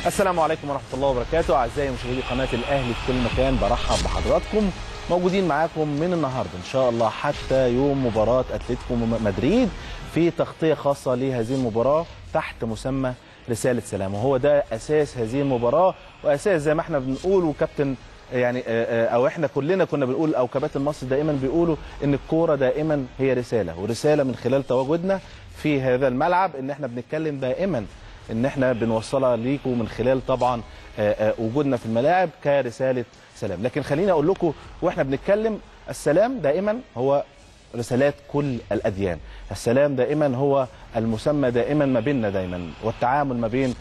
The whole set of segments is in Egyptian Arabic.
السلام عليكم ورحمه الله وبركاته اعزائي مشاهدي قناه الاهلي في كل مكان برحب بحضراتكم موجودين معاكم من النهارده ان شاء الله حتى يوم مباراه اتلتيكو مدريد في تغطيه خاصه لهذه المباراه تحت مسمى رساله سلام وهو ده اساس هذه المباراه واساس زي ما احنا بنقول وكابتن يعني او احنا كلنا كنا بنقول او كباتن مصر دائما بيقولوا ان الكوره دائما هي رساله ورساله من خلال تواجدنا في هذا الملعب ان احنا بنتكلم دائما ان احنا بنوصلها ليكم من خلال طبعا وجودنا في الملاعب كرساله سلام لكن خليني اقول لكم واحنا بنتكلم السلام دائما هو رسالات كل الاديان السلام دائما هو المسمى دائما ما بيننا دايما والتعامل ما بين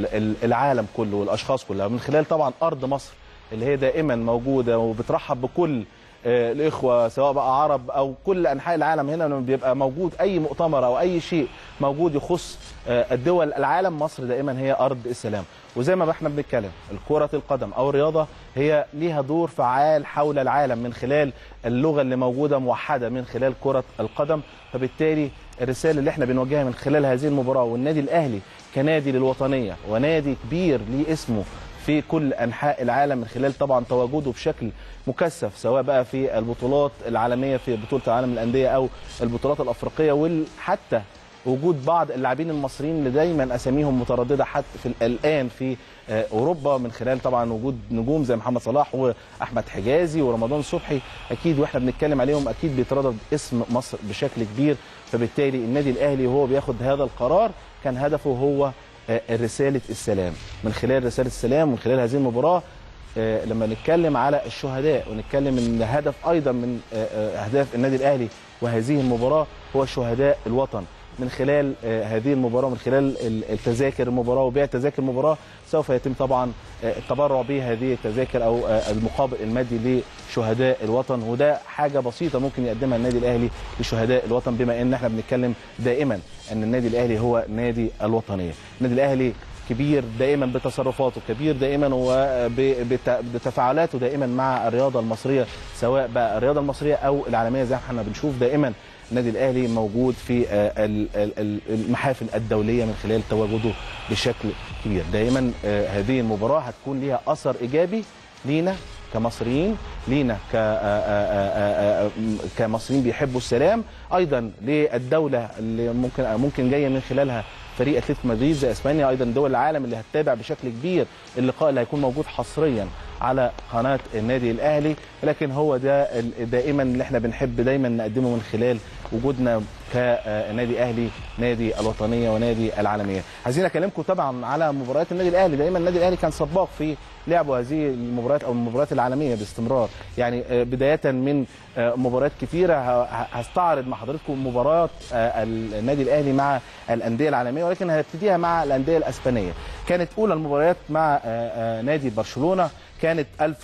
العالم كله والاشخاص كلها من خلال طبعا ارض مصر اللي هي دائما موجوده وبترحب بكل الاخوه سواء بقى عرب او كل انحاء العالم هنا لما بيبقى موجود اي مؤتمر او اي شيء موجود يخص الدول العالم مصر دائما هي ارض السلام وزي ما احنا بنتكلم الكره القدم او الرياضه هي ليها دور فعال حول العالم من خلال اللغه اللي موجوده موحده من خلال كره القدم فبالتالي الرساله اللي احنا بنوجهها من خلال هذه المباراه والنادي الاهلي كنادي للوطنيه ونادي كبير ليه اسمه في كل انحاء العالم من خلال طبعا تواجده بشكل مكثف سواء بقى في البطولات العالميه في بطوله العالم للانديه او البطولات الافريقيه وحتى وجود بعض اللاعبين المصريين اللي دايما اساميهم متردده حتى في الان في اوروبا من خلال طبعا وجود نجوم زي محمد صلاح واحمد حجازي ورمضان صبحي اكيد واحنا بنتكلم عليهم اكيد بيتردد اسم مصر بشكل كبير فبالتالي النادي الاهلي وهو بياخد هذا القرار كان هدفه هو رساله السلام من خلال رساله السلام ومن خلال هذه المباراه لما نتكلم على الشهداء ونتكلم ان هدف ايضا من اهداف النادي الاهلي وهذه المباراه هو شهداء الوطن من خلال هذه المباراه من خلال التذاكر المباراه وبيع تذاكر المباراه سوف يتم طبعا التبرع بهذه التذاكر او المقابل المادي لشهداء الوطن وده حاجه بسيطه ممكن يقدمها النادي الاهلي لشهداء الوطن بما ان احنا بنتكلم دائما ان النادي الاهلي هو نادي الوطنيه النادي الاهلي كبير دائما بتصرفاته كبير دائما وبتفاعلاته دائما مع الرياضه المصريه سواء بقى الرياضه المصريه او العالميه زي ما احنا بنشوف دائما النادي الاهلي موجود في المحافل الدوليه من خلال تواجده بشكل كبير دائما هذه المباراه هتكون ليها اثر ايجابي لينا كمصريين لينا كمصريين بيحبوا السلام ايضا للدوله اللي ممكن ممكن جايه من خلالها فريق اتلتيكو مدريد زي اسبانيا ايضا دول العالم اللي هتتابع بشكل كبير اللقاء اللي هيكون موجود حصريا على قناه النادي الاهلي لكن هو ده دائما اللي احنا بنحب دايما نقدمه من خلال وجودنا كنادي اهلي نادي الوطنيه ونادي العالميه عايزين اكلمكم طبعا على مباريات النادي الاهلي دايما النادي الاهلي كان سباق في لعبه هذه المباريات او المباريات العالميه باستمرار يعني بدايه من مباريات كثيره هستعرض مع حضراتكم مباراه النادي الاهلي مع الانديه العالميه ولكن هنبتديها مع الانديه الاسبانيه كانت اولى المباريات مع نادي برشلونه كانت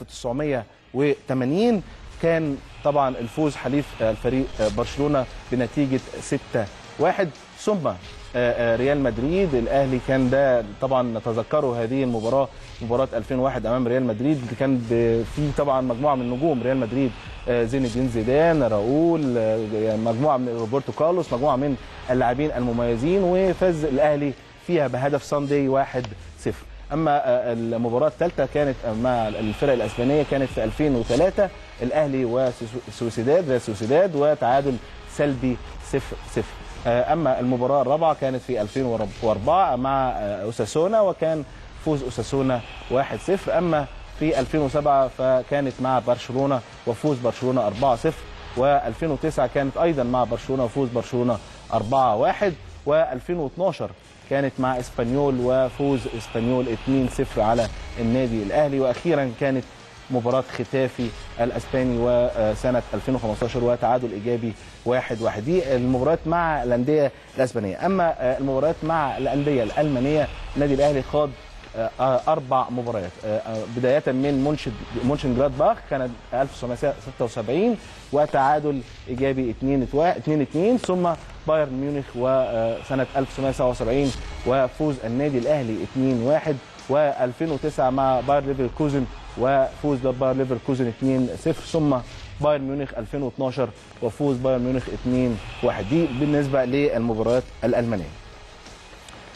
1980 كان طبعا الفوز حليف الفريق برشلونه بنتيجه 6-1 ثم ريال مدريد الاهلي كان ده طبعا نتذكروا هذه المباراه مباراه 2001 امام ريال مدريد اللي كان في طبعا مجموعه من نجوم ريال مدريد زين الدين زيدان راؤول مجموعه من روبرتو كارلوس مجموعه من اللاعبين المميزين وفاز الاهلي فيها بهدف ساندي 1-0 اما المباراه الثالثه كانت مع الفرق الاسبانيه كانت في 2003 الاهلي وسوسيداد ريال سوسيداد وتعادل سلبي 0 0 اما المباراه الرابعه كانت في 2004 مع اوساسونا وكان فوز اوساسونا 1 0 اما في 2007 فكانت مع برشلونه وفوز برشلونه 4 0 و2009 كانت ايضا مع برشلونه وفوز برشلونه 4 1 و2012 كانت مع اسبانيول وفوز اسبانيول 2-0 على النادي الاهلي واخيرا كانت مباراة ختافي الاسباني وسنة 2015 وتعادل ايجابي 1-1 دي المباريات مع الاندية الاسبانية اما المباريات مع الاندية الالمانية النادي الاهلي خاض اربع مباريات بدايه من مونشن مونشن جلادباخ كانت 1976 وتعادل ايجابي 2 2 2 ثم بايرن ميونخ وسنه 1977 وفوز النادي الاهلي 2 1 و2009 مع باير ليفركوزن وفوز باير ليفركوزن 2 0 ثم بايرن ميونخ 2012 وفوز بايرن ميونخ 2 1 دي بالنسبه للمباريات الالمانيه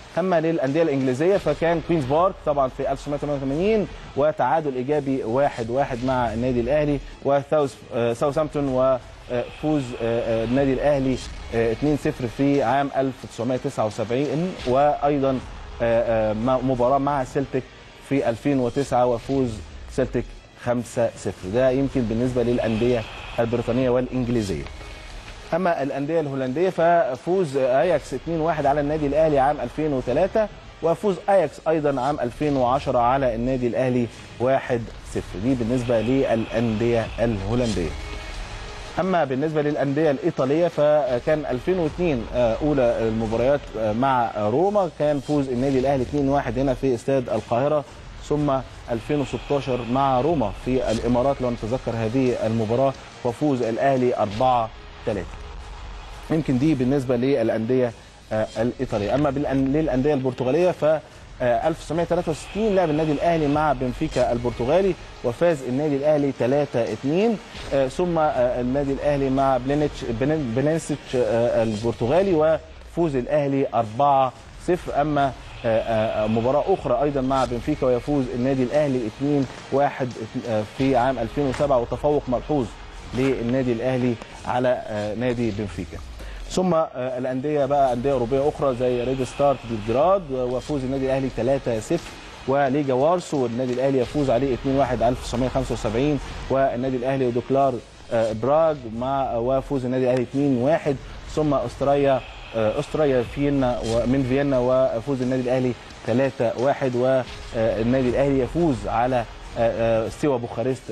اما للانديه الانجليزيه فكان كوينز بارك طبعا في 1988 وتعادل ايجابي 1-1 واحد واحد مع النادي الاهلي وساوثامبتون وفوز آه، آه، النادي الاهلي آه، 2-0 في عام 1979 وايضا آه، آه، مباراه مع سيلتيك في 2009 وفوز سيلتيك 5-0 ده يمكن بالنسبه للانديه البريطانيه والانجليزيه اما الانديه الهولنديه ففوز اياكس 2-1 على النادي الاهلي عام 2003 وفوز اياكس ايضا عام 2010 على النادي الاهلي 1-0 دي بالنسبه للانديه الهولنديه اما بالنسبه للانديه الايطاليه فكان 2002 آه، اولى المباريات آه، مع روما كان فوز النادي الاهلي 2-1 هنا في استاد القاهره ثم 2016 مع روما في الامارات لو نتذكر هذه المباراه وفوز الاهلي 4-3 يمكن دي بالنسبه للانديه آه، الايطاليه اما بالأن- للانديه البرتغاليه ف آه، 1963 لعب النادي الاهلي مع بنفيكا البرتغالي وفاز النادي الاهلي 3-2 آه، ثم آه، النادي الاهلي مع بلينيتش بلين- بلينسيتش آه، البرتغالي وفوز الاهلي 4-0 اما آه، آه، مباراة أخرى أيضا مع بنفيكا ويفوز النادي الأهلي 2-1 آه، في عام 2007 وتفوق ملحوظ للنادي الأهلي على آه، نادي بنفيكا. ثم آه، الانديه بقى انديه اوروبيه اخرى زي ريد ستارت بلجراد وفوز النادي الاهلي 3-0 وليجا وارسو والنادي الاهلي يفوز عليه 2-1 1975 والنادي الاهلي ودوكلار آه، براغ مع وفوز النادي الاهلي 2-1 ثم استراليا آه، استراليا فيينا ومن فيينا وفوز النادي الاهلي 3-1 والنادي الاهلي يفوز على آه، آه، ستيوا بوخارست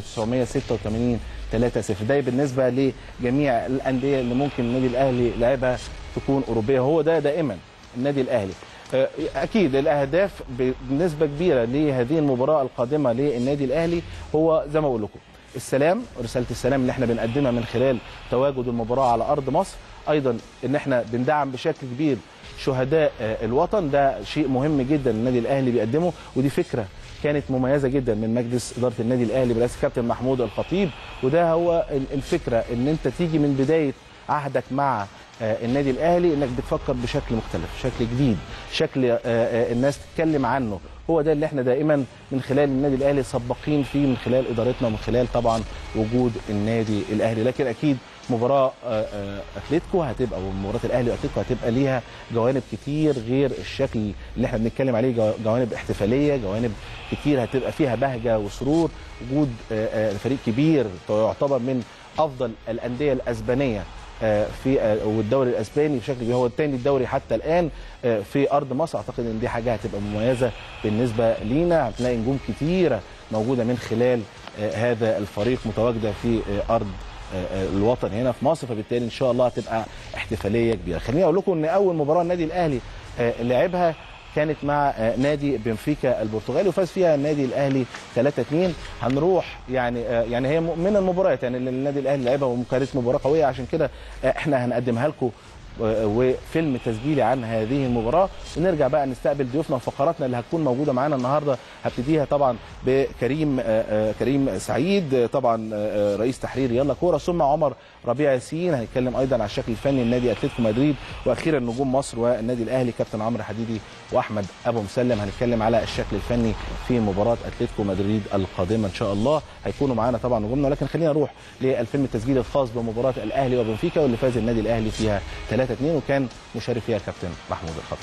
1986 3-0 ده بالنسبه لجميع الانديه اللي ممكن النادي الاهلي لعبها تكون اوروبيه هو ده دائما النادي الاهلي آه، اكيد الاهداف بنسبه كبيره لهذه المباراه القادمه للنادي الاهلي هو زي ما بقول لكم السلام رساله السلام اللي احنا بنقدمها من خلال تواجد المباراه على ارض مصر ايضا ان احنا بندعم بشكل كبير شهداء آه، الوطن ده شيء مهم جدا النادي الاهلي بيقدمه ودي فكره كانت مميزه جدا من مجلس اداره النادي الاهلي برئاسه كابتن محمود الخطيب وده هو ال- الفكره ان انت تيجي من بدايه عهدك مع آه، النادي الاهلي انك بتفكر بشكل مختلف شكل جديد شكل آه، آه، الناس تتكلم عنه هو ده اللي احنا دائما من خلال النادي الاهلي سباقين فيه من خلال ادارتنا ومن خلال طبعا وجود النادي الاهلي لكن اكيد مباراه آه، آه، اتلتيكو هتبقى ومباراه الاهلي واتلتيكو هتبقى ليها جوانب كتير غير الشكل اللي احنا بنتكلم عليه جو- جوانب احتفاليه جوانب كتير هتبقى فيها بهجه وسرور وجود آه، آه، فريق كبير يعتبر من افضل الانديه الاسبانيه آه، في آه، والدوري الاسباني بشكل كبير هو الثاني الدوري حتى الان آه، في ارض مصر اعتقد ان دي حاجه هتبقى مميزه بالنسبه لينا هتلاقي نجوم كتيره موجوده من خلال آه، هذا الفريق متواجده في آه، ارض آه، آه، الوطن هنا في مصر فبالتالي ان شاء الله هتبقى احتفاليه كبيره خليني اقول لكم ان اول مباراه النادي الاهلي آه، لعبها كانت مع آه، نادي بنفيكا البرتغالي وفاز فيها النادي الاهلي 3-2 هنروح يعني آه، يعني هي م- من المباريات يعني اللي النادي الاهلي لعبها وكانت مباراه قويه عشان كده آه، احنا هنقدمها لكم آه، وفيلم تسجيلي عن هذه المباراه ونرجع بقى نستقبل ضيوفنا وفقراتنا اللي هتكون موجوده معانا النهارده هبتديها طبعا بكريم آه، آه، كريم سعيد آه، طبعا آه، آه، رئيس تحرير يلا كوره ثم عمر ربيع ياسين هنتكلم ايضا على الشكل الفني لنادي اتلتيكو مدريد واخيرا نجوم مصر والنادي الاهلي كابتن عمرو حديدي واحمد ابو مسلم هنتكلم على الشكل الفني في مباراه اتلتيكو مدريد القادمه ان شاء الله هيكونوا معانا طبعا نجومنا ولكن خلينا نروح للفيلم التسجيلي الخاص بمباراه الاهلي وبنفيكا واللي فاز النادي الاهلي فيها 3-2 وكان مشارك فيها كابتن محمود الخطيب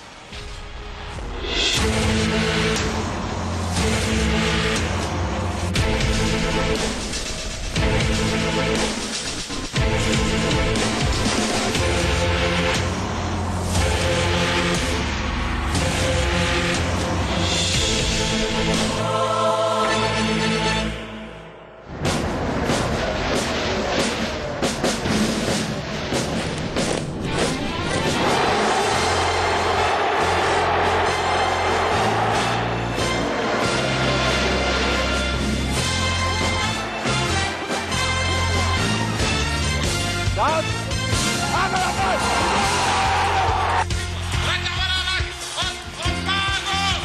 Retta Varane! Och, och Mago!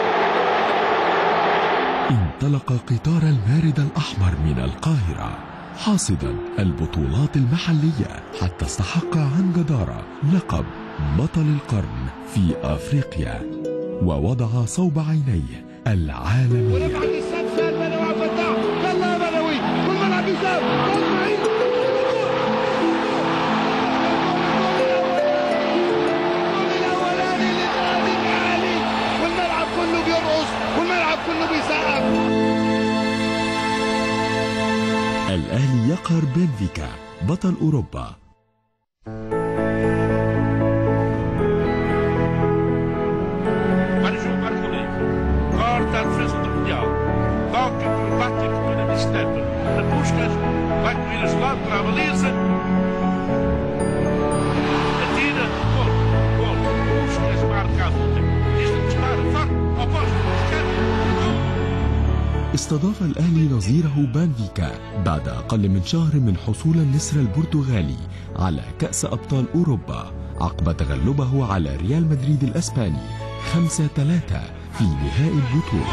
انطلق قطار المارد الأحمر من القاهرة حاصدا البطولات المحلية حتى استحق عن جدارة لقب بطل القرن في أفريقيا ووضع صوب عينيه العالمية ورفعت السادسه البدوي عبد الفتاح يلا يا بدوي كل ملعب يساب اسماعيل الجول الاولاني للنادي الاهلي والملعب كله بيرقص والملعب كله بيسقف الأهلي يقهر بنفيكا بطل أوروبا Para o jogo marca livre. Corta a defesa do Mundial. Toca para o Patrick para de Stepper. A Puskas. Vai correr a lado para a baliza. Atira. Gol. Gol. Puskas marca a luta. Isto dispara. Forte. Oposto. Esquerdo. Gol. استضاف الأهلي نظيره بانفيكا بعد أقل من شهر من حصول النسر البرتغالي على كأس أبطال أوروبا عقب تغلبه على ريال مدريد الأسباني 5-3 في نهائي البطولة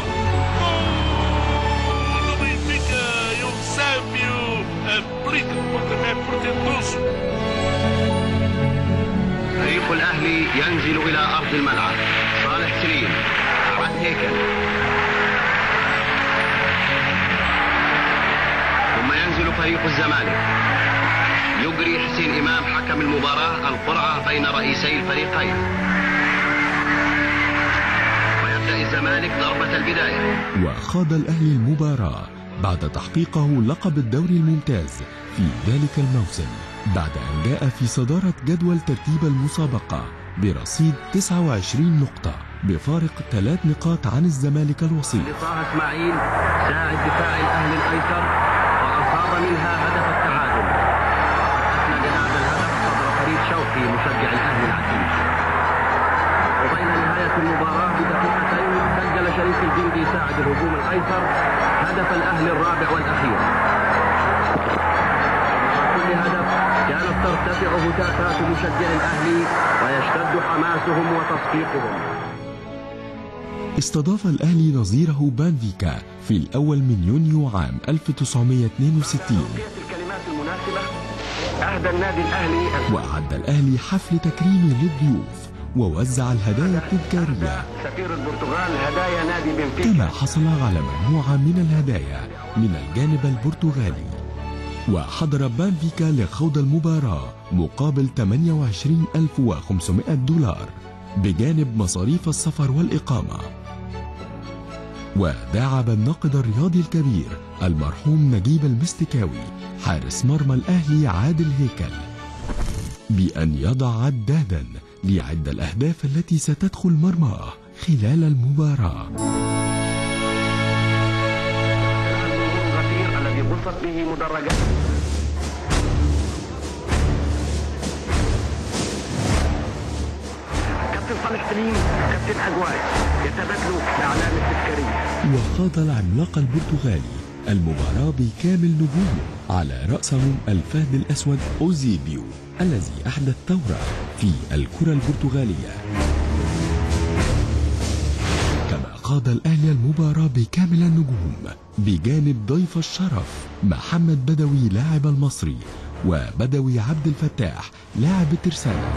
do Benfica, Eusébio aplica o pontapé portentoso. فريق الأهلي ينزل إلى أرض الملعب صالح سليم عبد هيكل ثم ينزل فريق الزمالك يجري حسين إمام حكم المباراة القرعة بين رئيسي الفريقين ويبدأ الزمالك ضربة البداية وخاض الأهلي المباراة بعد تحقيقه لقب الدوري الممتاز في ذلك الموسم بعد أن جاء في صدارة جدول ترتيب المسابقة برصيد 29 نقطة بفارق ثلاث نقاط عن الزمالك الوصيف لطه اسماعيل ساعد دفاع الاهلي الايسر واصاب منها هدف التعادل اسند هذا الهدف صدر فريد شوقي مشجع الاهلي العتيق وبين نهايه المباراه بدقيقتين سجل شريف الجندي ساعد الهجوم الايسر هدف الاهلي الرابع والاخير كل هدف كانت ترتفع هتافات مشجعي الاهلي ويشتد حماسهم وتصفيقهم استضاف الأهلي نظيره بانفيكا في الأول من يونيو عام 1962 الكلمات المناسبة أهدى النادي الأهلي وأعد الأهلي حفل تكريم للضيوف ووزع الهدايا التذكارية سفير البرتغال هدايا نادي بنفيكا كما حصل على مجموعة من الهدايا من الجانب البرتغالي وحضر بانفيكا لخوض المباراة مقابل 28500 دولار بجانب مصاريف السفر والإقامة وداعب الناقد الرياضي الكبير المرحوم نجيب المستكاوي حارس مرمى الأهلي عادل هيكل بأن يضع عدادا ليعد الأهداف التي ستدخل مرماه خلال المباراة الغفير الذي غصت به مدرجات كابتن صالح سليم كابتن أجواي يتبادلوا الأعلام التذكارية وخاض العملاق البرتغالي المباراة بكامل نجومه على رأسهم الفهد الأسود أوزيبيو الذي أحدث ثورة في الكرة البرتغالية كما خاض الأهلي المباراة بكامل النجوم بجانب ضيف الشرف محمد بدوي لاعب المصري وبدوي عبد الفتاح لاعب الترسانة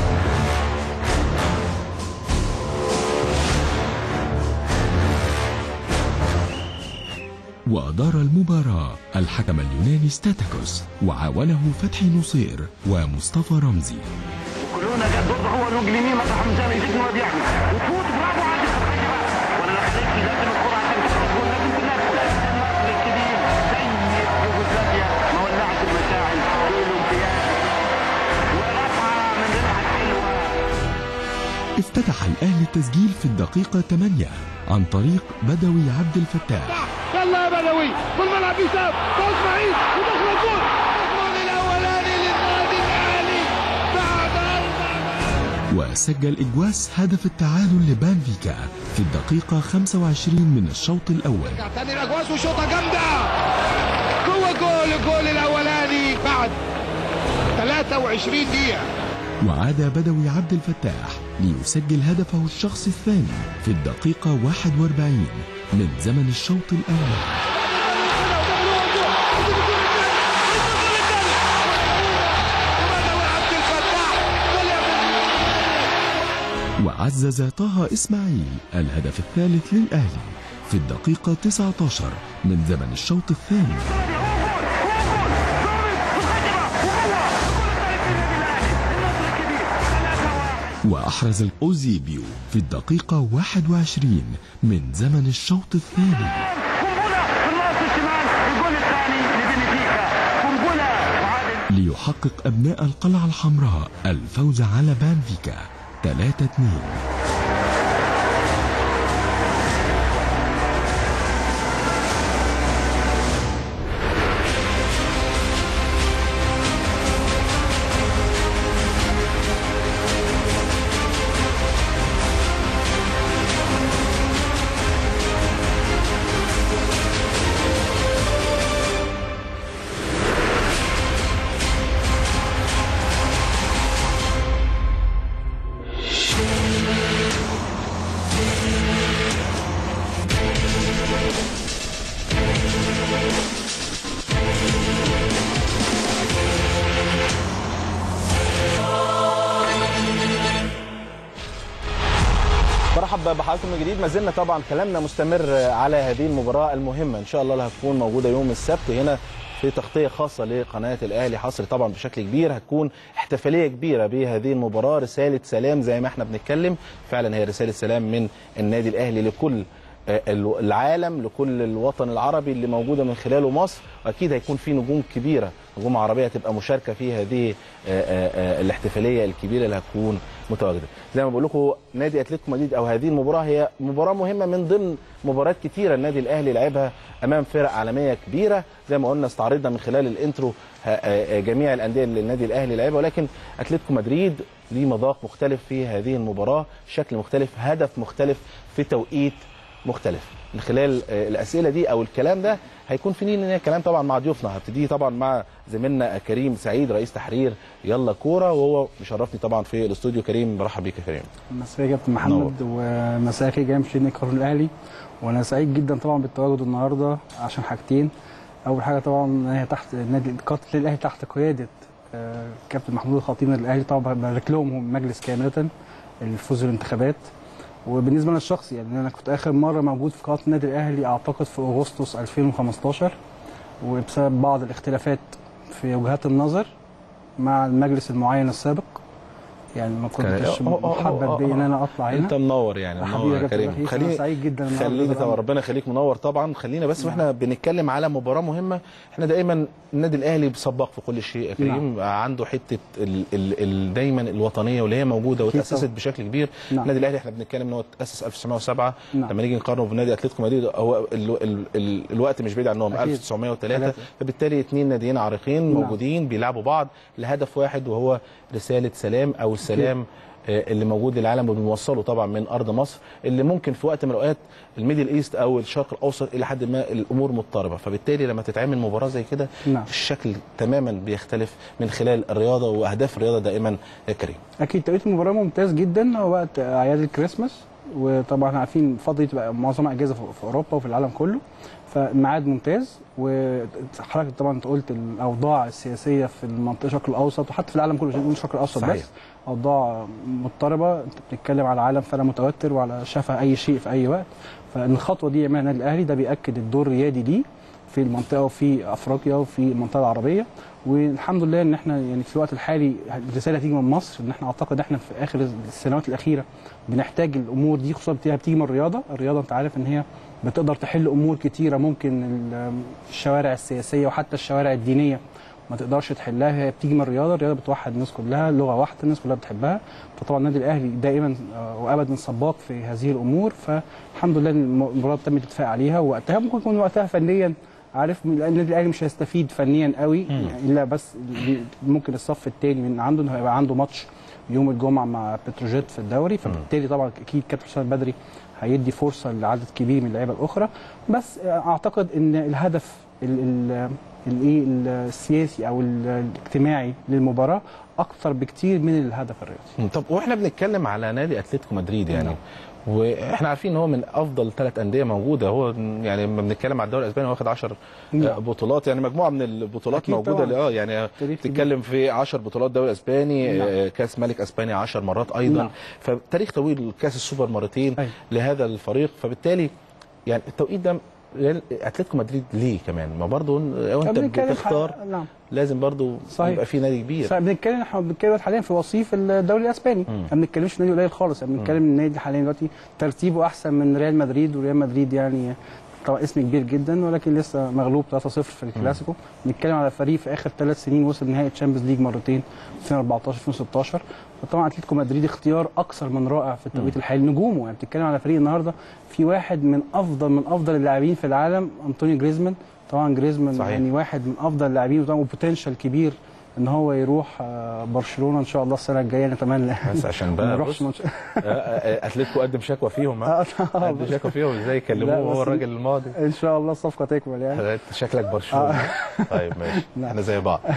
وأدار المباراة الحكم اليوناني ستاتاكوس وعاونه فتحي نصير ومصطفى رمزي كلنا قاعد برضه هو الوجه اليمين مطرح حمزان يجي ما بيحمي وفوت برافو عادل فتحي بقى ولا لا خليك لازم الكرة عشان تدخل لازم تنقل النقل الكبير زي يوغوسلافيا ما ولعت المشاعل في الامتياز ورفعة من رفعة حلوة افتتح الأهلي التسجيل في الدقيقة 8 عن طريق بدوي عبد الفتاح يلا يا بدوي والملعب يساب واسماعيل ودخل الجول الجول الاولاني للنادي الاهلي بعد اربع وسجل إجواس هدف التعادل لبانفيكا في الدقيقة 25 من الشوط الأول رجع تاني الاجواس وشوطه جامده جوه جول الجول الاولاني بعد 23 دقيقه وعاد بدوي عبد الفتاح ليسجل هدفه الشخصي الثاني في الدقيقة 41 من زمن الشوط الأول وعزز طه إسماعيل الهدف الثالث للأهلي في الدقيقة 19 من زمن الشوط الثاني وأحرز الأوزيبيو في الدقيقة 21 من زمن الشوط الثاني قنبله في الراس الشمال الجول الثاني لبنفيكا قنبله وعادل ليحقق أبناء القلعة الحمراء الفوز على بانفيكا 3-2 برحب بحضراتكم من جديد ما زلنا طبعا كلامنا مستمر على هذه المباراه المهمه ان شاء الله اللي هتكون موجوده يوم السبت هنا في تغطيه خاصه لقناه الاهلي حصري طبعا بشكل كبير هتكون احتفاليه كبيره بهذه المباراه رساله سلام زي ما احنا بنتكلم فعلا هي رساله سلام من النادي الاهلي لكل آه، العالم لكل الوطن العربي اللي موجوده من خلاله مصر واكيد هيكون في نجوم كبيره نجوم عربيه تبقى مشاركه في هذه آه، آه، آه، الاحتفاليه الكبيره اللي هتكون متواجده زي ما بقول لكم نادي اتلتيكو مدريد او هذه المباراه هي مباراه مهمه من ضمن مباريات كتيره النادي الاهلي لعبها امام فرق عالميه كبيره زي ما قلنا استعرضنا من خلال الانترو آه، آه، جميع الانديه اللي النادي الاهلي لعبها ولكن اتلتيكو مدريد ليه مذاق مختلف في هذه المباراه شكل مختلف هدف مختلف في توقيت مختلف من خلال آه، الاسئله دي او الكلام ده هيكون في نيل كلام طبعا مع ضيوفنا هبتدي طبعا مع زميلنا كريم سعيد رئيس تحرير يلا كوره وهو مشرفني طبعا في الاستوديو كريم برحب بيك يا كريم مساء يا كابتن محمد ومساء الخير جاي مشاهدين القرن الاهلي وانا سعيد جدا طبعا بالتواجد النهارده عشان حاجتين اول حاجه طبعا هي تحت نادي قاده الاهلي تحت قياده آه، كابتن محمود الخطيب من الاهلي طبعا ببارك لهم هم المجلس كامله الفوز بالانتخابات وبالنسبه لنا الشخصي يعني انا كنت اخر مره موجود في قناه النادي الاهلي اعتقد في اغسطس 2015 وبسبب بعض الاختلافات في وجهات النظر مع المجلس المعين السابق يعني ما كنتش كان- أه- أه- محبب بي ان انا اطلع هنا انت منور يعني حبيبي منور يا يا كابتن كريم رئيس، أنا سعيد جدا النهاردة خليني طبعاً. طبعا ربنا يخليك منور طبعا خلينا بس واحنا بنتكلم على مباراه مهمه احنا دايما النادي الاهلي بيسبق في كل شيء يا كريم عنده حته ال ال ال دايما الوطنيه واللي هي موجوده وتاسست طبعاً. بشكل كبير نعم. النادي الاهلي احنا بنتكلم ان هو تاسس 1907 نعم. لما نيجي نقارنه بنادي اتلتيكو مدريد هو ال ال ال الوقت مش بعيد عنهم أكيد. 1903 ثلاثة. فبالتالي اثنين ناديين عريقين نعم. موجودين بيلعبوا بعض لهدف واحد وهو رساله سلام او السلام آه، اللي موجود للعالم وبنوصله طبعا من ارض مصر اللي ممكن في وقت من الاوقات الميدل ايست او الشرق الاوسط الى حد ما الامور مضطربه فبالتالي لما تتعمل مباراه زي كده نعم. الشكل تماما بيختلف من خلال الرياضه واهداف الرياضه دائما يا كريم اكيد توقيت المباراه ممتاز جدا هو وقت اعياد الكريسماس وطبعا احنا عارفين الفتره دي تبقى معظمها اجازه في في اوروبا وفي العالم كله فالميعاد ممتاز وحضرتك طبعا انت قلت الاوضاع السياسيه في المنطقه الشرق الاوسط وحتى في العالم كله مش هنقول الشرق الاوسط صحيح. بس اوضاع مضطربه انت بتتكلم على عالم فعلا متوتر وعلى شفا اي شيء في اي وقت فالخطوه دي يعملها النادي الاهلي ده بياكد الدور الريادي ليه في المنطقه وفي افريقيا وفي المنطقه العربيه والحمد لله ان احنا يعني في الوقت الحالي الرساله تيجي من مصر ان احنا اعتقد احنا في اخر السنوات الاخيره بنحتاج الامور دي خصوصا بتيجي بتيجي من الرياضه، الرياضه انت عارف ان هي بتقدر تحل امور كتيره ممكن ال- الشوارع السياسيه وحتى الشوارع الدينيه ما تقدرش تحلها هي بتيجي من الرياضه، الرياضه بتوحد الناس كلها، لغه واحده الناس كلها بتحبها، فطبعا النادي الاهلي دائما آه، وابدا سباق في هذه الامور فالحمد لله إن المباراه تم الاتفاق عليها ووقتها ممكن يكون وقتها فنيا عارف من- النادي الاهلي مش هيستفيد فنيا قوي يعني الا بس ال- ممكن الصف الثاني من عنده انه هيبقى عنده ماتش يوم الجمعه مع بتروجيت في الدوري فبالتالي طبعا اكيد كابتن حسام بدري هيدي فرصه لعدد كبير من اللعيبه الاخرى بس اعتقد ان الهدف ال- ال- الايه السياسي او ال- الاجتماعي للمباراه اكثر بكتير من الهدف الرياضي طب واحنا بنتكلم على نادي اتلتيكو مدريد يعني نعم. واحنا عارفين ان هو من افضل ثلاث انديه موجوده هو يعني لما بنتكلم على الدوري الاسباني هو واخد 10 نعم. بطولات يعني مجموعه من البطولات أكيد موجوده طبعاً. اللي اه يعني تاريخ بتتكلم في 10 بطولات دوري اسباني نعم. آه، كاس ملك اسبانيا 10 مرات ايضا نعم. فتاريخ طويل كاس السوبر مرتين أيوة. لهذا الفريق فبالتالي يعني التوقيت ده ريال- اتلتيكو مدريد ليه كمان ما برضه وانت بنتكلم بتختار ح- نعم لازم برضه صحيح. يبقى في نادي كبير صحيح بنتكلم احنا بنتكلم حاليا في وصيف الدوري الاسباني ما بنتكلمش في نادي قليل خالص احنا بنتكلم ان النادي حاليا دلوقتي ترتيبه احسن من ريال مدريد وريال مدريد يعني طبعا اسم كبير جدا ولكن لسه مغلوب 3-0 في الكلاسيكو بنتكلم على فريق في اخر ثلاث سنين وصل نهائي تشامبيونز ليج مرتين 2014 2016 فطبعا اتلتيكو مدريد اختيار اكثر من رائع في التوقيت الحالي نجومه يعني بتتكلم على فريق النهارده في واحد من افضل من افضل اللاعبين في العالم انطونيو جريزمان طبعا جريزمان صحيح. يعني واحد من افضل اللاعبين وطبعا وبوتنشال كبير ان هو يروح آه، برشلونه ان شاء الله السنه الجايه نتمنى بس عشان ما بقى يروحش بص ماتش آه، آه، اتلتيكو قدم شكوى فيهم ها؟ آه، قدم شكوى فيهم ازاي يكلموه لا، وهو بس- الراجل الماضي ان شاء الله الصفقه تكمل يعني أنت شكلك برشلونه طيب ماشي لا. احنا زي بعض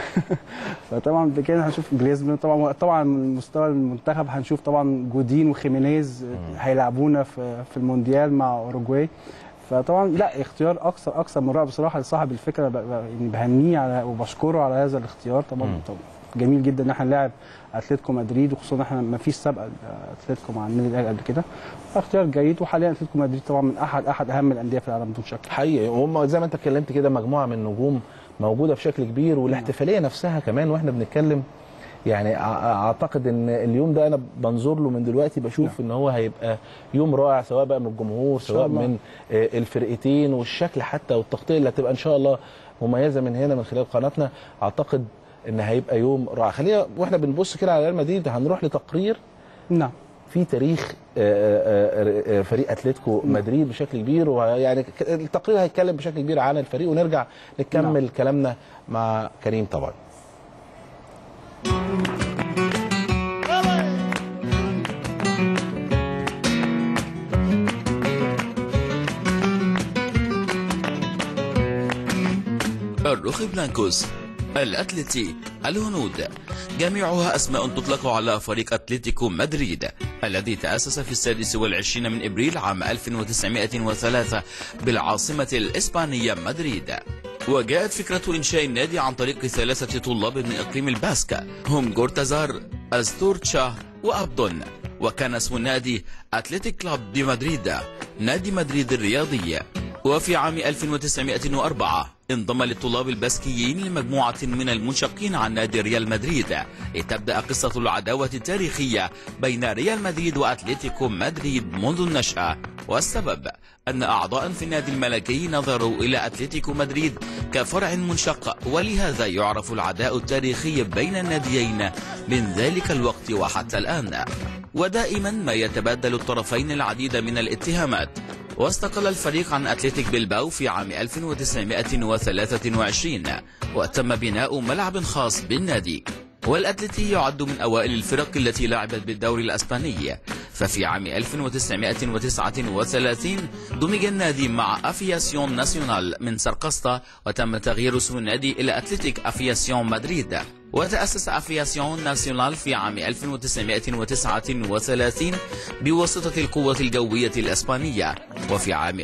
فطبعا كده هنشوف جريزمان طبعا طبعا من مستوى المنتخب هنشوف طبعا جودين وخيمينيز هيلعبونا في في المونديال مع اوروجواي فطبعا لا اختيار اكثر اكثر من رائع بصراحه لصاحب الفكره ب- ب- يعني بهنيه على وبشكره على هذا الاختيار طبعا طبعا جميل جدا ان احنا نلاعب اتلتيكو مدريد وخصوصا ان احنا ما فيش سابقه اتلتيكو مع النادي الاهلي قبل كده اختيار جيد وحاليا اتلتيكو مدريد طبعا من احد احد اهم الانديه في العالم بدون شك حقيقي وهم زي ما انت اتكلمت كده مجموعه من النجوم موجوده بشكل كبير والاحتفاليه نفسها كمان واحنا بنتكلم يعني أع- اعتقد ان اليوم ده انا بنظر له من دلوقتي بشوف ان هو هيبقى يوم رائع سواء بقى من الجمهور سواء الله. من آه، الفرقتين والشكل حتى والتغطيه اللي هتبقى ان شاء الله مميزه من هنا من خلال قناتنا اعتقد ان هيبقى يوم رائع خلينا واحنا بنبص كده على ريال مدريد هنروح لتقرير نعم في تاريخ آه، آه، آه، فريق اتلتيكو مدريد بشكل كبير ويعني ك- التقرير هيتكلم بشكل كبير عن الفريق ونرجع نكمل كلامنا مع كريم طبعا الروخي بلانكوس الأتلتي الهنود جميعها أسماء تطلق على فريق أتلتيكو مدريد الذي تأسس في السادس والعشرين من إبريل عام 1903 بالعاصمة الإسبانية مدريد وجاءت فكرة إنشاء النادي عن طريق ثلاثة طلاب من إقليم الباسكا هم جورتازار أستورتشا وأبدون وكان اسم النادي أتلتيك كلاب دي مدريد نادي مدريد الرياضي وفي عام 1904 انضم للطلاب الباسكيين لمجموعة من المنشقين عن نادي ريال مدريد لتبدأ قصة العداوة التاريخية بين ريال مدريد وأتلتيكو مدريد منذ النشأة والسبب أن أعضاء في النادي الملكي نظروا إلى أتلتيكو مدريد كفرع منشق ولهذا يعرف العداء التاريخي بين الناديين من ذلك الوقت وحتى الآن ودائما ما يتبادل الطرفين العديد من الاتهامات واستقل الفريق عن أتلتيك بلباو في عام 1923 وتم بناء ملعب خاص بالنادي والأتلتي يعد من أوائل الفرق التي لعبت بالدوري الأسباني ففي عام 1939 دمج النادي مع أفياسيون ناسيونال من سرقسطة وتم تغيير اسم النادي إلى أتلتيك أفياسيون مدريد وتأسس أفياسيون ناسيونال في عام 1939 بواسطة القوة الجوية الإسبانية وفي عام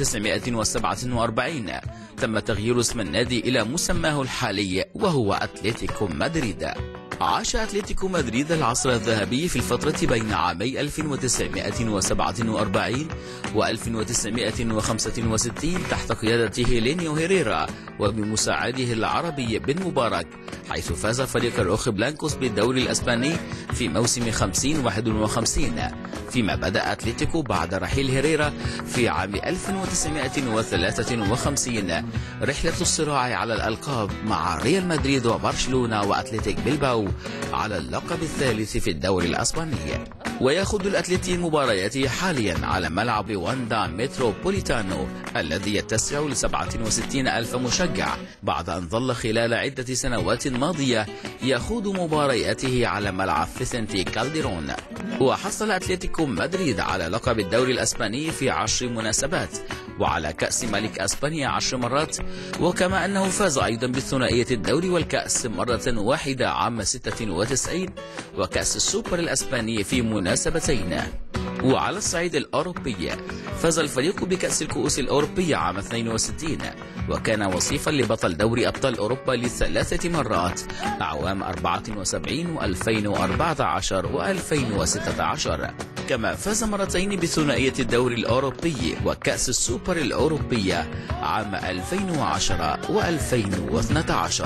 1947 تم تغيير اسم النادي إلى مسماه الحالي وهو أتلتيكو مدريد عاش أتلتيكو مدريد العصر الذهبي في الفترة بين عامي 1947 و 1965 تحت قيادة هيلينيو هيريرا وبمساعده العربي بن مبارك حيث فاز فريق الروخ بلانكوس بالدوري الأسباني في موسم 50 51 فيما بدأ أتلتيكو بعد رحيل هيريرا في عام 1953 رحلة الصراع على الألقاب مع ريال مدريد وبرشلونة وأتلتيك بلباو على اللقب الثالث في الدوري الأسباني ويأخذ الأتلتي مبارياته حاليا على ملعب واندا متروبوليتانو الذي يتسع ل 67 ألف مشجع بعد أن ظل خلال عدة سنوات ماضية يخوض مبارياته على ملعب فيسنتي كالديرون وحصل أتلتيكو مدريد على لقب الدوري الأسباني في عشر مناسبات وعلى كأس ملك أسبانيا عشر مرات وكما أنه فاز أيضا بالثنائية الدوري والكأس مرة واحدة عام 96 وكأس السوبر الأسباني في مناسبتين وعلى الصعيد الأوروبي فاز الفريق بكأس الكؤوس الأوروبية عام 62 وكان وصيفا لبطل دوري أبطال أوروبا لثلاثة مرات أعوام 74 و2014 و2016 كما فاز مرتين بثنائية الدوري الأوروبي وكأس السوبر الأوروبية عام 2010 و2012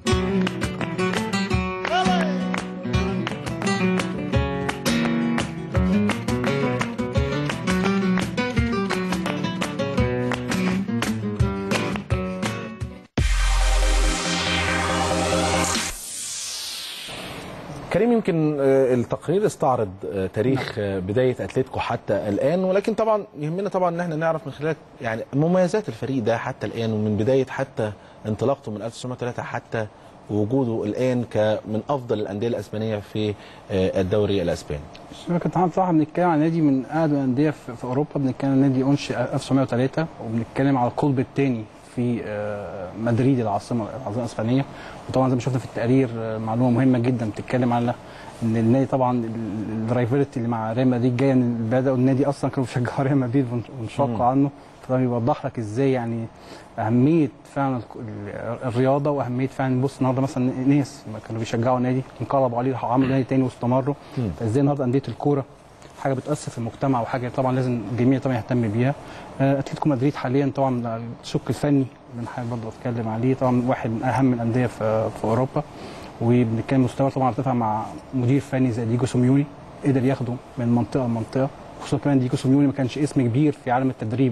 كريم يمكن آه، التقرير استعرض آه، تاريخ آه، بدايه اتلتيكو حتى الان ولكن طبعا يهمنا طبعا ان احنا نعرف من خلال يعني مميزات الفريق ده حتى الان ومن بدايه حتى انطلاقته من 1903 حتى وجوده الان كمن افضل الانديه الاسبانيه في آه، الدوري الاسباني. شبكة اتحاد بصراحة بنتكلم عن نادي من أقدم الأندية في في أوروبا بنتكلم عن نادي أنشئ 1903 وبنتكلم على القطب الثاني في آه، مدريد العاصمة العاصمة الإسبانية وطبعا زي ما شفنا في التقرير آه، معلومة مهمة جدا بتتكلم على إن النادي طبعا الرايفلتي اللي مع ريال مدريد جاية من بدأوا النادي أصلا كانوا بيشجعوا ريال مدريد وانشقوا عنه فده بيوضح لك إزاي يعني أهمية فعلا الك- ال- الرياضة وأهمية فعلا بص النهارده مثلا ناس ما كانوا بيشجعوا نادي انقلبوا عليه راحوا عملوا نادي تاني واستمروا فازاي النهارده أندية الكورة حاجه بتاثر في المجتمع وحاجه طبعا لازم الجميع طبعا يهتم بيها آه، اتلتيكو مدريد حاليا طبعا الشق الفني اللي حابب برضه اتكلم عليه طبعا واحد من اهم الانديه في, في اوروبا وبنتكلم مستوى طبعا ارتفع مع مدير فني زي ديجو سيميوني قدر ياخده من منطقه لمنطقه خصوصا كمان ديجو سيميوني ما كانش اسم كبير في عالم التدريب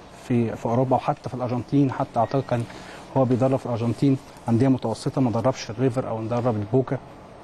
في في اوروبا وحتى في الارجنتين حتى اعتقد كان هو بيدرب في الارجنتين انديه متوسطه ما دربش الريفر او درب البوكا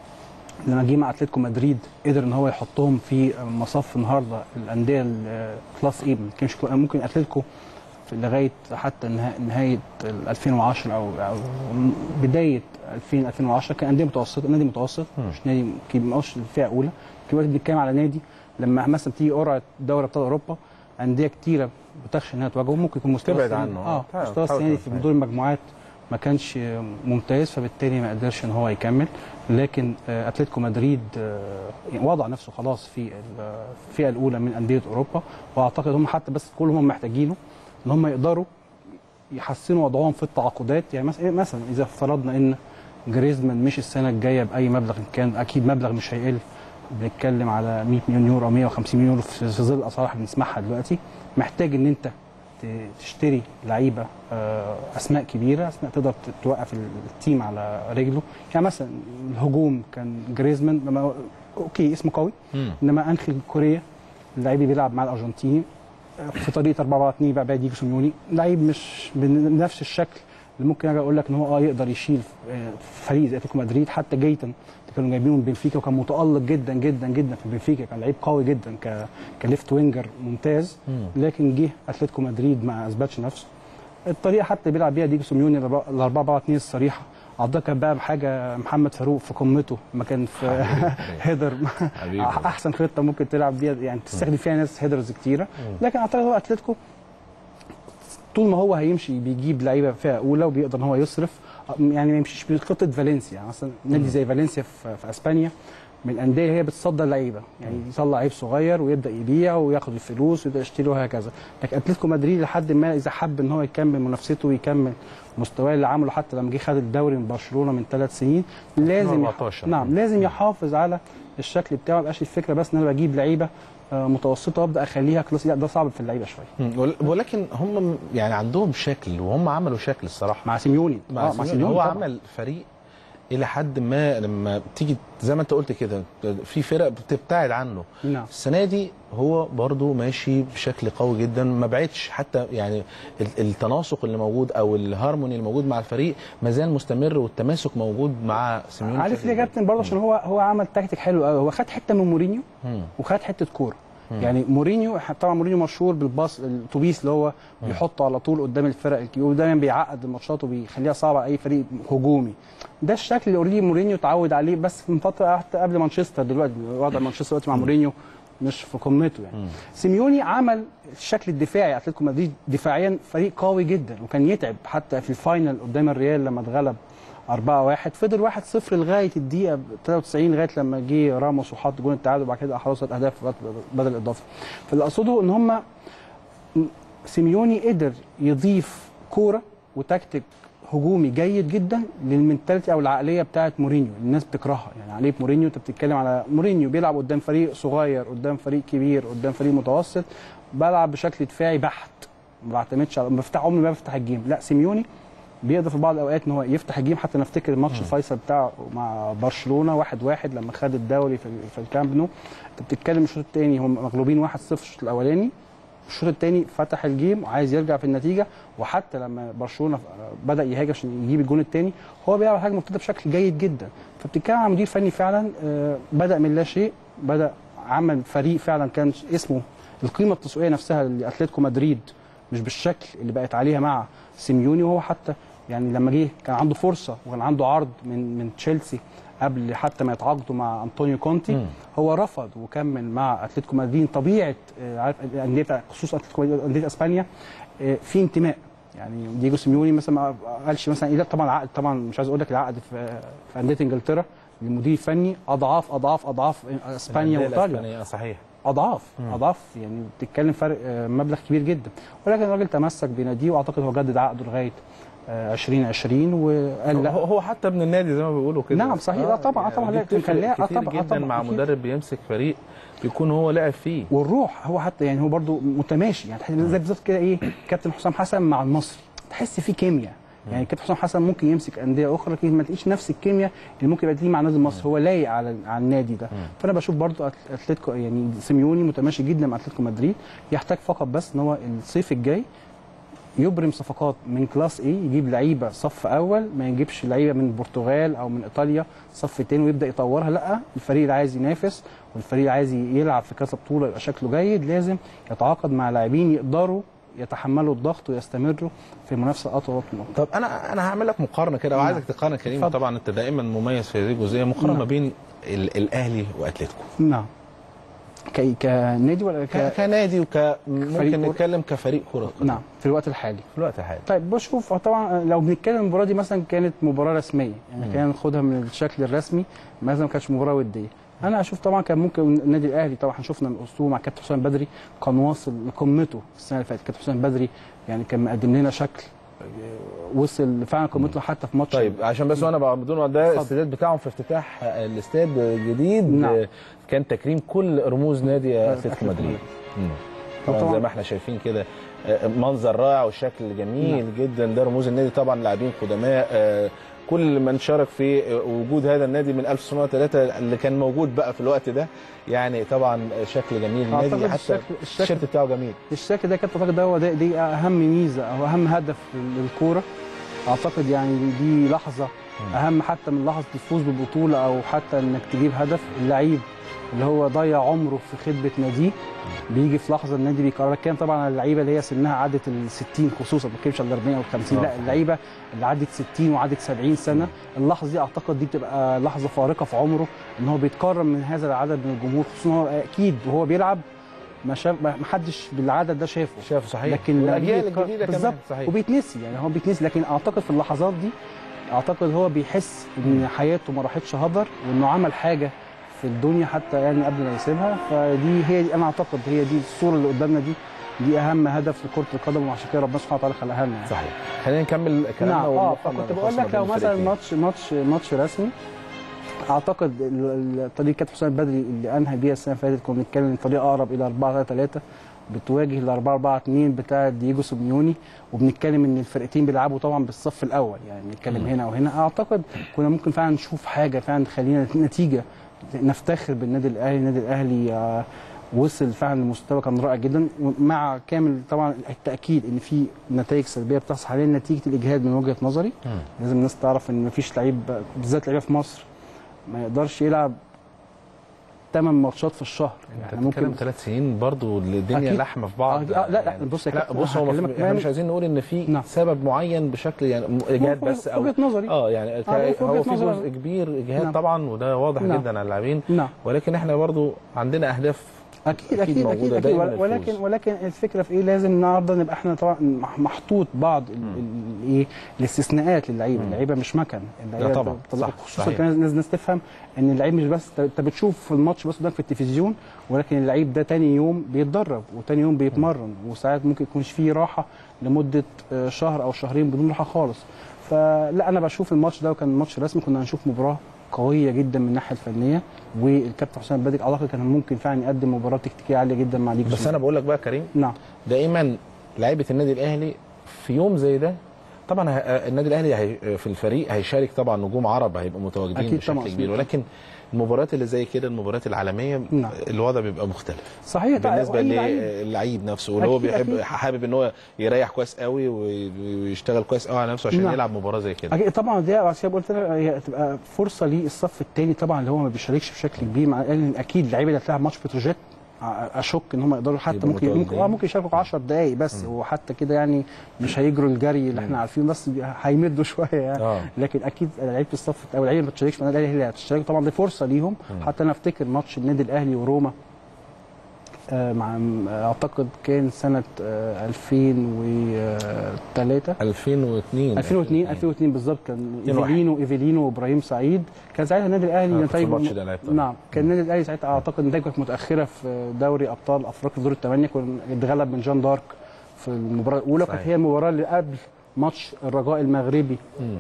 لما جه مع اتلتيكو مدريد قدر ان هو يحطهم في مصف النهارده الانديه الكلاس ايه ما كانش ممكن اتلتيكو في لغايه حتى نها- نهايه ال 2010 او او بدايه 2000 2010 كان انديه متوسطه نادي متوسط مش نادي كبير مش فئه اولى دلوقتي بنتكلم على نادي لما مثلا تيجي قرعه دوري ابطال اوروبا انديه كتيره بتخشى انها تواجهه ممكن يكون مستوى تبعد السنة- عنه، آه. اه تحاول- مستوى تحاول السنه دي تبعد في دور المجموعات ما كانش ممتاز فبالتالي ما قدرش ان هو يكمل لكن آه، اتلتيكو مدريد آه، يعني وضع نفسه خلاص في ال- الفئه الاولى من انديه اوروبا واعتقد هم حتى بس كل هم محتاجينه ان هم يقدروا يحسنوا وضعهم في التعاقدات يعني مثلا مثلا اذا فرضنا ان جريزمان مش السنه الجايه باي مبلغ إن كان اكيد مبلغ مش هيقل بنتكلم على 100 مليون يورو او 150 مليون يورو في في ظل الاسعار اللي بنسمعها دلوقتي محتاج ان انت ت- تشتري لعيبه آه، اسماء كبيره اسماء تقدر ت- توقف التيم على رجله يعني مثلا الهجوم كان جريزمان لما اوكي اسمه قوي انما انخيل كوريا اللعيب اللي بيلعب مع الارجنتيني آه، في طريقه 4 4 2 بقى ديجو سيميوني لعيب مش بنفس الشكل اللي ممكن اجي اقول لك ان هو اه يقدر يشيل آه، فريق زي اتلتيكو مدريد حتى جيتن اللي كانوا جايبينه من بنفيكا وكان متالق جدا جدا جدا في بنفيكا كان لعيب قوي جدا ك كليفت وينجر ممتاز لكن جه اتلتيكو مدريد ما اثبتش نفسه الطريقه حتى اللي بيلعب بيها ديجو سيميوني ال 4 4 2 الصريحه اعتقد كان بقى بحاجه محمد فاروق في قمته ما كان في هيدر حبيبي. احسن خطه ممكن تلعب بيها يعني تستخدم فيها ناس هيدرز كتيره لكن اعتقد هو اتلتيكو طول ما هو هيمشي بيجيب لعيبه فئه اولى وبيقدر ان هو يصرف يعني ما يمشيش بخطه فالنسيا يعني مثلا نادي زي فالنسيا في, في اسبانيا من الانديه اللي هي بتصدر لعيبه يعني يطلع لعيب صغير ويبدا يبيع وياخد الفلوس ويبدا يشتري وهكذا لكن اتلتيكو مدريد لحد ما اذا حب ان هو يكمل منافسته ويكمل مستواه اللي عمله حتى لما جه خد الدوري من برشلونه من ثلاث سنين لازم يح... 2014. نعم لازم يحافظ على الشكل بتاعه ما يبقاش الفكره بس ان انا بجيب لعيبه آه، متوسطه وابدا اخليها كلاس لا ده صعب في اللعيبه شويه مم. ول- ولكن هم يعني عندهم شكل وهم عملوا شكل الصراحه مع سيميوني مع آه، سيميوني هو طبعاً. عمل فريق الى حد ما لما تيجي زي ما انت قلت كده في فرق بتبتعد عنه نعم السنه دي هو برضو ماشي بشكل قوي جدا ما بعدش حتى يعني ال- التناسق اللي موجود او الهارموني اللي موجود مع الفريق ما زال مستمر والتماسك موجود مع سيميوني عارف بشكل ليه يا كبير. كابتن برضه عشان هو هو عمل تكتيك حلو قوي هو خد حته من مورينيو مم. وخد حته كوره يعني مورينيو طبعا مورينيو مشهور بالباص الاتوبيس اللي هو بيحطه على طول قدام الفرق الكبيره ودايما بيعقد الماتشات وبيخليها صعبه على اي فريق هجومي ده الشكل اللي اوريدي مورينيو اتعود عليه بس من فتره حتى قبل مانشستر دلوقتي وضع مانشستر دلوقتي مع مورينيو مش في قمته يعني سيميوني عمل الشكل الدفاعي اتلتيكو مدريد دفاعيا فريق قوي جدا وكان يتعب حتى في الفاينل قدام الريال لما اتغلب 4-1 فضل 1-0 لغايه الدقيقه 93 لغايه لما جه راموس وحط جون التعادل وبعد كده احرزت اهداف بدل الاضافه فاللي اقصده ان هم سيميوني قدر يضيف كوره وتكتيك هجومي جيد جدا للمنتاليتي او العقليه بتاعه مورينيو الناس بتكرهها يعني عقليه مورينيو انت بتتكلم على مورينيو بيلعب قدام فريق صغير قدام فريق كبير قدام فريق متوسط بلعب بشكل دفاعي بحت ما بعتمدش على بفتح عمري ما بفتح الجيم لا سيميوني بيقدر في بعض الاوقات ان هو يفتح الجيم حتى نفتكر الماتش الفيصل بتاعه مع برشلونه واحد واحد لما خد الدوري في, في الكامب نو انت بتتكلم الشوط الثاني هم مغلوبين 1-0 الشوط الاولاني الشوط الثاني فتح الجيم وعايز يرجع في النتيجه وحتى لما برشلونه بدا يهاجم عشان يجيب الجون الثاني هو بيلعب حاجه مرتده بشكل جيد جدا فبتتكلم عن مدير فني فعلا آه، بدا من لا شيء بدا عمل فريق فعلا كان اسمه القيمه التسويقيه نفسها لاتلتيكو مدريد مش بالشكل اللي بقت عليها مع سيميوني وهو حتى يعني لما جه كان عنده فرصه وكان عنده عرض من من تشيلسي قبل حتى ما يتعاقدوا مع انطونيو كونتي مم. هو رفض وكمل مع اتلتيكو مدريد طبيعه آه، عارف الانديه بتاع خصوص اتلتيكو مدريد انديه اسبانيا آه، في انتماء يعني دييجو سيميوني مثلا ما قالش مثلا ايه لا طبعا العقد طبعا مش عايز اقول لك العقد في في انديه انجلترا المدير الفني اضعاف اضعاف اضعاف اسبانيا الأندية وايطاليا الإسبانية، صحيح اضعاف اضعاف يعني بتتكلم فرق آه، مبلغ كبير جدا ولكن الراجل تمسك بناديه واعتقد هو جدد عقده لغايه آه، 2020 وقال لا هو هو حتى ابن النادي زي ما بيقولوا كده نعم، صحيح. آه، طبعا، آه، طبعا، دي لا، بتفرق كان لها- آه، كتير طبعا، آه، جدا طبعا، مع أكيد. مدرب بيمسك فريق يكون هو لاعب فيه والروح هو حتى يعني هو برضو متماشي يعني تحس زي بالظبط كده ايه كابتن حسام حسن مع المصري تحس في كيمياء يعني كابتن حسام حسن ممكن يمسك انديه اخرى لكن ما تلاقيش نفس الكيمياء اللي ممكن يبقى ليه مع نادي المصري هو لايق على على النادي ده فانا بشوف برضو أت- اتلتيكو يعني سيميوني متماشي جدا مع اتلتيكو مدريد يحتاج فقط بس ان هو الصيف الجاي يبرم صفقات من كلاس ايه يجيب لعيبه صف اول ما يجيبش لعيبه من البرتغال او من ايطاليا صف تاني ويبدا يطورها لا الفريق اللي عايز ينافس والفريق اللي عايز يلعب في كاس بطوله يبقى شكله جيد لازم يتعاقد مع لاعبين يقدروا يتحملوا الضغط ويستمروا في منافسه اطول من أطول. طب انا انا هعمل لك مقارنه كده وعايزك تقارن كريم اتفضل. طبعا انت دائما مميز في هذه الجزئيه مقارنه نعم. ما بين ال- الاهلي واتلتيكو نعم ك- كنادي ولا ك- ك... كنادي وك ممكن كورة. نتكلم كفريق كره قدم نعم في الوقت الحالي في الوقت الحالي طيب بشوف طبعا لو بنتكلم المباراه دي مثلا كانت مباراه رسميه يعني كان ناخدها من الشكل الرسمي مثلا ما كانتش مباراه وديه انا اشوف طبعا كان ممكن النادي الاهلي طبعا شفنا من اسلوبه مع كابتن حسام بدري كان واصل لقمته السنه اللي فاتت كابتن حسام بدري يعني كان مقدم لنا شكل آه، وصل فعلا قمته حتى في ماتش طيب عشان بس وانا بقى بدون ده اتفضل. الاستاد بتاعهم في افتتاح الاستاد الجديد نعم. آه، كان تكريم كل رموز نادي اتلتيكو أتلتيكو مدريد مم. طبعا وطبعاً- زي ما احنا شايفين كده آه، منظر رائع والشكل جميل جدا ده رموز النادي طبعا لاعبين قدماء آه، كل من شارك في آه، وجود هذا النادي من 1903 اللي كان موجود بقى في الوقت ده يعني طبعا شكل جميل النادي أعتقد حتى الشكل- الشكل- التيشيرت بتاعه جميل الشكل ده كابتن اعتقد ده هو ده دي اهم ميزه او اهم هدف للكوره اعتقد يعني دي لحظه اهم حتى من لحظه الفوز بالبطوله او حتى انك تجيب هدف اللعيب اللي هو ضيع عمره في خدمه ناديه بيجي في لحظه النادي بيقرر كان طبعا على اللعيبه اللي هي سنها عدت ال 60 خصوصا ما بتكلمش على ال 40 او ال 50 لا آه. اللعيبه اللي عدت 60 وعدت 70 سنه اللحظه دي اعتقد دي بتبقى لحظه فارقه في عمره ان هو بيتكرم من هذا العدد من الجمهور خصوصا هو اكيد وهو بيلعب ما شاف ما حدش بالعدد ده شافه شافه صحيح لكن لما والاجيال بيجي يتكرر- الجديده كمان بالظبط صحيح وبيتنسي يعني هو بيتنسي لكن اعتقد في اللحظات دي اعتقد هو بيحس ان حياته ما راحتش هدر وانه عمل حاجه في الدنيا حتى يعني قبل ما يسيبها فدي هي دي انا اعتقد هي دي الصوره اللي قدامنا دي دي اهم هدف لكره القدم وعشان كده ربنا سبحانه وتعالى خلقها لنا يعني. صحيح خلينا نكمل كلامنا نعم اه والمقارنة فكنت بقول الخاصة لك لو بين مثلا الفريقين. ماتش ماتش ماتش رسمي اعتقد ال- ال- طريقه كابتن حسام بدري اللي انهى بيها السنه اللي فاتت كنا بنتكلم طريقه اقرب الى 4 3 3 بتواجه ال 4 4 2 بتاع دييجو سيميوني وبنتكلم ان الفرقتين بيلعبوا طبعا بالصف الاول يعني بنتكلم هنا وهنا اعتقد كنا ممكن فعلا نشوف حاجه فعلا تخلينا نتيجه نفتخر بالنادي الاهلي النادي الاهلي آه، وصل فعلا لمستوى كان رائع جدا مع كامل طبعا التاكيد ان في نتائج سلبيه بتحصل حاليا نتيجه الاجهاد من وجهه نظري لازم الناس تعرف ان مفيش لعيب بالذات لعيبه في مصر ما يقدرش يلعب 8 ماتشات في الشهر انت بتتكلم ثلاث سنين برضه الدنيا أكيد. لحمه في بعض آه، لا، لا، بص يا لا كابتن، بص هو هكلمك مف- احنا كمان- مش عايزين نقول ان في نعم. سبب معين بشكل يعني م- اجهاد في- بس في او وجهة نظري. اه يعني ك- آه، في هو وجهة في نظري. جزء كبير اجهاد نعم. طبعا وده واضح نعم. جدا على اللاعبين نعم ولكن احنا برضه عندنا اهداف اكيد اكيد اكيد, موجودة أكيد دايماً ول- ولكن الفوز. ولكن الفكره في ايه لازم النهارده نبقى احنا طبعا مح- محطوط بعض ال- ال- ايه الاستثناءات للعيبه اللعيبه مش مكن اللعيبه لا طبعاً، طلع- صح، خصوصا صحيح. كمان الناس الناس تفهم ان اللعيب مش بس انت بتشوف في الماتش بس قدامك في التلفزيون ولكن اللعيب ده تاني يوم بيتدرب وتاني يوم بيتمرن وساعات ممكن يكونش فيه راحه لمده آه، شهر او شهرين بدون راحه خالص فلا انا بشوف الماتش ده وكان ماتش رسمي كنا هنشوف مباراه قويه جدا من الناحيه الفنيه والكابتن حسام البدري اعتقد كان ممكن فعلا يقدم مباراه تكتيكيه عاليه جدا مع ليج بس انا بقول لك بقى يا كريم نعم دائما لعيبه النادي الاهلي في يوم زي ده طبعا ه- النادي الاهلي هي في الفريق هيشارك طبعا نجوم عرب هيبقوا متواجدين أكيد بشكل طبعاً. كبير ولكن المباريات اللي زي كده المباريات العالميه نعم. الوضع بيبقى مختلف صحيح طبعاً، بالنسبه وأي لعيب. للعيب نفسه واللي هو أكيد، بيحب أكيد. حابب ان هو يريح كويس قوي وي- ويشتغل كويس قوي على نفسه عشان نعم. يلعب مباراه زي كده أكيد طبعا دي عشان قلت لك هي هتبقى فرصه للصف الثاني طبعا اللي هو ما بيشاركش بشكل كبير مع لأن اكيد اللعيبه اللي هتلعب ماتش بتروجيت اشك ان هم يقدروا حتى يبقوا ممكن ممكن متواجدين. اه ممكن يشاركوا 10 دقائق بس وحتى كده يعني مش هيجروا الجري اللي احنا عارفينه بس بي- هيمدوا شويه يعني آه. لكن اكيد لعيبه الصف او اللعيبه اللي ما بتشاركش مع النادي الاهلي هي اللي هتشترك طبعا دي فرصه ليهم حتى انا افتكر ماتش النادي الاهلي وروما آه، مع اعتقد كان سنه آه، 2003 2002 2002 2002 بالظبط كان 2-1. ايفيلينو ايفيلينو وابراهيم سعيد كان ساعتها النادي الاهلي آه، كنت في نتائجه الماتش ده لعبت. نعم كان النادي الاهلي ساعتها اعتقد نتائجه كانت متاخره في دوري ابطال افريقيا في دور الثمانيه كان اتغلب من جان دارك في المباراه الاولى كانت صحيح. هي المباراه اللي قبل ماتش الرجاء المغربي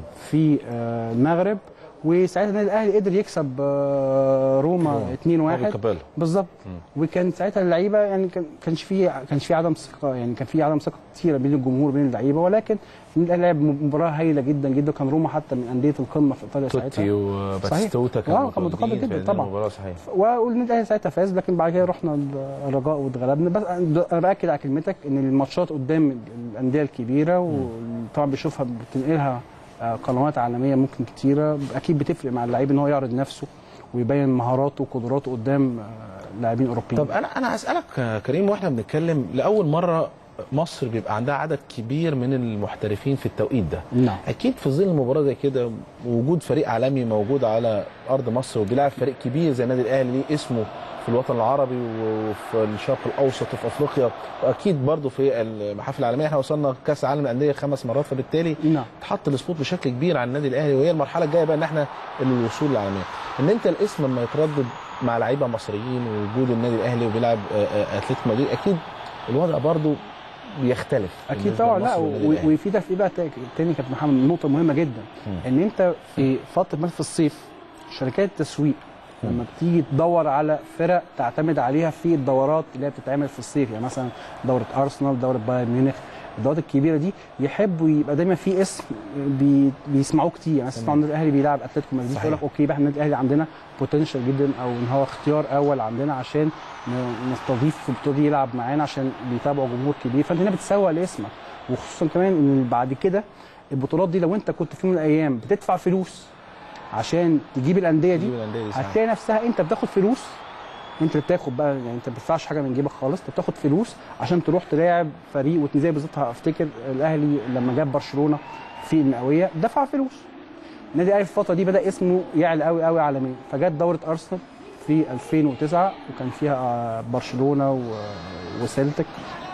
في آه، المغرب وساعتها النادي الاهلي قدر يكسب آه، روما 2-1 كابيلا. بالظبط وكان ساعتها اللعيبه يعني كان كانش في كانش في عدم ثقه يعني كان في عدم ثقه كتيره بين الجمهور وبين اللعيبه ولكن النادي الاهلي لعب مباراه هايله جدا جدا كان روما حتى من انديه القمه في ايطاليا توتي ساعتها وباتستوتا صحيح. آه، كان متقدم متواجدين جدا في طبعاً. المباراه صحيح والنادي الاهلي ساعتها فاز لكن بعد كده رحنا الرجاء واتغلبنا بس انا باكد على كلمتك ان الماتشات قدام الانديه الكبيره وطبعا بيشوفها بتنقلها آه، قنوات عالميه ممكن كتيره اكيد بتفرق مع اللعيب ان هو يعرض نفسه ويبين مهاراته وقدراته قدام آه، لاعبين اوروبيين طب انا انا هسالك يا كريم واحنا بنتكلم لاول مره مصر بيبقى عندها عدد كبير من المحترفين في التوقيت ده نعم اكيد في ظل مباراه زي كده وجود فريق عالمي موجود على ارض مصر وبيلعب فريق كبير زي النادي الاهلي ليه اسمه في الوطن العربي وفي الشرق الاوسط وفي افريقيا واكيد برضه في المحافل العالميه احنا وصلنا كاس العالم للانديه خمس مرات فبالتالي نعم اتحط السبوت بشكل كبير على النادي الاهلي وهي المرحله الجايه بقى ان احنا الوصول للعالميه ان انت الاسم لما يتردد مع لعيبه مصريين ووجود النادي الاهلي وبيلعب آه، آه، اتلتيكو مدريد اكيد الوضع برضه بيختلف اكيد بالنسبة طبعا لا لمصر والنادي الأهلي. و- وفي ده في بقى تا- تاني كابتن محمد نقطه مهمه جدا ان انت في فتره مثلا في الصيف شركات التسويق لما بتيجي تدور على فرق تعتمد عليها في الدورات اللي هي بتتعمل في الصيف يعني مثلا دوره ارسنال دوره بايرن ميونخ الدورات الكبيره دي يحبوا يبقى دايما في اسم بي بيسمعوه كتير يعني مثلا النادي الاهلي بيلعب اتلتيكو مدريد صحيح. يقول لك اوكي يبقى احنا النادي الاهلي عندنا بوتنشال جدا او ان هو اختيار اول عندنا عشان ن- نستضيف في البطوله دي يلعب معانا عشان بيتابعوا جمهور كبير فانت هنا بتسوق لاسمك وخصوصا كمان ان بعد كده البطولات دي لو انت كنت في يوم من الايام بتدفع فلوس عشان تجيب الانديه دي تجيب الأندية دي صحيح. هتلاقي نفسها انت بتاخد فلوس انت اللي بتاخد بقى يعني انت ما بتدفعش حاجه من جيبك خالص انت بتاخد فلوس عشان تروح تلاعب فريق وت- زي بالظبط هفتكر الاهلي لما جاب برشلونه في المئويه دفع فلوس النادي الاهلي في الفتره دي بدا اسمه يعلى قوي قوي عالميا فجت دوره ارسنال في 2009 وكان فيها آه، برشلونه و- وسيلتك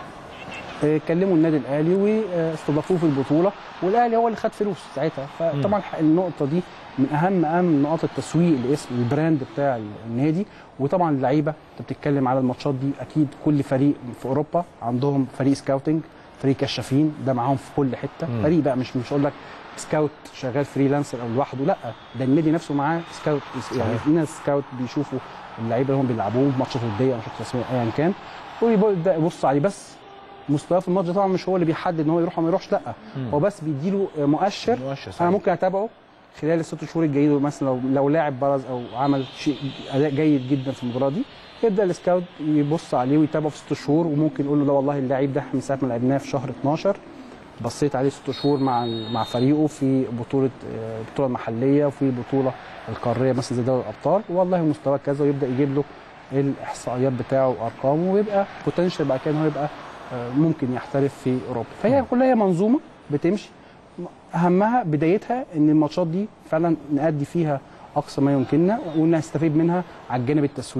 آه، كلموا النادي الاهلي واستضافوه في البطوله والاهلي هو اللي خد فلوس ساعتها فطبعا النقطه دي من اهم اهم نقاط التسويق لاسم البراند بتاع النادي وطبعا اللعيبه انت بتتكلم على الماتشات دي اكيد كل فريق في اوروبا عندهم فريق سكاوتنج فريق كشافين ده معاهم في كل حته مم. فريق بقى مش مش اقول لك سكاوت شغال فريلانسر او لوحده لا ده النادي نفسه معاه سكاوت يعني في ناس سكاوت بيشوفوا اللعيبه اللي هم بيلعبوه ماتشات وديه او ماتشات رسميه ايا كان ويبدا يبص عليه بس مستواه في الماتش ده طبعا مش هو اللي بيحدد ان هو يروح او ما يروحش لا هو بس بيديله مؤشر مؤشر صحيح. انا ممكن اتابعه خلال الست شهور الجايين مثلا لو لو لاعب برز او عمل شيء اداء جيد جدا في المباراه دي يبدا السكاوت يبص عليه ويتابعه في ست شهور وممكن يقول له ده والله اللاعب ده من ساعه ما لعبناه في شهر 12 بصيت عليه ست شهور مع مع فريقه في بطوله آه، بطوله محليه وفي بطوله القاريه مثلا زي دوري الابطال والله مستواه كذا ويبدا يجيب له الاحصائيات بتاعه وارقامه ويبقى بوتنشال بعد كده ان هو يبقى آه، ممكن يحترف في اوروبا فهي كلها هي منظومه بتمشي اهمها بدايتها ان الماتشات دي فعلا نأدي فيها اقصى ما يمكننا ونستفيد منها على الجانب التسويقي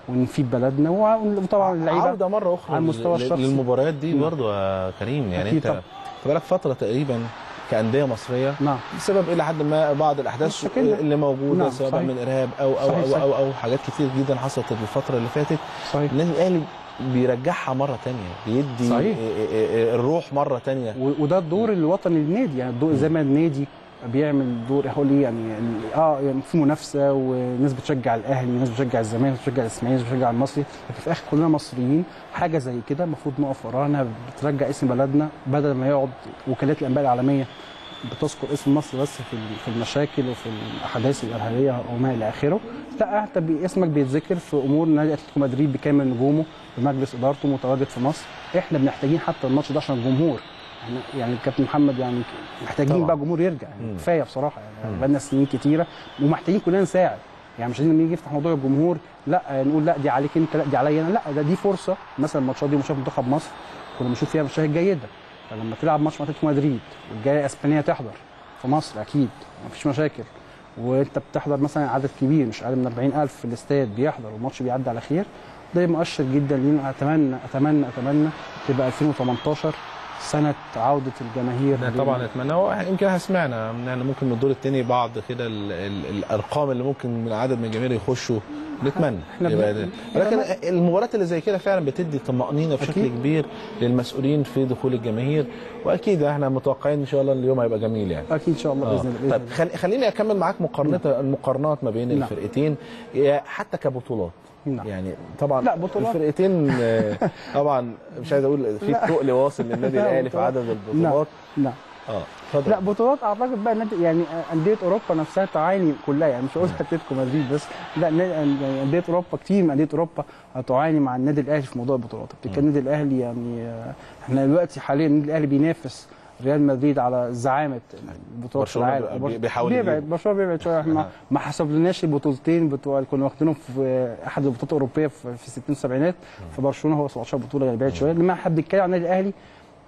ونفيد بلدنا وع- وطبعا اللعيبه عوده مره اخرى على المستوى لل- الشخصي. للمباريات دي نعم. برضه يا كريم يعني أكيد انت طبعا. خد بالك فتره تقريبا كانديه مصريه نعم بسبب الى حد ما بعض الاحداث مشاكلنا. اللي موجوده نعم، سواء صحيح. من ارهاب او او صحيح، او, صحيح. أو, أو حاجات كتير جدا حصلت الفتره اللي فاتت صحيح النادي الاهلي بيرجعها مره تانية بيدي صحيح. إيه- إيه- إيه الروح مره تانية و- وده الدور الوطني للنادي يعني الدور زي ما النادي بيعمل دور هقول ايه يعني ال- اه يعني في منافسه وناس بتشجع الاهلي وناس بتشجع الزمالك ناس بتشجع الاسماعيلي ناس بتشجع المصري لكن في الاخر كلنا مصريين حاجه زي كده المفروض نقف وراها بترجع اسم بلدنا بدل ما يقعد وكالات الانباء العالميه بتذكر اسم مصر بس في ال- في المشاكل وفي الاحداث الارهابيه وما الى اخره لا انت بي- اسمك بيتذكر في امور نادي اتلتيكو مدريد بكامل نجومه بمجلس ادارته متواجد في مصر احنا بنحتاجين حتى الماتش ده عشان الجمهور احنا يعني الكابتن محمد يعني محتاجين طبعاً. بقى جمهور يرجع يعني مم. كفايه بصراحه يعني بقالنا سنين كتيره ومحتاجين كلنا نساعد يعني مش عايزين لما يجي يفتح موضوع الجمهور لا نقول لا دي عليك انت لا دي عليا انا لا ده دي فرصه مثلا الماتشات دي ماتشات منتخب مصر كنا بنشوف فيها مشاهد جيده فلما تلعب ماتش مع اتلتيكو مدريد والجايه اسبانيا تحضر في مصر اكيد مفيش مشاكل وانت بتحضر مثلا عدد كبير مش اقل من 40000 في الاستاد بيحضر والماتش بيعدي على خير ده مؤشر جدا لينا اتمنى اتمنى اتمنى تبقى 2018 سنه عوده الجماهير ده لل- طبعا اتمنى هو يمكن احنا سمعنا يعني ممكن من الدور الثاني بعض كده ال- ال- الارقام اللي ممكن من عدد من الجماهير يخشوا نتمنى إحنا يبقى بن- ده. ولكن المباريات اللي زي كده فعلا بتدي طمانينه بشكل أكيد. كبير للمسؤولين في دخول الجماهير واكيد احنا متوقعين ان شاء الله اليوم هيبقى جميل يعني اكيد ان شاء الله باذن الله بإذن طيب الله. خل... خليني اكمل معاك مقارنه المقارنات ما بين نعم. الفرقتين يا- حتى كبطولات نعم. يعني طبعا لا، بطولات. الفرقتين آه، طبعا مش عايز اقول في لا. تقل واصل للنادي لا، الاهلي في بطولات. عدد البطولات لا اه اتفضل لا بطولات اعتقد بقى النادي يعني انديه اوروبا نفسها تعاني كلها يعني مش هقول اتلتيكو مدريد بس لا نا- يعني انديه اوروبا كتير من انديه اوروبا هتعاني مع النادي الاهلي في موضوع البطولات بتتكلم النادي الاهلي يعني آه، احنا دلوقتي حاليا النادي الاهلي بينافس ريال مدريد على زعامه البطولات في برشلونة العالم بي- بيحاول بيبعد يجيب. برشلونه بيبعد شويه احنا ما- ما حسبناش البطولتين بتوع اللي كنا واخدينهم في احد البطولات الاوروبيه في في 60 والسبعينات فبرشلونه هو 17 بطوله يعني بعيد شويه لما احنا بنتكلم عن النادي الاهلي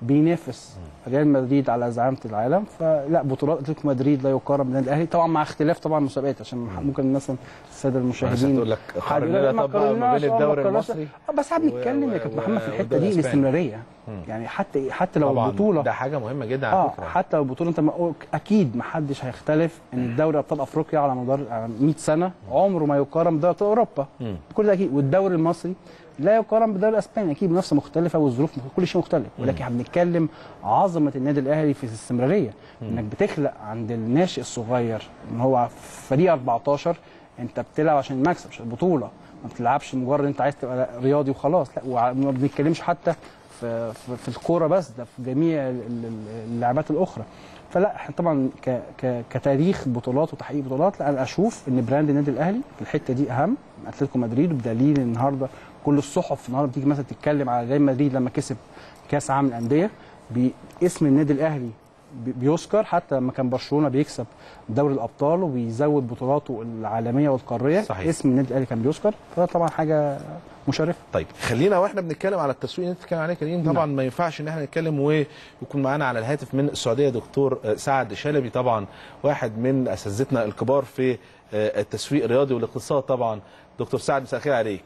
بينافس ريال مدريد على زعامه العالم فلا بطولات اتلتيكو مدريد لا يقارن بالنادي الاهلي طبعا مع اختلاف طبعا المسابقات عشان ممكن مثلا الساده الناس المشاهدين هتقول لك حد قارن يقول لك لنا ما طب بقى ما قارناش، بين آه، ما الدوري قارناش. المصري آه، بس احنا بنتكلم يا و- كابتن و- محمد في الحته والدوري دي الإسباني. الاستمراريه يعني حتى حتى لو طبعا البطوله ده حاجه مهمه جدا على اه فكره حتى لو البطوله انت ما اكيد ما حدش هيختلف ان دوري ابطال افريقيا على مدار على 100 سنه عمره ما يقارن بدوري ابطال اوروبا مم. كل ده اكيد والدوري المصري لا يقارن بالدوري الاسباني اكيد منافسه مختلفه والظروف مخ- كل شيء مختلف ولكن احنا بنتكلم عظمه النادي الاهلي في الاستمراريه انك بتخلق عند الناشئ الصغير ان هو فريق 14 انت بتلعب عشان المكسب عشان البطوله ما بتلعبش مجرد انت عايز تبقى رياضي وخلاص لا وما بنتكلمش حتى في في, في الكوره بس ده في جميع ال- ال- اللعبات الاخرى فلا احنا طبعا ك ك كتاريخ بطولات وتحقيق بطولات لا انا اشوف ان براند النادي الاهلي في الحته دي اهم من اتلتيكو مدريد وبدليل النهارده كل الصحف النهارده بتيجي مثلا تتكلم على ريال مدريد لما كسب كاس عالم الانديه باسم النادي الاهلي بي- بيذكر حتى لما كان برشلونه بيكسب دوري الابطال وبيزود بطولاته العالميه والقاريه صحيح. اسم النادي الاهلي كان بيذكر فده طبعا حاجه مشرفه طيب خلينا واحنا بنتكلم على التسويق اللي انت بتتكلم عليه كريم طبعا ما ينفعش ان احنا نتكلم ويكون معانا على الهاتف من السعوديه دكتور آه، سعد شلبي طبعا واحد من اساتذتنا الكبار في آه، التسويق الرياضي والاقتصاد طبعا دكتور سعد مساء الخير عليك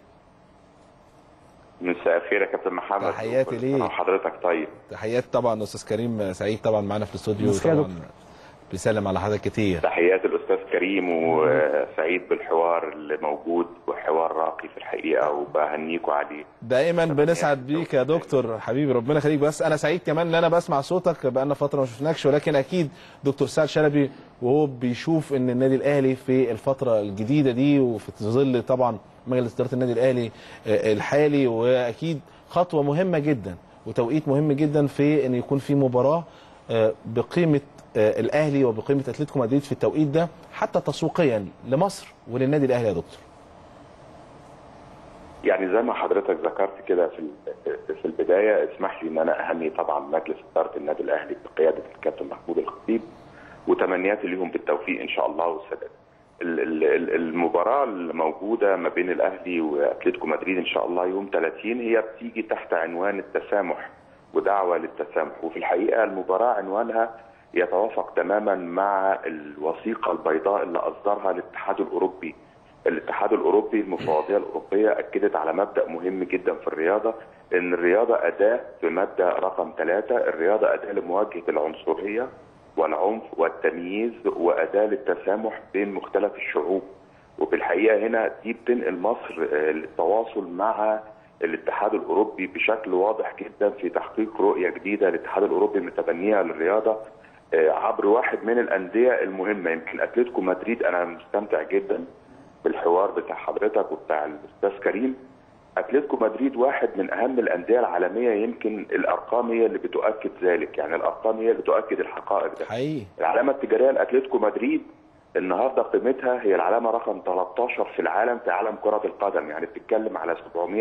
مساء الخير يا كابتن محمد تحياتي وكل ليك. سنة وحضرتك طيب تحيات طبعا استاذ كريم سعيد طبعا معانا في الاستوديو مساء طبعا دكتور. بيسلم على حضرتك كتير تحيات الاستاذ كريم وسعيد بالحوار اللي موجود وحوار راقي في الحقيقه وبهنيكوا عليه دائما بنسعد بيك يا دكتور حبيبي ربنا يخليك بس انا سعيد كمان ان انا بسمع صوتك بقالنا فتره ما شفناكش ولكن اكيد دكتور سعد شلبي وهو بيشوف ان النادي الاهلي في الفتره الجديده دي وفي ظل طبعا مجلس اداره النادي الاهلي آه، الحالي واكيد خطوه مهمه جدا وتوقيت مهم جدا في ان يكون في مباراه آه، بقيمه آه، الاهلي وبقيمه اتلتيكو مدريد في التوقيت ده حتى تسويقيا لمصر وللنادي الاهلي يا دكتور يعني زي ما حضرتك ذكرت كده في ال- في البدايه اسمح لي ان انا اهني طبعا مجلس اداره النادي الاهلي بقياده الكابتن محمود الخطيب وتمنياتي ليهم بالتوفيق ان شاء الله والسداد. ال- ال- ال- المباراه الموجوده ما بين الاهلي واتلتيكو مدريد ان شاء الله يوم 30 هي بتيجي تحت عنوان التسامح ودعوه للتسامح وفي الحقيقه المباراه عنوانها يتوافق تماما مع الوثيقه البيضاء اللي اصدرها الاتحاد الاوروبي الاتحاد الاوروبي المفوضيه الاوروبيه اكدت على مبدا مهم جدا في الرياضه ان الرياضه اداه بمبدا رقم ثلاثه الرياضه اداه لمواجهه العنصريه والعنف والتمييز واداه للتسامح بين مختلف الشعوب وفي الحقيقه هنا دي بتنقل مصر آه، للتواصل مع الاتحاد الاوروبي بشكل واضح جدا في تحقيق رؤيه جديده الاتحاد الاوروبي متبنيها للرياضه آه، عبر واحد من الانديه المهمه يمكن اتلتيكو مدريد انا مستمتع جدا بالحوار بتاع حضرتك وبتاع الاستاذ كريم اتلتيكو مدريد واحد من اهم الانديه العالميه يمكن الارقام هي اللي بتؤكد ذلك يعني الارقام هي اللي تؤكد الحقائق ده حقيقي العلامه التجاريه لاتلتيكو مدريد النهارده قيمتها هي العلامه رقم 13 في العالم في عالم كره القدم يعني بتتكلم على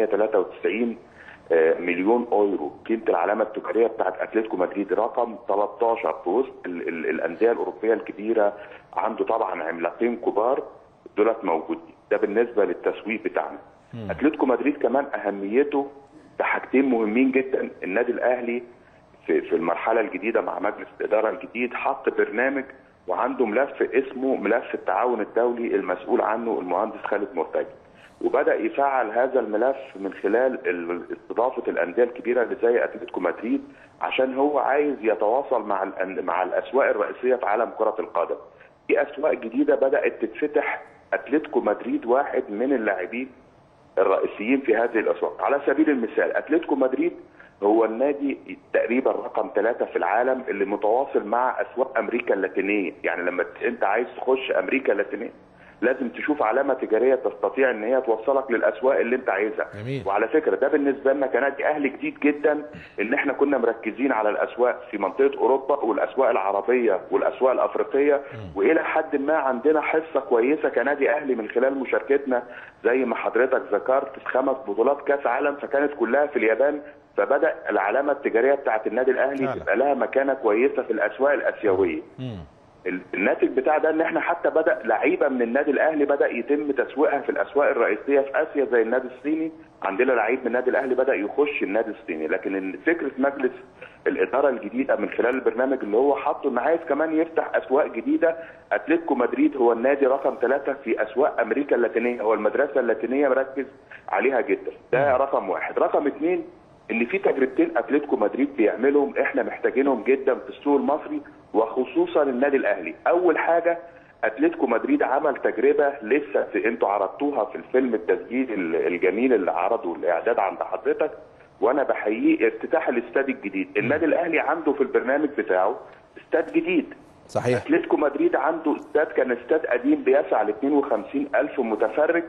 793 آه، مليون اورو قيمه العلامه التجاريه بتاعت اتلتيكو مدريد رقم 13 في وسط ال- ال- الانديه الاوروبيه الكبيره عنده طبعا عملاقين كبار دولت موجودين ده بالنسبه للتسويق بتاعنا اتلتيكو مدريد كمان اهميته في حاجتين مهمين جدا النادي الاهلي في في المرحله الجديده مع مجلس الاداره الجديد حط برنامج وعنده ملف اسمه ملف التعاون الدولي المسؤول عنه المهندس خالد مرتجي وبدا يفعل هذا الملف من خلال ال- استضافه الانديه الكبيره اللي زي اتلتيكو مدريد عشان هو عايز يتواصل مع الأن- مع الاسواق الرئيسيه في عالم كره القدم. في اسواق جديده بدات تتفتح اتلتيكو مدريد واحد من اللاعبين الرئيسيين في هذه الاسواق على سبيل المثال اتلتيكو مدريد هو النادي تقريبا رقم ثلاثة في العالم اللي متواصل مع اسواق امريكا اللاتينيه يعني لما ت- انت عايز تخش امريكا اللاتينيه لازم تشوف علامه تجاريه تستطيع ان هي توصلك للاسواق اللي انت عايزها جميل. وعلى فكره ده بالنسبه لنا كنادي اهلي جديد جدا ان احنا كنا مركزين على الاسواق في منطقه اوروبا والاسواق العربيه والاسواق الافريقيه والى حد ما عندنا حصه كويسه كنادي اهلي من خلال مشاركتنا زي ما حضرتك ذكرت في خمس بطولات كاس عالم فكانت كلها في اليابان فبدا العلامه التجاريه بتاعت النادي الاهلي فعلا. تبقى لها مكانه كويسه في الاسواق الاسيويه مم. ال- الناتج بتاع ده ان احنا حتى بدا لعيبه من النادي الاهلي بدا يتم تسويقها في الاسواق الرئيسيه في اسيا زي النادي الصيني عندنا لعيب من النادي الاهلي بدا يخش النادي الصيني لكن إن فكره مجلس الاداره الجديده من خلال البرنامج اللي هو حاطه انه عايز كمان يفتح اسواق جديده اتلتيكو مدريد هو النادي رقم ثلاثه في اسواق امريكا اللاتينيه هو المدرسه اللاتينيه مركز عليها جدا ده رقم واحد رقم اثنين ان في تجربتين اتلتيكو مدريد بيعملهم احنا محتاجينهم جدا في السوق المصري وخصوصا النادي الاهلي اول حاجه اتلتيكو مدريد عمل تجربه لسه في انتوا عرضتوها في الفيلم التسجيل ال- الجميل اللي عرضه الاعداد عند حضرتك وانا بحييه افتتاح الاستاد الجديد النادي الاهلي عنده في البرنامج بتاعه استاد جديد صحيح اتلتيكو مدريد عنده استاد كان استاد قديم بيسع ل 52 الف متفرج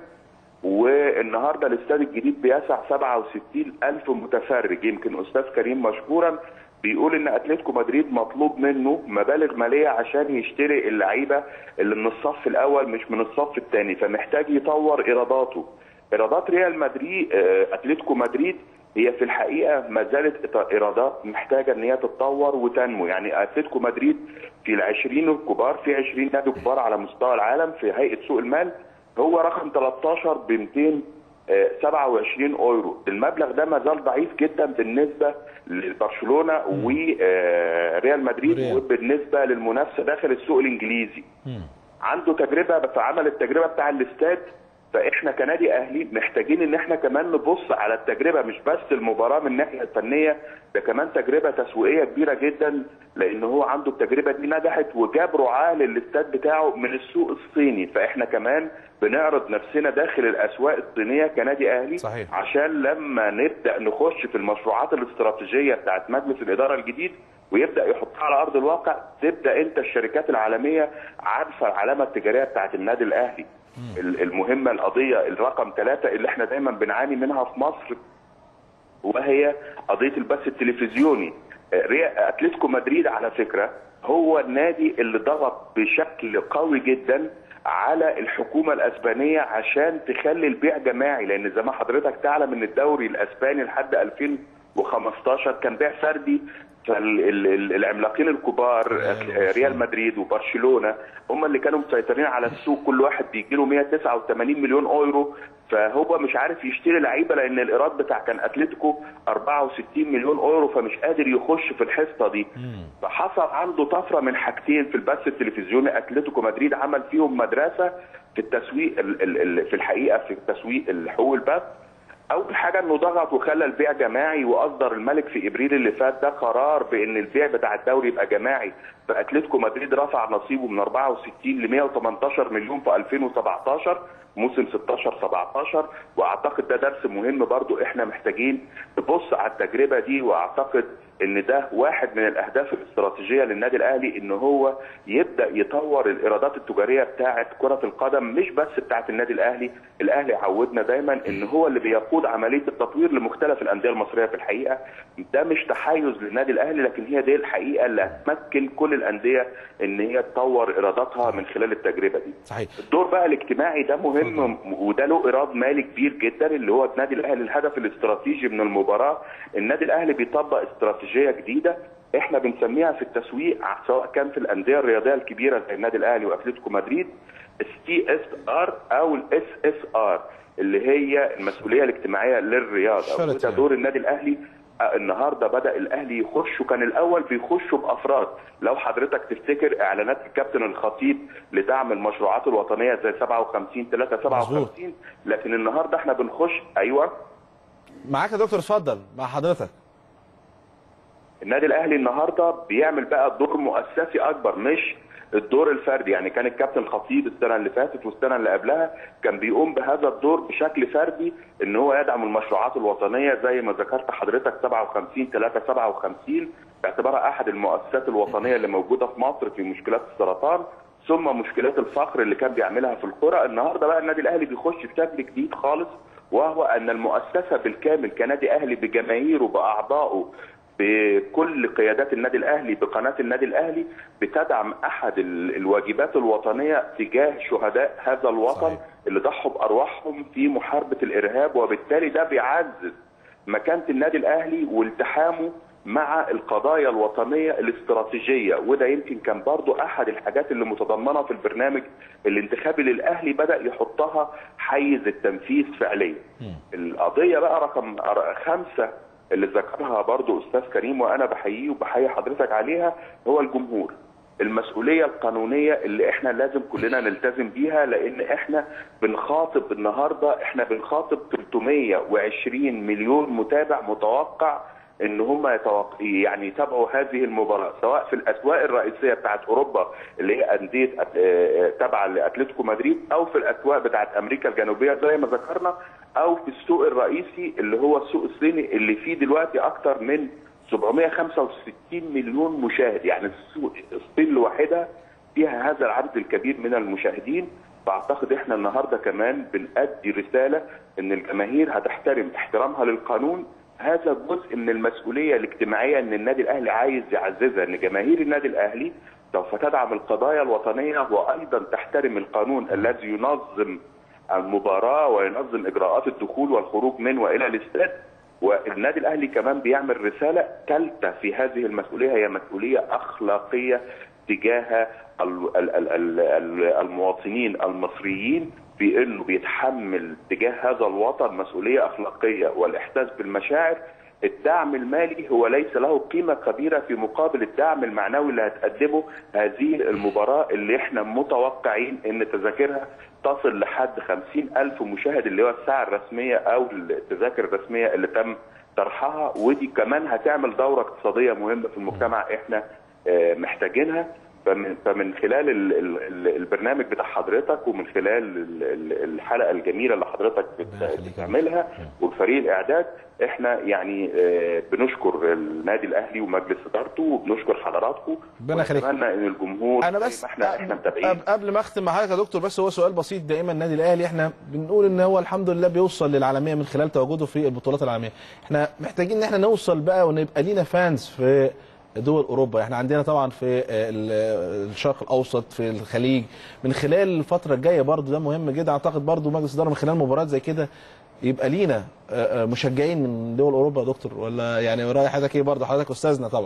والنهارده الاستاد الجديد بيسع 67 الف متفرج يمكن استاذ كريم مشكورا بيقول ان اتلتيكو مدريد مطلوب منه مبالغ ماليه عشان يشتري اللعيبه اللي من الصف الاول مش من الصف الثاني فمحتاج يطور ايراداته ايرادات ريال مدريد آه، اتلتيكو مدريد هي في الحقيقه ما زالت ايرادات محتاجه ان هي تتطور وتنمو يعني اتلتيكو مدريد في ال 20 الكبار في 20 نادي كبار على مستوى العالم في هيئه سوق المال هو رقم 13 ب 227 اورو المبلغ ده ما زال ضعيف جدا بالنسبه لبرشلونه وريال مدريد ريال. وبالنسبه للمنافسه داخل السوق الانجليزي مم. عنده تجربه بس عمل التجربه بتاع الاستاد فاحنا كنادي اهلي محتاجين ان احنا كمان نبص على التجربه مش بس المباراه من الناحيه الفنيه ده كمان تجربه تسويقيه كبيره جدا لان هو عنده التجربه دي نجحت وجاب رعاه للاستاد بتاعه من السوق الصيني فاحنا كمان بنعرض نفسنا داخل الاسواق الصينيه كنادي اهلي صحيح. عشان لما نبدا نخش في المشروعات الاستراتيجيه بتاعت مجلس الاداره الجديد ويبدا يحطها على ارض الواقع تبدا انت الشركات العالميه عارفه العلامه التجاريه بتاعت النادي الاهلي ال- المهمه القضيه الرقم ثلاثه اللي احنا دايما بنعاني منها في مصر وهي قضيه البث التلفزيوني آه، ريا- اتلتيكو مدريد على فكره هو النادي اللي ضغط بشكل قوي جدا على الحكومه الاسبانيه عشان تخلي البيع جماعي لان زي ما حضرتك تعلم ان الدوري الاسباني لحد و15 كان بيع فردي فالعملاقين الكبار آه، ريال مدريد وبرشلونه هم اللي كانوا مسيطرين على السوق كل واحد بيجي له 189 مليون اورو فهو مش عارف يشتري لعيبه لان الايراد بتاع كان اتلتيكو 64 مليون اورو فمش قادر يخش في الحصه دي فحصل عنده طفره من حاجتين في البث التلفزيوني اتلتيكو مدريد عمل فيهم مدرسه في التسويق ال- ال- ال- في الحقيقه في تسويق حقوق البث اول حاجه انه ضغط وخلى البيع جماعي واصدر الملك في ابريل اللي فات ده قرار بان البيع بتاع الدوري يبقى جماعي فاتلتيكو مدريد رفع نصيبه من 64 ل 118 مليون في 2017 موسم 16 17 واعتقد ده درس مهم برضو احنا محتاجين نبص على التجربه دي واعتقد ان ده واحد من الاهداف الاستراتيجيه للنادي الاهلي ان هو يبدا يطور الايرادات التجاريه بتاعه كره القدم مش بس بتاعه النادي الاهلي، الاهلي عودنا دايما ان هو اللي بيقود عمليه التطوير لمختلف الانديه المصريه في الحقيقه، ده مش تحيز للنادي الاهلي لكن هي دي الحقيقه اللي هتمكن كل الانديه ان هي تطور ايراداتها من خلال التجربه دي. صحيح الدور بقى الاجتماعي ده مهم وده له ايراد مالي كبير جدا اللي هو النادي الاهلي الهدف الاستراتيجي من المباراه النادي الاهلي بيطبق استراتيجيه جديده احنا بنسميها في التسويق سواء كان في الانديه الرياضيه الكبيره زي النادي الاهلي واتلتيكو مدريد السي اس ار او الاس اس ار اللي هي المسؤوليه الاجتماعيه للرياضه شرط وده يعني. دور النادي الاهلي آه، النهارده بدا الاهلي يخش وكان الاول بيخشوا بافراد لو حضرتك تفتكر اعلانات الكابتن الخطيب لدعم المشروعات الوطنيه زي 57 3 57 لكن النهارده احنا بنخش ايوه معاك يا دكتور اتفضل مع حضرتك النادي الاهلي النهارده بيعمل بقى دور مؤسسي اكبر مش الدور الفردي يعني كان الكابتن خطيب السنه اللي فاتت والسنه اللي قبلها كان بيقوم بهذا الدور بشكل فردي ان هو يدعم المشروعات الوطنيه زي ما ذكرت حضرتك 57 3 57 باعتبارها احد المؤسسات الوطنيه اللي موجوده في مصر في مشكلات السرطان ثم مشكلات الفقر اللي كان بيعملها في القرى النهارده بقى النادي الاهلي بيخش بشكل جديد خالص وهو ان المؤسسه بالكامل كنادي اهلي بجماهيره باعضائه بكل قيادات النادي الاهلي بقناه النادي الاهلي بتدعم احد ال- الواجبات الوطنيه تجاه شهداء هذا الوطن صحيح. اللي ضحوا بارواحهم في محاربه الارهاب وبالتالي ده بيعزز مكانه النادي الاهلي والتحامه مع القضايا الوطنيه الاستراتيجيه وده يمكن كان برضو احد الحاجات اللي متضمنه في البرنامج الانتخابي للاهلي بدا يحطها حيز التنفيذ فعليا. القضيه بقى رقم خمسه اللي ذكرها برضو استاذ كريم وانا بحييه وبحيي حضرتك عليها هو الجمهور. المسؤوليه القانونيه اللي احنا لازم كلنا نلتزم بيها لان احنا بنخاطب النهارده احنا بنخاطب 320 مليون متابع متوقع ان هم يتوق... يعني يتابعوا هذه المباراه سواء في الاسواق الرئيسيه بتاعت اوروبا اللي هي انديه أت- آه، آه، تابعه لاتلتيكو مدريد او في الاسواق بتاعت امريكا الجنوبيه زي ما ذكرنا او في السوق الرئيسي اللي هو السوق الصيني اللي فيه دلوقتي اكتر من 765 مليون مشاهد يعني السوق الصين لوحدها فيها هذا العدد الكبير من المشاهدين فاعتقد احنا النهارده كمان بنأدي رساله ان الجماهير هتحترم احترامها للقانون هذا جزء من المسؤوليه الاجتماعيه ان النادي الاهلي عايز يعززها ان جماهير النادي الاهلي سوف تدعم القضايا الوطنيه وايضا تحترم القانون الذي ينظم المباراه وينظم اجراءات الدخول والخروج من والى الاستاد والنادي الاهلي كمان بيعمل رساله ثالثه في هذه المسؤوليه هي مسؤوليه اخلاقيه تجاه ال- ال- ال- ال- ال- المواطنين المصريين بانه بيتحمل تجاه هذا الوطن مسؤوليه اخلاقيه والاحساس بالمشاعر الدعم المالي هو ليس له قيمة كبيرة في مقابل الدعم المعنوي اللي هتقدمه هذه المباراة اللي احنا متوقعين ان تذاكرها تصل لحد خمسين ألف مشاهد اللي هو الساعة الرسمية أو التذاكر الرسمية اللي تم طرحها ودي كمان هتعمل دورة اقتصادية مهمة في المجتمع احنا آه، محتاجينها فمن فمن خلال ال- ال- ال- البرنامج بتاع حضرتك ومن خلال ال- ال- الحلقه الجميله اللي حضرتك بت- ربنا يخليك يا بتعملها وفريق الاعداد احنا يعني آه، بنشكر النادي الاهلي ومجلس ادارته وبنشكر حضراتكم ربنا يخليك. ونتمنى ان الجمهور انا زي بس ما احنا احنا قبل- متابعين قبل ما اختم مع حضرتك يا دكتور بس هو سؤال بسيط دائما النادي الاهلي احنا بنقول ان هو الحمد لله بيوصل للعالميه من خلال تواجده في البطولات العالميه احنا محتاجين ان احنا نوصل بقى ونبقى لينا فانز في دول اوروبا احنا عندنا طبعا في ال- الشرق الاوسط في الخليج من خلال الفتره الجايه برضو ده مهم جدا اعتقد برضو مجلس الاداره من خلال مباريات زي كده يبقى لينا آه، آه، مشجعين من دول اوروبا يا دكتور ولا يعني راي حضرتك ايه برضه حضرتك استاذنا طبعا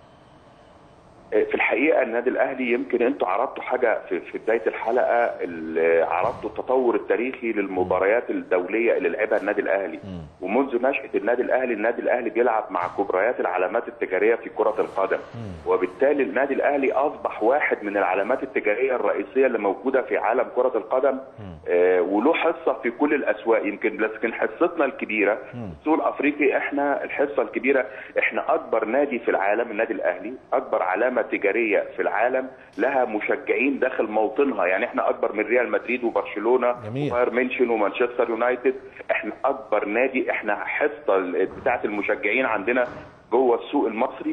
في الحقيقه النادي الاهلي يمكن انتوا عرضتوا حاجه في, في بدايه الحلقه اللي عرضتوا التطور التاريخي للمباريات الدوليه اللي لعبها النادي الاهلي ومنذ نشاه النادي الاهلي النادي الاهلي بيلعب مع كبريات العلامات التجاريه في كره القدم وبالتالي النادي الاهلي اصبح واحد من العلامات التجاريه الرئيسيه اللي موجوده في عالم كره القدم آه وله حصه في كل الاسواق يمكن لكن حصتنا الكبيره السوق الافريقي احنا الحصه الكبيره احنا اكبر نادي في العالم النادي الاهلي اكبر علامه تجاريه في العالم لها مشجعين داخل موطنها يعني احنا اكبر من ريال مدريد وبرشلونه جميل. وبايرن ميونشن ومانشستر يونايتد احنا اكبر نادي احنا حصه بتاعه المشجعين عندنا جوه السوق المصري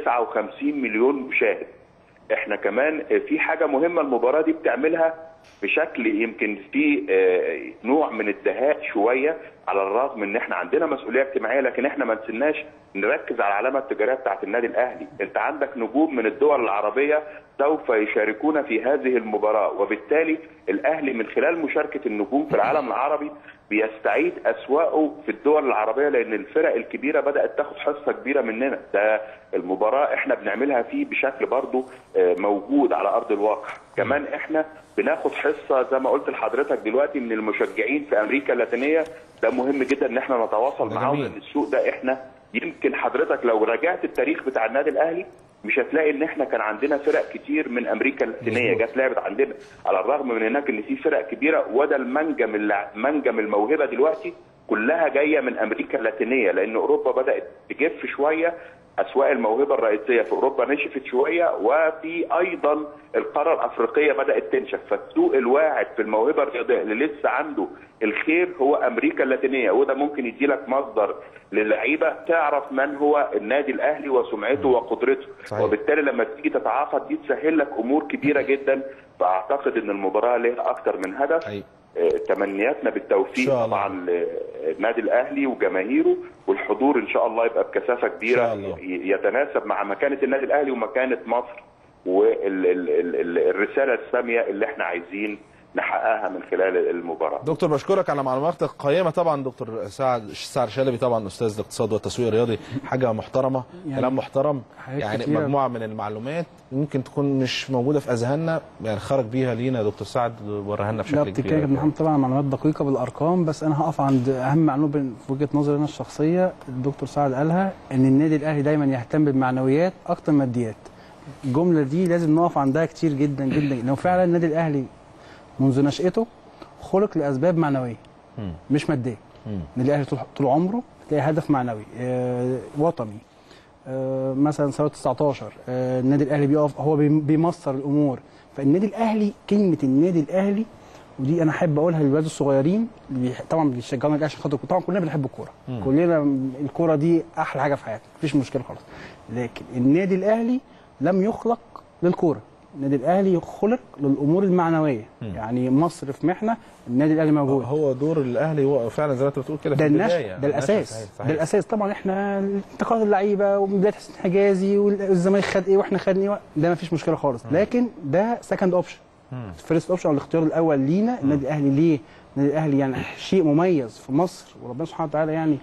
59 مليون مشاهد احنا كمان في حاجه مهمه المباراه دي بتعملها بشكل يمكن في آه، نوع من الدهاء شويه على الرغم ان احنا عندنا مسؤوليه اجتماعيه لكن احنا ما نسيناش نركز على العلامه التجاريه بتاعت النادي الاهلي، انت عندك نجوم من الدول العربيه سوف يشاركون في هذه المباراه وبالتالي الاهلي من خلال مشاركه النجوم في العالم العربي بيستعيد اسواقه في الدول العربيه لان الفرق الكبيره بدات تاخد حصه كبيره مننا، ده المباراه احنا بنعملها فيه بشكل برضه آه، موجود على ارض الواقع، كمان احنا بناخد حصه زي ما قلت لحضرتك دلوقتي من المشجعين في امريكا اللاتينيه ده مهم جدا ان احنا نتواصل ده معاهم جميل. لان السوق ده احنا يمكن حضرتك لو راجعت التاريخ بتاع النادي الاهلي مش هتلاقي ان احنا كان عندنا فرق كتير من امريكا اللاتينيه مظبوط. جت لعبت عندنا على الرغم من هناك ان في فرق كبيره وده المنجم اللع... منجم الموهبه دلوقتي كلها جايه من امريكا اللاتينيه لان اوروبا بدات تجف شويه اسواق الموهبه الرئيسيه في اوروبا نشفت شويه وفي ايضا القاره الافريقيه بدات تنشف فالسوق الواعد في الموهبه الرياضيه اللي لسه عنده الخير هو امريكا اللاتينيه وده ممكن يدي لك مصدر للعيبه تعرف من هو النادي الاهلي وسمعته وقدرته صحيح. وبالتالي لما تيجي تتعاقد دي تسهل لك امور كبيره جدا فاعتقد ان المباراه لها اكتر من هدف حقيقي. آه، تمنياتنا إن بالتوفيق شاء الله. طبعا للنادي الاهلي وجماهيره والحضور ان شاء الله يبقى بكثافه كبيره إن شاء الله. ي- يتناسب مع مكانه النادي الاهلي ومكانه مصر والرساله الساميه اللي احنا عايزين نحققها من خلال المباراه دكتور بشكرك على معلوماتك القيمه طبعا دكتور سعد سعد شلبي طبعا استاذ الاقتصاد والتسويق الرياضي حاجه محترمه يعني كلام محترم حاجات يعني كتيرة. مجموعه من المعلومات ممكن تكون مش موجوده في اذهاننا يعني خرج بيها لينا دكتور سعد وريها لنا لا بشكل بتتكلم كبير يا محمد طبعا معلومات دقيقه بالارقام بس انا هقف عند اهم معلومه بين- في وجهه نظري انا الشخصيه الدكتور سعد قالها ان النادي الاهلي دايما يهتم بالمعنويات اكتر من الماديات الجمله دي لازم نقف عندها كتير جدا جدا لو فعلا النادي الاهلي منذ نشأته خلق لاسباب معنويه مش ماديه النادي الاهلي طول- طول عمره تلاقي هدف معنوي آه، وطني آه، مثلا سنه 19 آه، النادي الاهلي بيقف هو بيم- بيمصر الامور فالنادي الاهلي كلمه النادي الاهلي ودي انا احب اقولها للولاد الصغيرين اللي بيح- طبعا بيشجعونا الأهلي عشان خاطر الكورة. طبعا كلنا بنحب الكوره كلنا الكوره دي احلى حاجه في حياتنا مفيش مشكله خالص لكن النادي الاهلي لم يخلق للكوره النادي الاهلي خلق للامور المعنويه يعني مصر في محنه النادي الاهلي موجود هو دور الاهلي هو فعلا زي ما انت بتقول كده ده في النشأ البداية. ده الاساس صحيح، ده صحيح. الاساس طبعا احنا انتقال اللعيبه وبدايه حسين حجازي والزمالك خد ايه واحنا خدنا ايه ده ما فيش مشكله خالص لكن ده سكند اوبشن فيرست اوبشن او الاختيار الاول لينا النادي الاهلي ليه؟ النادي الاهلي يعني شيء مميز في مصر وربنا سبحانه وتعالى يعني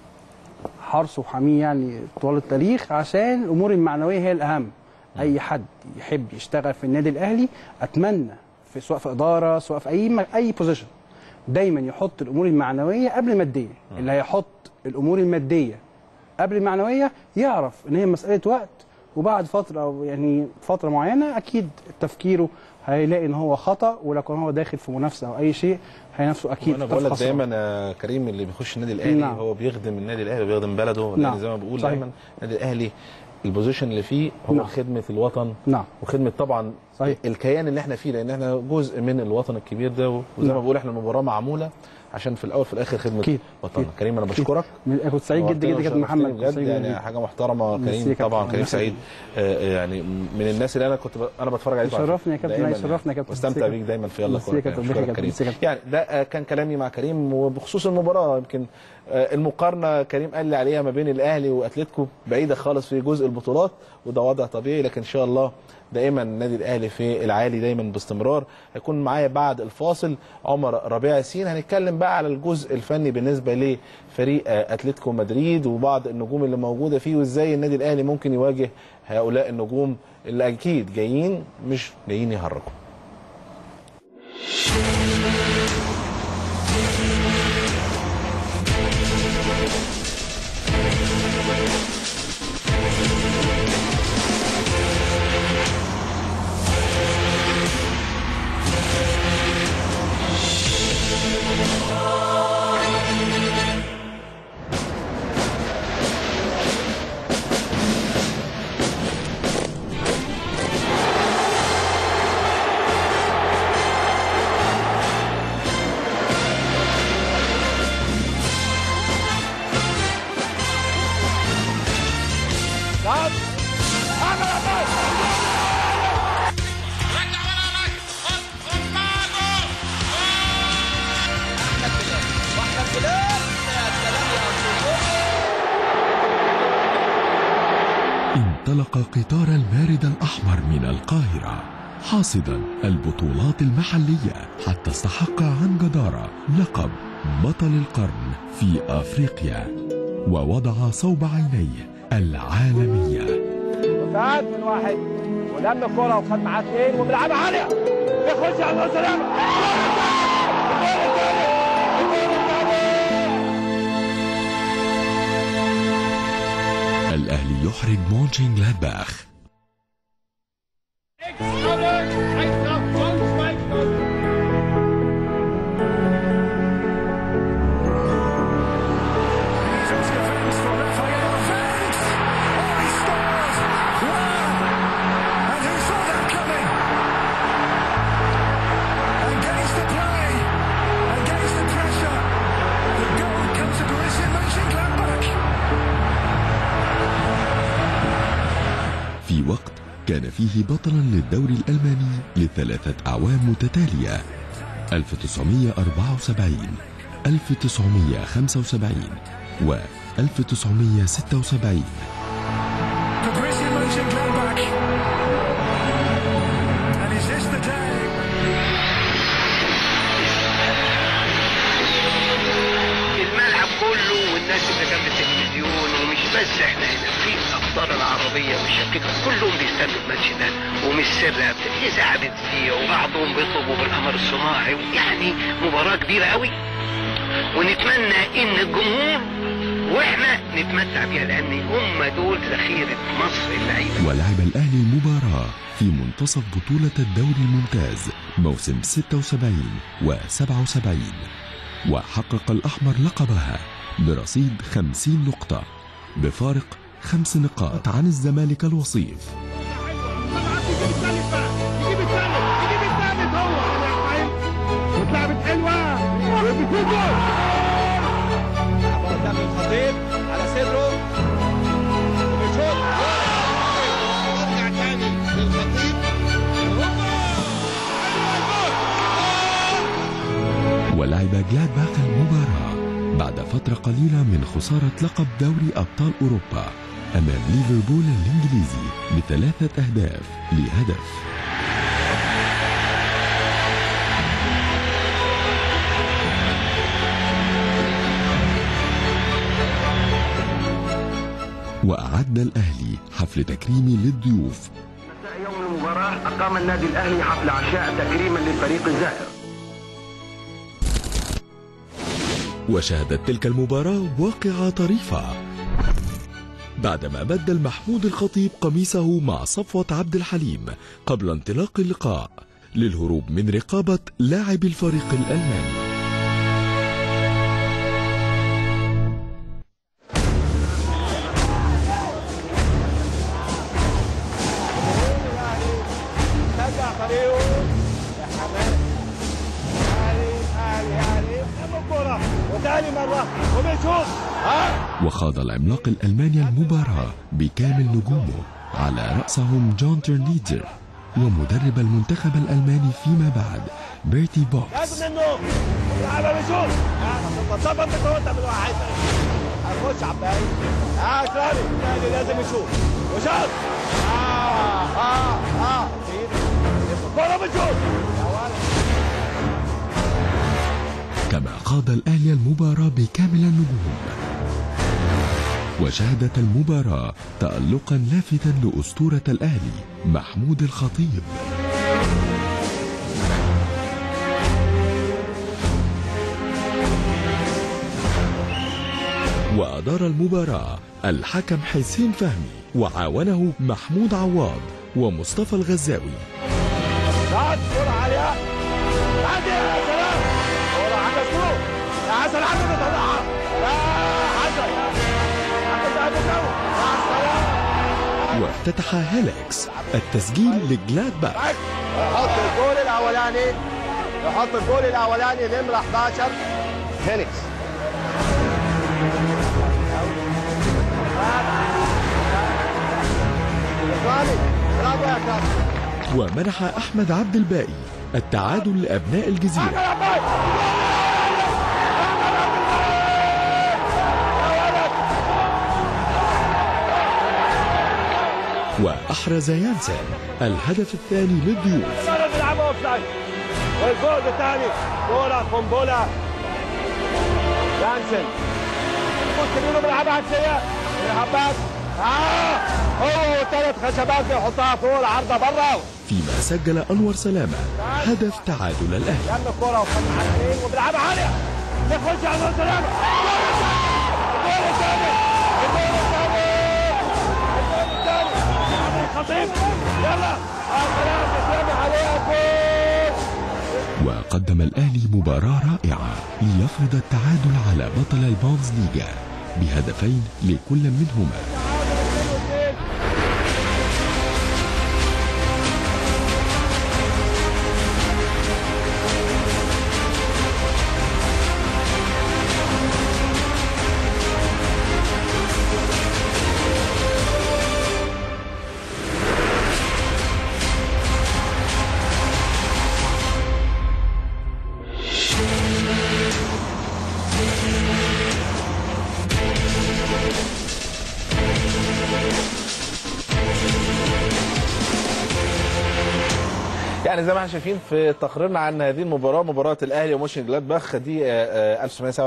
حرصه وحميه يعني طوال التاريخ عشان الامور المعنويه هي الاهم اي حد يحب يشتغل في النادي الاهلي اتمنى في سواء في اداره سواء في اي م- اي بوزيشن دايما يحط الامور المعنويه قبل الماديه اللي هيحط الامور الماديه قبل المعنويه يعرف ان هي مساله وقت وبعد فتره او يعني فتره معينه اكيد تفكيره هيلاقي ان هو خطا ولو كان هو داخل في منافسه او اي شيء هينافسه اكيد وانا طرف بقول لك خسران. دايما يا كريم اللي بيخش النادي الاهلي نعم. هو بيخدم النادي الاهلي وبيخدم بلده نعم. لان زي ما بقول صحيح. دايما النادي الاهلي البوزيشن اللي فيه هو نعم. خدمه الوطن نعم وخدمه طبعا صحيح. الكيان اللي احنا فيه لان احنا جزء من الوطن الكبير ده وزي ما نعم. بقول احنا المباراه معموله عشان في الاول في الاخر خدمه أكيد. وطننا أكيد. كريم انا أكيد. بشكرك من- كنت سعيد جدا جدا كابتن محمد كنت بجد سعيد يعني جداً. حاجه محترمه ميرسي كريم يا كابتن. طبعا كريم الله سعيد آه، يعني من الناس اللي انا كنت ب... انا بتفرج عليك يشرفني يا كابتن، دايماً يشرفني يا كابتن. واستمتع ميرسي يا بيك دايما في يلا ميرسي كوره يا كابتن. كريم. ميرسي يا شكراً كابتن. ميرسي يا كابتن. يعني ده آه، كان كلامي مع كريم وبخصوص المباراه يمكن آه، المقارنه كريم قال لي عليها ما بين الاهلي واتلتيكو بعيده خالص في جزء البطولات وده وضع طبيعي لكن ان شاء الله دائما النادي الاهلي في العالي دايما باستمرار هيكون معايا بعد الفاصل عمر ربيع ياسين هنتكلم بقى على الجزء الفني بالنسبه لفريق آه، اتلتيكو مدريد وبعض النجوم اللي موجوده فيه وازاي النادي الاهلي ممكن يواجه هؤلاء النجوم اللي اكيد جايين مش جايين يهرجوا انطلق قطار المارد الأحمر من القاهرة حاصدا البطولات المحلية حتى استحق عن جدارة لقب بطل القرن في أفريقيا ووضع صوب عينيه العالمية ساعد من واحد ولم الكرة وخد معاه اثنين وبيلعبها عالية يخش على الله سلامة الجول الثاني الجول الثاني الأهلي يحرج مونشن جلادباخ في وقت كان فيه بطلا للدوري الألماني لثلاثة أعوام متتالية 1974 1975 و 1976 الملعب كله والناس اللي جنب التلفزيون ومش بس احنا هنا في الابطال العربيه والشقيقه كلهم بيستنوا الماتش ده ومش سر الاذاعه بتذيع وبعضهم بيطلبوا بالقمر الصناعي يعني مباراه كبيره قوي ونتمنى ان الجمهور واحنا نتمتع بيها لان هم دول ذخيره مصر اللعيبه ولعب الأهلي المباراة في منتصف بطولة الدوري الممتاز موسم 76 و 77 وحقق الأحمر لقبها برصيد 50 نقطة بفارق خمس نقاط عن الزمالك الوصيف يجيب الثالث بقى يجيب الثالث يجيب الثالث هو يا اسماعيل واتلعبت حلوه وبتفوت جول قدام الخطيب على صدره وبيشوط ارجع تاني للخطيب ولعب جلادباخ المباراة بعد فترة قليلة من خسارة لقب دوري أبطال أوروبا أمام ليفربول الإنجليزي بثلاثة أهداف لهدف وأعد الأهلي حفل تكريمي للضيوف مساء يوم المباراة أقام النادي الأهلي حفل عشاء تكريما للفريق الزائر وشهدت تلك المباراة واقعة طريفة بعدما بدل محمود الخطيب قميصه مع صفوة عبد الحليم قبل انطلاق اللقاء للهروب من رقابة لاعب الفريق الألماني شجع فريقه يا حماد اهلي اهلي اهلي قدام الكرة وتاني مرة وبيشوط ها وخاض العملاق الألماني المباراة بكامل نجومه على رأسهم جون ترنيتزر ومدرب المنتخب الألماني فيما بعد بيرتي بوكس لازم منه يلعبها بيشوط تصرف انت وانت من واحد هنخش عباي اه كلاري كلاري لازم يشوط وشوط اه اه اه خاض الأهلي المباراة بكامل النجوم وشهدت المباراة تألقا لافتا لأسطورة الأهلي محمود الخطيب وأدار المباراة الحكم حسين فهمي وعاونه محمود عواض ومصطفى الغزاوي تعال كرة عليها عدي يا سلام كرة على السوق يا حسن حسن تطلعها يا حسن حسن يا سلام وافتتح هيلكس التسجيل لجلاد باك يحط الجول الاولاني يحط الجول الاولاني نمرة 11 فينيكس برافو يا كابتن ومنح أحمد عبد الباقي التعادل لأبناء الجزيرة وأحرز يانسن الهدف الثاني للضيوف انا بيلعبوا اوف سايد والجول الثاني كوره قنبله يانسن مستنينه بيلعبها عكسيه بيلعبها اه هو ثلاث خشبات بيحطها فوق العارضه بره فيما سجل أنور سلامة هدف تعادل الأهلي لم الكوره وخد على الاثنين وبيلعبها عاليه يخش على نور سلامه الجول الثاني الجول الثاني الجول الثاني الخطيب يلا آه، سلام سلام عليها جول وقدم الأهلي مباراة رائعة ليفرض التعادل على بطل البونز ليجا بهدفين لكل منهما يعني زي ما احنا شايفين في تقريرنا عن هذه المباراه مباراه الاهلي وموشن جلادباخ دي آه، آه،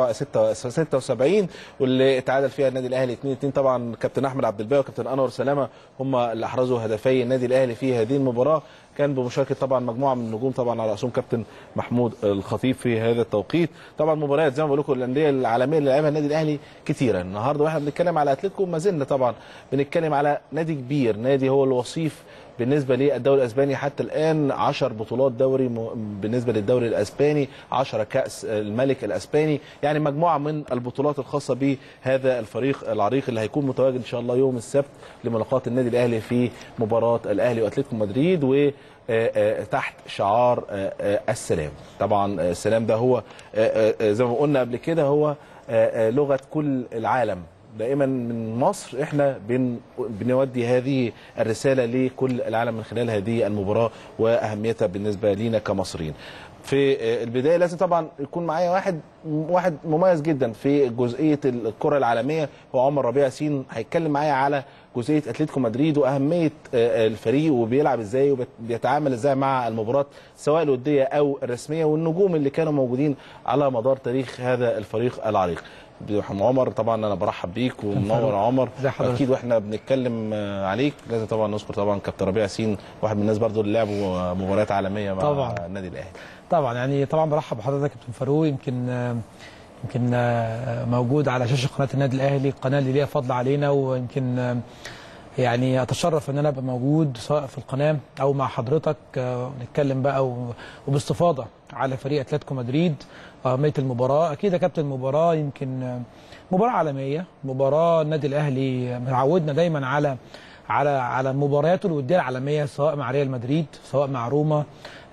1976 واللي اتعادل فيها النادي الاهلي 2-2 طبعا كابتن احمد عبد الباقي وكابتن انور سلامه هم اللي احرزوا هدفي النادي الاهلي في هذه المباراه كان بمشاركه طبعا مجموعه من النجوم طبعا على راسهم كابتن محمود الخطيب في هذا التوقيت طبعا مباريات زي ما بقول لكم الانديه العالميه اللي لعبها النادي الاهلي كتيره النهارده واحنا بنتكلم على اتلتيكو ما زلنا طبعا بنتكلم على نادي كبير نادي هو الوصيف بالنسبه للدوري الاسباني حتى الان 10 بطولات دوري م... بالنسبه للدوري الاسباني 10 كاس الملك الاسباني يعني مجموعه من البطولات الخاصه بهذا الفريق العريق اللي هيكون متواجد ان شاء الله يوم السبت لملاقاه النادي الاهلي في مباراه الاهلي واتلتيكو مدريد و آه، آه، تحت شعار آه، آه، السلام طبعا آه، السلام ده هو آه، آه، زي ما قلنا قبل كده هو آه، آه، لغه كل العالم دائما من مصر احنا بن بنودي هذه الرساله لكل العالم من خلال هذه المباراه واهميتها بالنسبه لينا كمصريين. في آه، البدايه لازم طبعا يكون معايا واحد واحد مميز جدا في جزئيه الكره العالميه هو عمر ربيع ياسين هيتكلم معايا على جزئيه اتلتيكو مدريد واهميه آه، الفريق وبيلعب ازاي وبيتعامل ازاي مع المباراه سواء الوديه او الرسميه والنجوم اللي كانوا موجودين على مدار تاريخ هذا الفريق العريق. عمر طبعا انا برحب بيك ومنور يا عمر ازي حضرتك؟ اكيد واحنا بنتكلم آه، عليك لازم طبعا نذكر طبعا كابتن ربيع ياسين واحد من الناس برضو اللي لعبوا آه، مباريات عالميه مع طبعاً. النادي الاهلي طبعا يعني طبعا برحب بحضرتك يا كابتن فاروق يمكن آه، يمكن آه، موجود على شاشه قناه النادي الاهلي القناه اللي ليها فضل علينا ويمكن آه، يعني اتشرف ان انا ابقى موجود سواء في القناه او مع حضرتك آه، ونتكلم بقى و- وباستفاضه على فريق اتلتيكو مدريد اهميه المباراه اكيد يا كابتن المباراه يمكن آه، مباراه عالميه مباراه النادي الاهلي متعودنا دايما على على على مبارياته الوديه العالميه سواء مع ريال مدريد سواء مع روما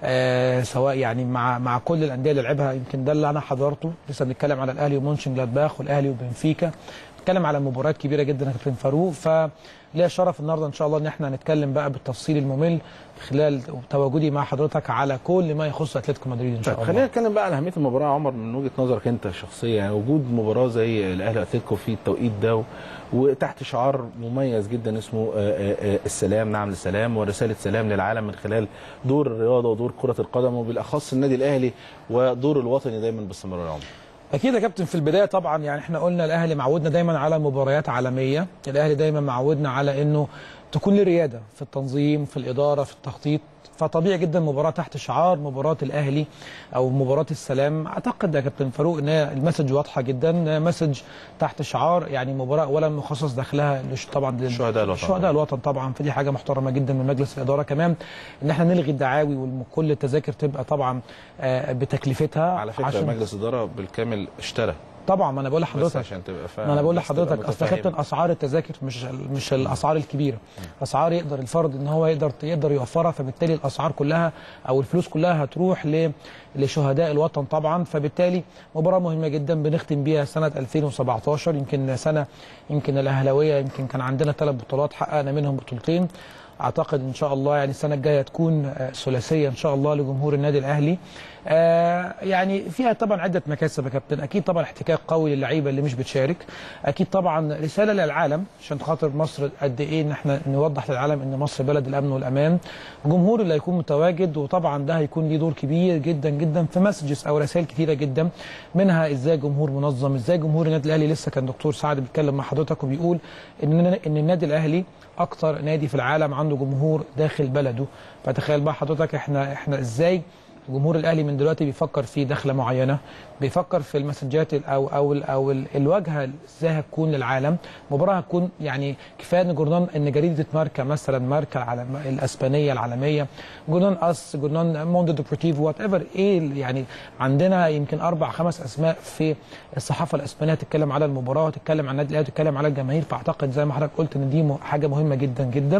آه سواء يعني مع مع كل الانديه اللي لعبها يمكن ده اللي انا حضرته لسه بنتكلم على الاهلي ومونشن جلادباخ والاهلي وبنفيكا بنتكلم على مباريات كبيره جدا يا كابتن فاروق فليا الشرف النهارده ان شاء الله ان احنا نتكلم بقى بالتفصيل الممل خلال تواجدي مع حضرتك على كل ما يخص اتلتيكو مدريد ان شاء طيب الله خلينا نتكلم بقى عن اهميه المباراه يا عمر من وجهه نظرك انت الشخصيه يعني وجود مباراه زي الاهلي واتلتيكو في التوقيت ده و- وتحت شعار مميز جدا اسمه آه، آه، آه، السلام نعم للسلام ورساله سلام للعالم من خلال دور الرياضه ودور كره القدم وبالاخص النادي الاهلي ودور الوطني دايما باستمرار يا عمر اكيد يا كابتن في البدايه طبعا يعني احنا قلنا الاهلي معودنا دايما على مباريات عالميه الاهلي دايما معودنا على انه تكون له رياده في التنظيم في الاداره في التخطيط فطبيعي جدا مباراه تحت شعار مباراه الاهلي او مباراه السلام اعتقد يا كابتن فاروق ان هي المسج واضحه جدا مسج تحت شعار يعني مباراه اولا مخصص داخلها لش- طبعا لل- شهداء الوطن. شهداء الوطن طبعا فدي حاجه محترمه جدا من مجلس الاداره كمان ان احنا نلغي الدعاوي وكل التذاكر تبقى طبعا آه، بتكلفتها على فكره عشان مجلس الاداره بالكامل اشترى طبعا ما انا بقول بس لحضرتك عشان تبقى فاهم ما انا بقول بس تبقى لحضرتك اصل يا متفاهم. كابتن اسعار التذاكر مش مش الاسعار الكبيره اسعار يقدر الفرد ان هو يقدر يقدر يوفرها فبالتالي الاسعار كلها او الفلوس كلها هتروح ل لشهداء الوطن طبعا فبالتالي مباراه مهمه جدا بنختم بيها سنه 2017 يمكن سنه يمكن الاهلاويه يمكن كان عندنا ثلاث بطولات حققنا منهم بطولتين اعتقد ان شاء الله يعني السنه الجايه تكون آه، ثلاثيه ان شاء الله لجمهور النادي الاهلي آه، يعني فيها طبعا عده مكاسب يا كابتن اكيد طبعا احتكاك قوي للعيبه اللي مش بتشارك اكيد طبعا رساله للعالم عشان خاطر مصر قد ايه ان احنا نوضح للعالم ان مصر بلد الامن والامان جمهور اللي هيكون متواجد وطبعا ده هيكون ليه دور كبير جدا جدا في مسجز او رسائل كتيره جدا منها ازاي جمهور منظم ازاي جمهور النادي الاهلي لسه كان دكتور سعد بيتكلم مع حضرتك وبيقول ان ان النادي الاهلي اكتر نادي في العالم عنده جمهور داخل بلده فتخيل بقى حضرتك احنا احنا ازاي جمهور الاهلي من دلوقتي بيفكر في دخله معينه بيفكر في المسجات ال- او او ال او ال- الواجهه ازاي هتكون للعالم مباراه هتكون يعني كفايه ان جورنان ان جريده ماركا مثلا ماركا العالم الاسبانيه العالميه جورنان اس جورنان موندو ديبورتيفو وات ايفر ايه ال- يعني عندنا يمكن اربع خمس اسماء في الصحافه الاسبانيه تتكلم على المباراه وتتكلم عن النادي الاهلي وتتكلم على الجماهير فاعتقد زي ما حضرتك قلت ان دي م- حاجه مهمه جدا جدا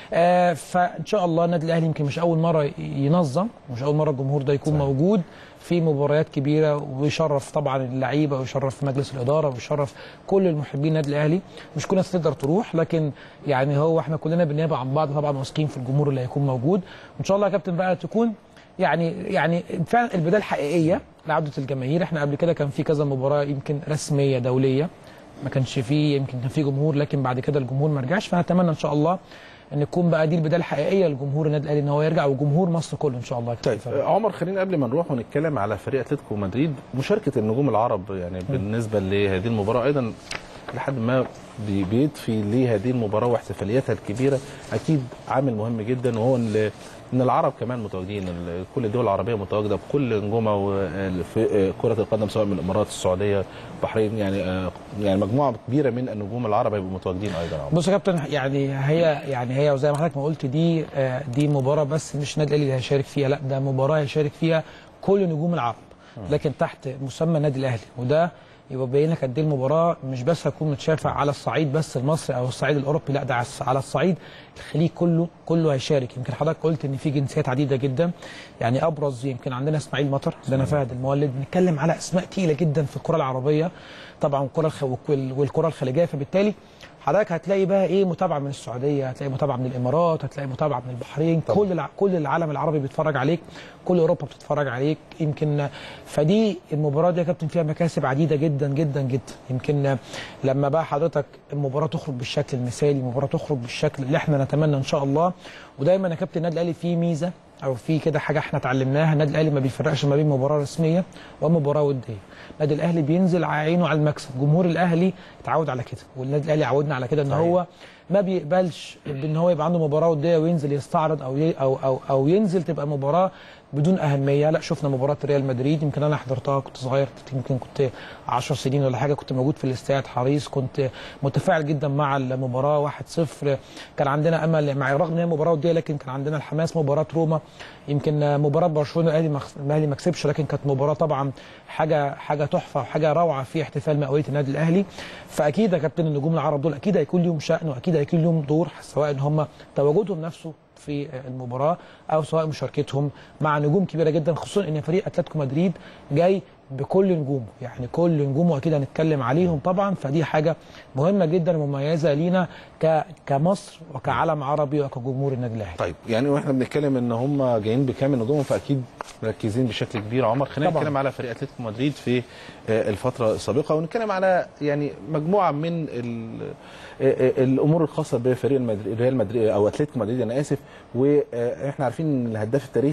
آه فان شاء الله النادي الاهلي يمكن مش اول مره ينظم مش اول مره الجمهور ده يكون صحيح. موجود في مباريات كبيره ويشرف طبعا اللعيبه ويشرف مجلس الاداره ويشرف كل المحبين النادي الاهلي مش كل الناس تقدر تروح لكن يعني هو احنا كلنا بالنيابه عن بعض طبعا واثقين في الجمهور اللي هيكون موجود وان شاء الله يا كابتن بقى تكون يعني يعني فعلا البدايه الحقيقيه لعوده الجماهير احنا قبل كده كان في كذا مباراه يمكن رسميه دوليه ما كانش فيه يمكن كان في جمهور لكن بعد كده الجمهور ما رجعش فنتمنى ان شاء الله ان تكون بقى دي البدايه الحقيقيه لجمهور النادي الاهلي ان هو يرجع وجمهور مصر كله ان شاء الله طيب عمر خلينا قبل ما نروح ونتكلم على فريق اتلتيكو مدريد مشاركه النجوم العرب يعني بالنسبه لهذه المباراه ايضا لحد ما بي- بيضفي لهذه المباراه واحتفالياتها الكبيره اكيد عامل مهم جدا وهو ان ان العرب كمان متواجدين ال- كل الدول العربيه متواجده بكل نجومها و- في كره القدم سواء من الامارات السعوديه البحرين يعني آه، يعني مجموعه كبيره من النجوم العرب هيبقوا متواجدين ايضا يا عمر. بص يا كابتن يعني هي يعني هي وزي ما حضرتك ما قلت دي آه، دي مباراه بس مش النادي الاهلي اللي هيشارك فيها لا ده مباراه هيشارك فيها كل نجوم العرب لكن تحت مسمى النادي الاهلي وده يبقى باين لك قد ايه المباراه مش بس هتكون متشافه على الصعيد بس المصري او الصعيد الاوروبي لا ده على الص- على الصعيد الخليج كله كله هيشارك يمكن حضرتك قلت ان في جنسيات عديده جدا يعني ابرز يمكن عندنا اسماعيل مطر عندنا فهد المولد بنتكلم على اسماء تقيله جدا في الكره العربيه طبعا الكره الخ... وال- والكره الخليجيه فبالتالي حضرتك هتلاقي بقى ايه متابعه من السعوديه هتلاقي متابعه من الامارات هتلاقي متابعه من البحرين طبعا. كل الع... كل العالم العربي بيتفرج عليك كل اوروبا بتتفرج عليك يمكن فدي المباراه دي يا كابتن فيها مكاسب عديده جدا جدا جدا يمكن لما بقى حضرتك المباراه تخرج بالشكل المثالي المباراه تخرج بالشكل اللي احنا نتمنى ان شاء الله ودايما يا كابتن النادي الاهلي فيه ميزه او في كده حاجه احنا اتعلمناها النادي الاهلي ما بيفرقش ما بين مباراه رسميه ومباراه وديه النادي الاهلي بينزل عينه على المكسب جمهور الاهلي اتعود على كده والنادي الاهلي عودنا على كده ان هو ما بيقبلش بان هو يبقى عنده مباراه وديه وينزل يستعرض او ي- او او او ينزل تبقى مباراه بدون اهميه لا شفنا مباراه ريال مدريد يمكن انا حضرتها كنت صغير كنت يمكن كنت 10 سنين ولا حاجه كنت موجود في الاستاد حريص كنت متفاعل جدا مع المباراه 1-0 كان عندنا امل مع الرغم ان هي مباراه وديه لكن كان عندنا الحماس مباراه روما يمكن مباراه برشلونه الاهلي ما خس- الاهلي ما كسبش لكن كانت مباراه طبعا حاجه حاجه تحفه وحاجه روعه في احتفال مئويه النادي الاهلي فاكيد يا كابتن النجوم العرب دول اكيد هيكون لهم شأن واكيد هيكون لهم دور سواء ان هم تواجدهم نفسه في المباراه او سواء مشاركتهم مع نجوم كبيره جدا خصوصا ان فريق اتلتيكو مدريد جاي بكل نجومه يعني كل نجومه اكيد هنتكلم عليهم طبعا فدي حاجه مهمه جدا ومميزه لينا ك... كمصر وكعلم عربي وكجمهور النادي الاهلي طيب يعني واحنا بنتكلم ان هم جايين بكامل نجومهم فاكيد مركزين بشكل كبير عمر خلينا طبعاً. نتكلم على فريق اتلتيكو مدريد في آه، الفتره السابقه ونتكلم على يعني مجموعه من ال- آه، آه، الامور الخاصه بفريق المدريد ريال مدريد او اتلتيكو مدريد انا اسف واحنا عارفين ان الهداف التاريخي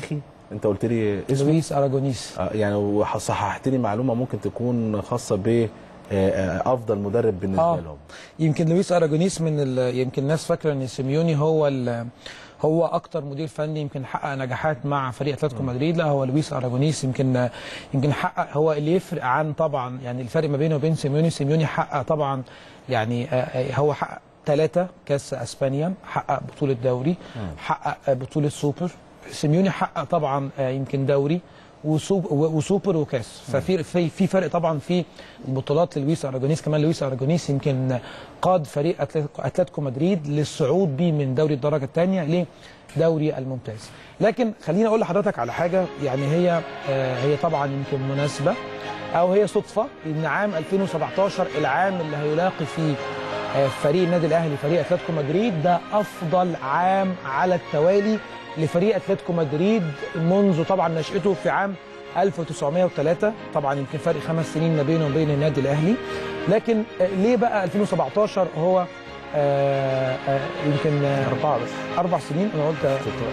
انت قلت لي اسمه لويس اراجونيس آه، يعني وصححت لي معلومه ممكن تكون خاصه ب آه، آه، افضل مدرب بالنسبه آه. لهم يمكن لويس اراجونيس من ال... يمكن الناس فاكره ان سيميوني هو ال... هو اكتر مدير فني يمكن حقق نجاحات مع فريق اتلتيكو مدريد لا هو لويس اراجونيس يمكن يمكن حقق هو اللي يفرق عن طبعا يعني الفرق ما بينه وبين سيميوني سيميوني حقق طبعا يعني آه، آه، هو حقق ثلاثة كاس اسبانيا حقق بطولة دوري حقق آه، بطولة سوبر سيميوني حقق طبعا آه، يمكن دوري وسوب وسوبر وكاس ففي في في فرق طبعا في البطولات للويس اراجونيس كمان لويس اراجونيس يمكن قاد فريق أتلتيكو- اتلتيكو مدريد للصعود بيه من دوري الدرجه الثانيه لدوري الممتاز لكن خليني اقول لحضرتك على حاجه يعني هي آه، هي طبعا يمكن مناسبه او هي صدفه ان عام 2017 العام اللي هيلاقي فيه آه، فريق النادي الاهلي فريق اتلتيكو مدريد ده افضل عام على التوالي لفريق اتلتيكو مدريد منذ طبعا نشأته في عام 1903 طبعا يمكن فرق خمس سنين ما بينه وبين النادي الاهلي لكن آه، ليه بقى 2017 هو آه، آه، يمكن آه، اربعه بس اربع سنين انا قلت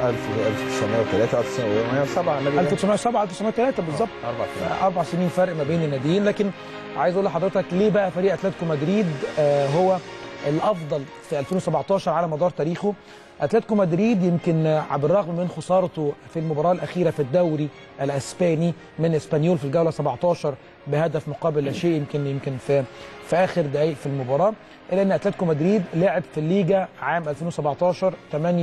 1903 1907 النادي الأهلي. 1907 1903 بالظبط اربع سنين اربع سنين فرق ما بين الناديين لكن عايز اقول لحضرتك ليه بقى فريق اتلتيكو مدريد آه هو الافضل في 2017 على مدار تاريخه اتلتيكو مدريد يمكن آه، بالرغم من خسارته في المباراه الاخيره في الدوري الاسباني من اسبانيول في الجوله 17 بهدف مقابل لا شيء يمكن يمكن في في اخر دقائق في المباراه الا ان اتلتيكو مدريد لعب في الليجا عام 2017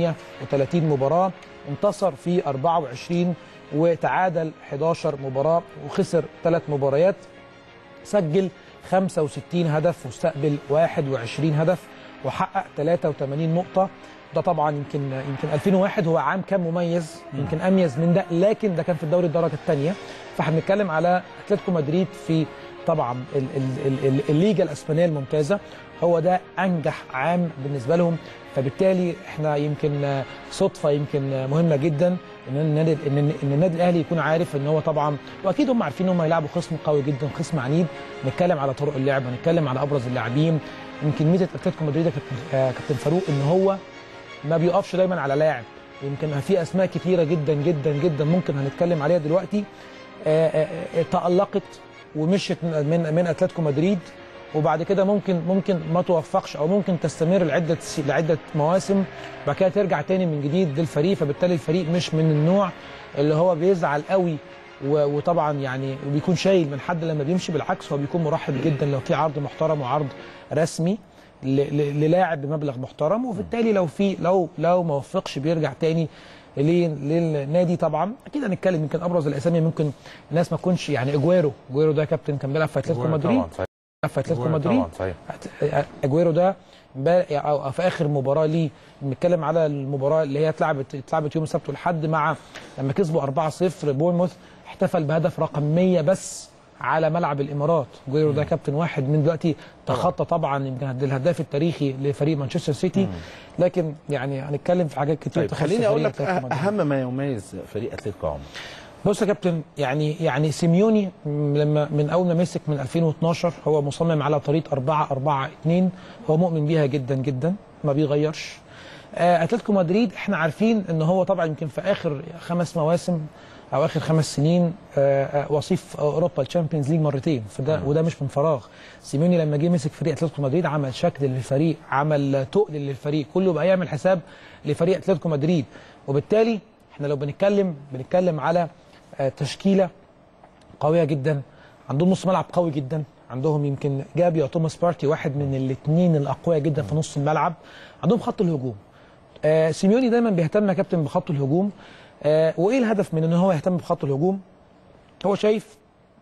38 مباراه انتصر في 24 وتعادل 11 مباراه وخسر ثلاث مباريات سجل 65 هدف واستقبل 21 هدف وحقق 83 نقطة ده طبعا يمكن يمكن 2001 هو عام كان مميز يمكن اميز من ده لكن ده كان في الدوري الدرجة الثانية فاحنا بنتكلم على اتلتيكو مدريد في طبعا ال- ال- ال- ال- الليجا الاسبانية الممتازة هو ده انجح عام بالنسبة لهم فبالتالي احنا يمكن آه، صدفة يمكن آه، مهمة جدا ان النادي ان إن النادي الاهلي يكون عارف ان هو طبعا واكيد هم عارفين ان هم هيلعبوا خصم قوي جدا خصم عنيد نتكلم على طرق اللعب نتكلم على ابرز اللاعبين يمكن ميزه اتلتيكو مدريد يا كابتن- آه، كابتن فاروق ان هو ما بيقفش دايما على لاعب يمكن في اسماء كتيره جدا جدا جدا ممكن هنتكلم عليها دلوقتي آه، آه، آه، تالقت ومشيت من من من اتلتيكو مدريد وبعد كده ممكن ممكن ما توفقش او ممكن تستمر لعده س- لعده مواسم بعد كده ترجع تاني من جديد للفريق فبالتالي الفريق مش من النوع اللي هو بيزعل قوي و- وطبعا يعني وبيكون شايل من حد لما بيمشي بالعكس هو بيكون مرحب جدا لو في عرض محترم وعرض رسمي ل- ل- للاعب بمبلغ محترم وبالتالي لو في لو لو ما وفقش بيرجع تاني ليه- للنادي طبعا اكيد هنتكلم يمكن ابرز الاسامي ممكن الناس ما تكونش يعني اجويرو اجويرو ده كابتن كان بيلعب في اتلتيكو مدريد في اتلتيكو مدريد صحيح اجويرو ده امبارح- او في اخر مباراه ليه بنتكلم على المباراه اللي هي اتلعبت اتلعبت يوم السبت والحد مع لما كسبوا 4-0 بورنموث احتفل بهدف رقم 100 بس على ملعب الامارات جويرو ده كابتن واحد من دلوقتي تخطى طبعا يمكن الهداف التاريخي لفريق مانشستر سيتي لكن يعني هنتكلم في حاجات كتير طيب تخص خليني اقول فريق لك أتلتيكو أه- مدريد. اهم ما يميز فريق اتلتيكو عمر بص يا كابتن يعني يعني سيميوني م- لما من اول ما مسك من 2012 هو مصمم على طريقه 4 4 2 هو مؤمن بيها جدا جدا ما بيغيرش آه، اتلتيكو مدريد احنا عارفين ان هو طبعا يمكن في اخر خمس مواسم او اخر خمس سنين آه، آه، وصيف اوروبا الشامبيونز ليج مرتين فده وده مش من فراغ سيميوني لما جه مسك فريق اتلتيكو مدريد عمل شكل للفريق عمل تقل للفريق كله بقى يعمل حساب لفريق اتلتيكو مدريد وبالتالي احنا لو بنتكلم بنتكلم على آه، تشكيله قويه جدا عندهم نص ملعب قوي جدا عندهم يمكن جابي او توماس بارتي واحد من الاثنين الاقوياء جدا في نص الملعب عندهم خط الهجوم آه سيميوني دايما بيهتم يا كابتن بخط الهجوم آه وايه الهدف من ان هو يهتم بخط الهجوم هو شايف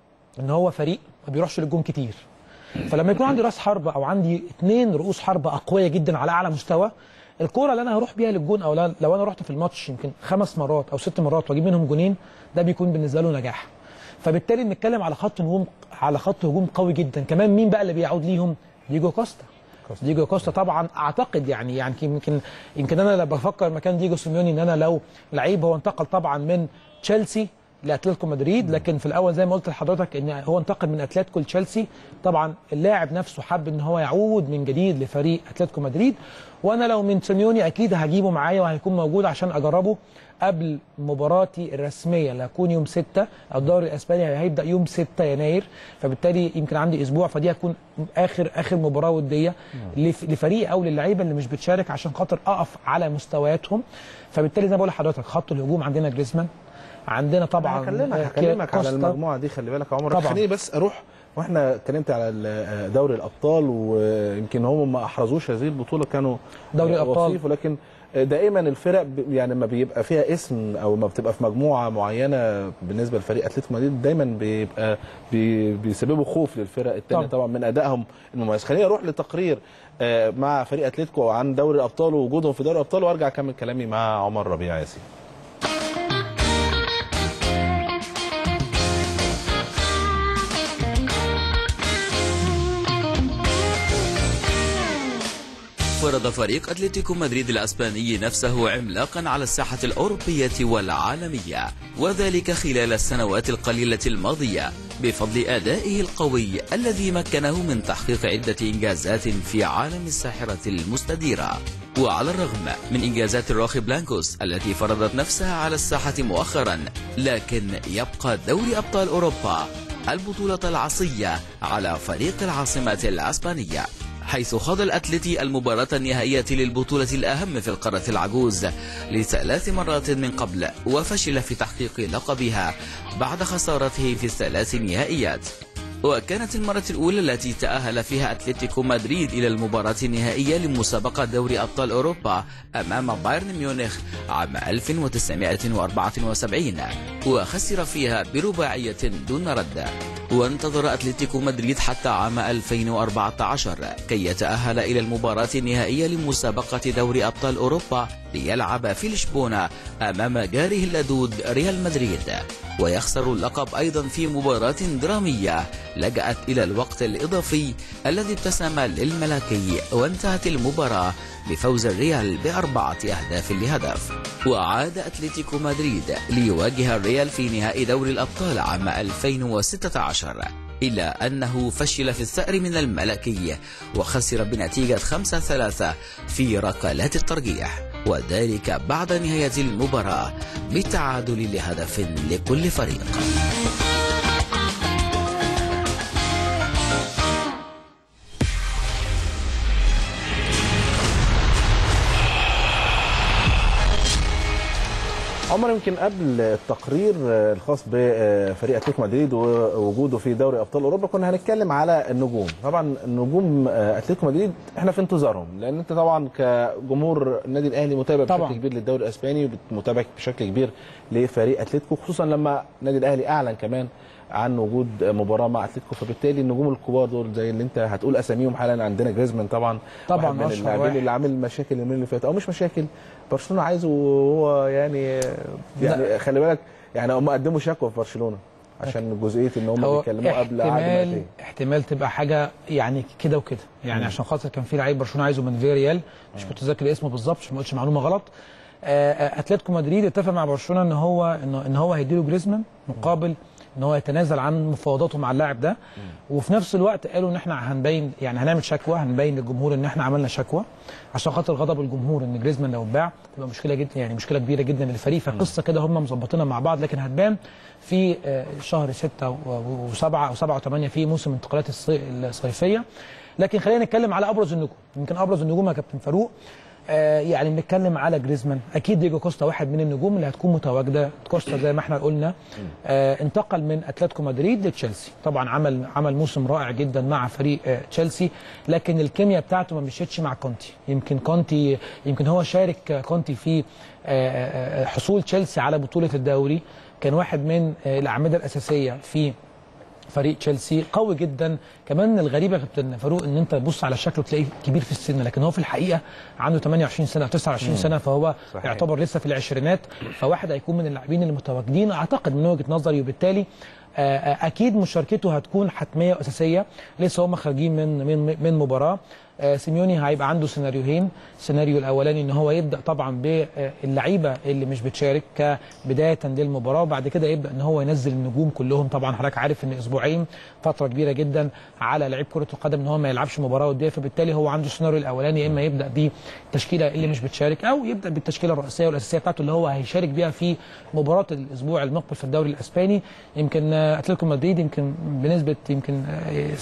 ان هو فريق ما بيروحش للجون كتير فلما يكون عندي راس حربة او عندي اثنين رؤوس حربة اقوياء جدا على اعلى مستوى الكوره اللي انا هروح بيها للجون او لا- لو انا رحت في الماتش يمكن خمس مرات او ست مرات واجيب منهم جونين ده بيكون بالنسبه له نجاح فبالتالي بنتكلم على خط هجوم على خط هجوم قوي جدا كمان مين بقى اللي بيعود ليهم ديجو كوستا ديجو كوستا طبعا اعتقد يعني يعني يمكن يمكن انا لما بفكر مكان ديجو سيميوني ان انا لو لعيب هو انتقل طبعا من تشيلسي لاتلتيكو مدريد لكن في الاول زي ما قلت لحضرتك ان هو انتقل من اتلتيكو لتشيلسي طبعا اللاعب نفسه حب ان هو يعود من جديد لفريق اتلتيكو مدريد وانا لو من سيميوني اكيد هجيبه معايا وهيكون موجود عشان اجربه قبل مباراتي الرسميه اللي هتكون يوم 6 الدوري الاسباني هيبدا يوم 6 يناير فبالتالي يمكن عندي اسبوع فدي هتكون اخر اخر مباراه وديه لف- لفريق او للعيبه اللي مش بتشارك عشان خاطر اقف على مستوياتهم فبالتالي زي ما بقول لحضرتك خط الهجوم عندنا جريزمان عندنا طبعا هكلمك آه، هكلمك على كوستا. المجموعه دي خلي بالك يا عمر طبعاً. خليني بس اروح واحنا اتكلمت على ال- دوري الابطال ويمكن هم ما احرزوش هذه البطوله كانوا دوري الأبطال. وصيف ولكن دائما الفرق ب- يعني ما بيبقى فيها اسم او ما بتبقى في مجموعه معينه بالنسبه لفريق اتلتيكو مدريد دايما بيبقى بي بيسببوا خوف للفرق الثانيه طبعاً. طبعا من ادائهم المميز خليني اروح لتقرير آه، مع فريق اتلتيكو عن دوري الابطال ووجودهم في دوري الابطال وارجع اكمل كلامي مع عمر ربيع ياسين فرض فريق أتلتيكو مدريد الأسباني نفسه عملاقا على الساحة الأوروبية والعالمية وذلك خلال السنوات القليلة الماضية بفضل أدائه القوي الذي مكنه من تحقيق عدة إنجازات في عالم الساحرة المستديرة وعلى الرغم من إنجازات الروخي بلانكوس التي فرضت نفسها على الساحة مؤخرا لكن يبقى دوري أبطال أوروبا البطولة العصية على فريق العاصمة الأسبانية حيث خاض الأتلتي المباراة النهائية للبطولة الأهم في القارة العجوز لثلاث مرات من قبل وفشل في تحقيق لقبها بعد خسارته في الثلاث نهائيات وكانت المرة الأولى التي تأهل فيها أتلتيكو مدريد إلى المباراة النهائية لمسابقة دوري أبطال أوروبا أمام بايرن ميونخ عام 1974 وخسر فيها برباعية دون رد وانتظر أتلتيكو مدريد حتى عام 2014 كي يتأهل إلى المباراة النهائية لمسابقة دوري أبطال أوروبا ليلعب في لشبونة أمام جاره اللدود ريال مدريد ويخسر اللقب أيضا في مباراة درامية لجأت إلى الوقت الإضافي الذي ابتسم للملكي وانتهت المباراة بفوز الريال بأربعة أهداف لهدف وعاد أتلتيكو مدريد ليواجه الريال في نهائي دوري الأبطال عام 2016 إلا أنه فشل في الثأر من الملكي وخسر بنتيجة 5-3 في ركلات الترجيح وذلك بعد نهاية المباراة بالتعادل لهدف لكل فريق عمر يمكن قبل التقرير الخاص بفريق اتلتيكو مدريد ووجوده في دوري ابطال اوروبا كنا هنتكلم على النجوم طبعا نجوم اتلتيكو مدريد احنا في انتظارهم لان انت طبعا كجمهور النادي الاهلي متابع طبعاً. بشكل كبير للدوري الاسباني ومتابع بشكل كبير لفريق اتلتيكو خصوصا لما النادي الاهلي اعلن كمان عن وجود مباراه مع اتلتيكو فبالتالي النجوم الكبار دول زي اللي انت هتقول اساميهم حالا عندنا جريزمان طبعا طبعاً، واحد من أشهر اللاعبين واحد. اللي عامل مشاكل اليومين اللي فاتوا او مش مشاكل برشلونه عايزه وهو يعني يعني خلي بالك يعني هم قدموا شكوى في برشلونه عشان جزئيه ان هم هو بيتكلموا قبل عقد احتمال مادي احتمال تبقى حاجه يعني كده وكده يعني عشان خاطر كان في لعيب برشلونه عايزه من فيريال مش متذكر اسمه بالظبط عشان ما اقولش معلومه غلط آه، آه، اتلتيكو مدريد اتفق مع برشلونه ان هو انه ان هو هيديله جريزمان مقابل ان هو يتنازل عن مفاوضاته مع اللاعب ده وفي نفس الوقت قالوا ان احنا هنبين يعني هنعمل شكوى هنبين للجمهور ان احنا عملنا شكوى عشان خاطر غضب الجمهور ان جريزمان لو اتباع تبقى مشكله جدا يعني مشكله كبيره جدا للفريق فقصه كده هم مظبطينها مع بعض لكن هتبان في آه، شهر 6 و7 او 7 و8 في موسم الانتقالات الصي- الصيفيه لكن خلينا نتكلم على ابرز النجوم يمكن ابرز النجوم يا كابتن فاروق آه، يعني بنتكلم على جريزمان اكيد ديجو كوستا واحد من النجوم اللي هتكون متواجده كوستا زي ما احنا قلنا آه انتقل من اتلتيكو مدريد لتشيلسي طبعا عمل عمل موسم رائع جدا مع فريق آه تشيلسي لكن الكيمياء بتاعته ما مشيتش مع كونتي يمكن كونتي يمكن هو شارك آه، كونتي في آه، آه، آه، حصول تشيلسي على بطوله الدوري كان واحد من آه، الاعمده الاساسيه في فريق تشيلسي قوي جدا كمان الغريبه يا كابتن فاروق ان انت تبص على شكله تلاقيه كبير في السن لكن هو في الحقيقه عنده 28 سنه 29 سنه فهو صحيح. يعتبر لسه في العشرينات فواحد هيكون من اللاعبين المتواجدين اعتقد من وجهه نظري وبالتالي آه، آه، اكيد مشاركته هتكون حتميه واساسيه لسه هم خارجين من من من مباراه آه، سيميوني هيبقى عنده سيناريوهين السيناريو الاولاني ان هو يبدا طبعا باللعيبه اللي مش بتشارك كبدايه للمباراه وبعد كده يبدا ان هو ينزل النجوم كلهم طبعا حضرتك عارف ان اسبوعين فتره كبيره جدا على لعيب كره القدم ان هو ما يلعبش مباراه وديه فبالتالي هو عنده السيناريو الاولاني يا اما يبدا بالتشكيله اللي مش بتشارك او يبدا بالتشكيله الرئيسيه والاساسيه بتاعته اللي هو هيشارك بيها في مباراه الاسبوع المقبل في الدوري الاسباني يمكن آه، اتلتيكو مدريد يمكن بنسبه يمكن آه،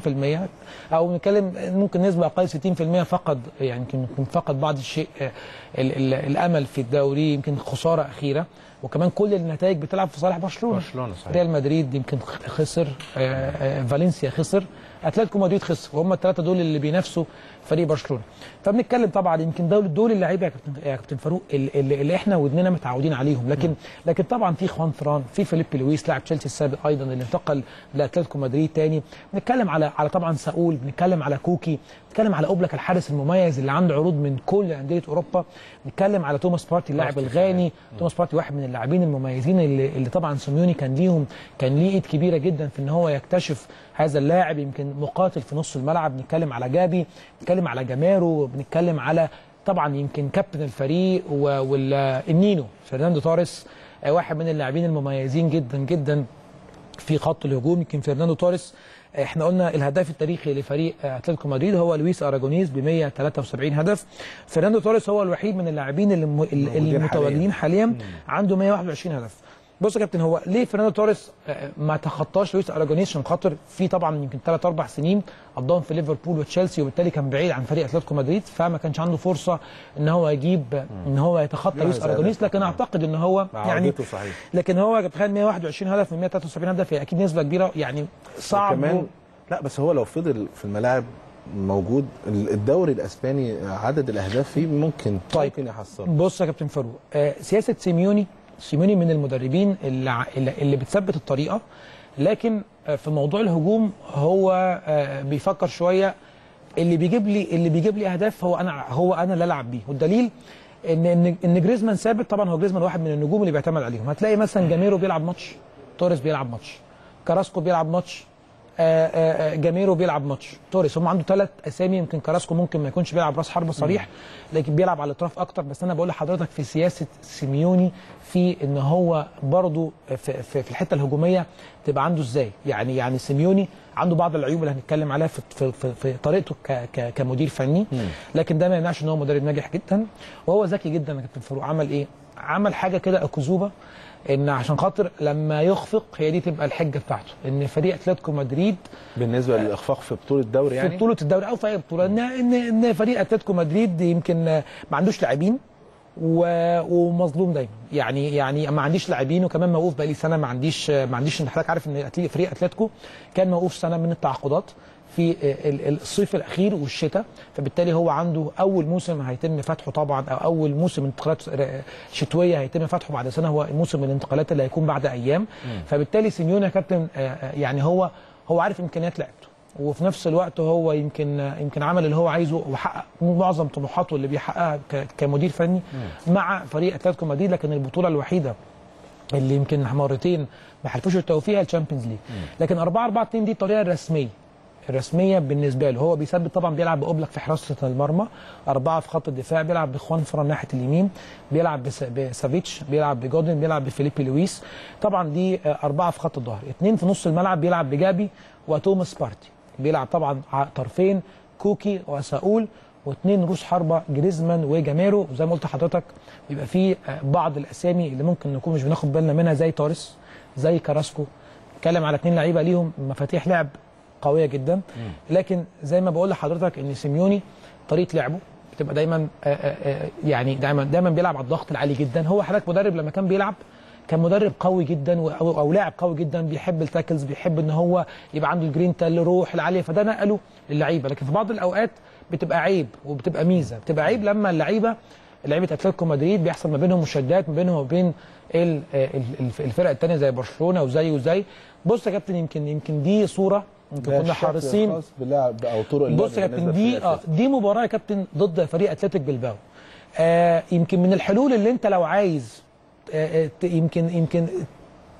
70% او نتكلم ممكن نسبه اقل 60% فقد يعني يمكن يمكن فقد بعض الشيء آه، ال- ال- الامل في الدوري يمكن خساره اخيره وكمان كل النتائج بتلعب في صالح برشلونه برشلونة صحيح. ريال مدريد يمكن خسر آه، آه، فالنسيا خسر اتلتيكو مدريد خسر وهم الثلاثه دول اللي بينافسوا فريق برشلونه فبنتكلم طبعا يمكن دول دول اللعيبه يا كابتن يا كابتن فاروق اللي, اللي اللي احنا ودننا متعودين عليهم لكن لكن طبعا في خوان فران في فيليبي لويس لاعب تشيلسي السابق ايضا اللي انتقل لاتلتيكو مدريد تاني بنتكلم على على طبعا ساول بنتكلم على كوكي بنتكلم على اوبلاك الحارس المميز اللي عنده عروض من كل انديه اوروبا بنتكلم على توماس بارتي اللاعب الغاني توماس بارتي واحد من اللاعبين المميزين اللي, اللي طبعا سيميوني كان ليهم كان ليه ايد كبيره جدا في ان هو يكتشف هذا اللاعب يمكن مقاتل في نص الملعب بنتكلم على جابي بنتكلم على جمارو بنتكلم على طبعا يمكن كابتن الفريق والنينو فرناندو توريس آه، واحد من اللاعبين المميزين جدا جدا في خط الهجوم يمكن فرناندو توريس آه، احنا قلنا الهداف التاريخي لفريق آه، اتلتيكو مدريد هو لويس اراجونيز ب 173 هدف فرناندو توريس هو الوحيد من اللاعبين اللي م- اللي المتواجدين حاليا عنده 121 هدف بص يا كابتن هو ليه فرناندو توريس آه، ما تخطاش لويس اراجونيز عشان خاطر في طبعا يمكن ثلاث اربع سنين قضاهم في ليفربول وتشيلسي وبالتالي كان بعيد عن فريق اتلتيكو مدريد فما كانش عنده فرصه ان هو يجيب ان هو يتخطى لويس يحرز اراجونيز أهداف. لكن اعتقد ان هو مع يعني عودته صحيح. لكن هو تخيل 121 هدف من 173 هدف هي اكيد نسبه كبيره يعني صعب كمان لا بس هو لو فضل في الملاعب موجود الدوري الاسباني عدد الاهداف فيه ممكن طيب. ممكن يحصل بص يا كابتن فاروق آه سياسه سيميوني سيميوني من المدربين اللي ع- اللي اللي بتثبت الطريقه لكن آه في موضوع الهجوم هو آه بيفكر شويه اللي بيجيب لي اللي بيجيب لي اهداف هو انا هو انا اللي العب بيه والدليل ان ان ان جريزمان ثابت طبعا هو جريزمان واحد من النجوم اللي بيعتمد عليهم هتلاقي مثلا جاميرو بيلعب ماتش توريس بيلعب ماتش كراسكو بيلعب ماتش آه، آه، آه، جاميرو بيلعب ماتش توريس هم عنده ثلاث اسامي يمكن كراسكو ممكن ما يكونش بيلعب راس حربه صريح لكن بيلعب على الاطراف اكتر بس انا بقول لحضرتك في سياسه سيميوني في ان هو برضه في, في, في الحته الهجوميه تبقى عنده ازاي يعني يعني سيميوني عنده بعض العيوب اللي هنتكلم عليها في, في, في, في طريقته ك ك كمدير فني لكن ده ما يمنعش ان هو مدرب ناجح جدا وهو ذكي جدا يا كابتن فاروق عمل ايه؟ عمل حاجه كده اكذوبه ان عشان خاطر لما يخفق هي دي تبقى الحجه بتاعته ان فريق اتلتيكو مدريد بالنسبه للاخفاق في بطوله الدوري يعني في بطوله الدوري او في اي بطوله ان ان ان فريق اتلتيكو مدريد يمكن ما عندوش لاعبين و- ومظلوم دايما يعني يعني ما عنديش لاعبين وكمان موقوف بقالي سنه ما عنديش ما عنديش انت حضرتك عارف ان أتلي- فريق اتلتيكو كان موقوف سنه من التعاقدات في ال- ال- الصيف الاخير والشتاء فبالتالي هو عنده اول موسم هيتم فتحه طبعا او اول موسم انتقالات ر- شتويه هيتم فتحه بعد سنه هو موسم الانتقالات اللي هيكون بعد ايام فبالتالي سيميوني يا كابتن آه، آه، يعني هو هو عارف امكانيات لعبته وفي نفس الوقت هو يمكن يمكن عمل اللي هو عايزه وحقق معظم طموحاته اللي بيحققها ك- كمدير فني مع فريق اتلتيكو مدريد لكن البطوله الوحيده اللي يمكن مرتين ما حلفوش التوفيق الشامبيونز ليج لكن 4 4 2 دي الطريقه الرسميه الرسميه بالنسبه له هو بيثبت طبعا بيلعب باوبلك في حراسه المرمى اربعه في خط الدفاع بيلعب بخوان فران ناحيه اليمين بيلعب بس- بسافيتش بيلعب بجودن بيلعب بفيليبي لويس طبعا دي آه، اربعه في خط الظهر اثنين في نص الملعب بيلعب بجابي وتوماس بارتي بيلعب طبعا ع- طرفين كوكي وساول واثنين روس حربه جريزمان وجاميرو وزي ما قلت لحضرتك بيبقى في آه، بعض الاسامي اللي ممكن نكون مش بناخد بالنا منها زي توريس زي كراسكو اتكلم على اثنين لعيبه ليهم مفاتيح لعب قويه جدا لكن زي ما بقول لحضرتك ان سيميوني طريقه لعبه بتبقى دايما آه، آه، آه، يعني دايما دايما بيلعب على الضغط العالي جدا هو حضرتك مدرب لما كان بيلعب كان مدرب قوي جدا و- او أو لاعب قوي جدا بيحب التاكلز بيحب ان هو يبقى عنده الجرينتا الروح العاليه فده نقله للعيبه لكن في بعض الاوقات بتبقى عيب وبتبقى ميزه بتبقى عيب لما اللعيبه لعيبه اتلتيكو مدريد بيحصل ما بينهم مشادات ما بينهم وبين ال- ال- الف- الفرق الثانيه زي برشلونه وزي وزي بص يا كابتن يمكن يمكن دي صوره يمكن ده كنا الشكل حريصين الخاص باللعب او طرق اللعب بص يا كابتن بالنسبة دي لفريق اه أتلتيكو. دي مباراه يا كابتن ضد فريق اتلتيك بلباو آه يمكن من الحلول اللي انت لو عايز آه آه، ت- يمكن يمكن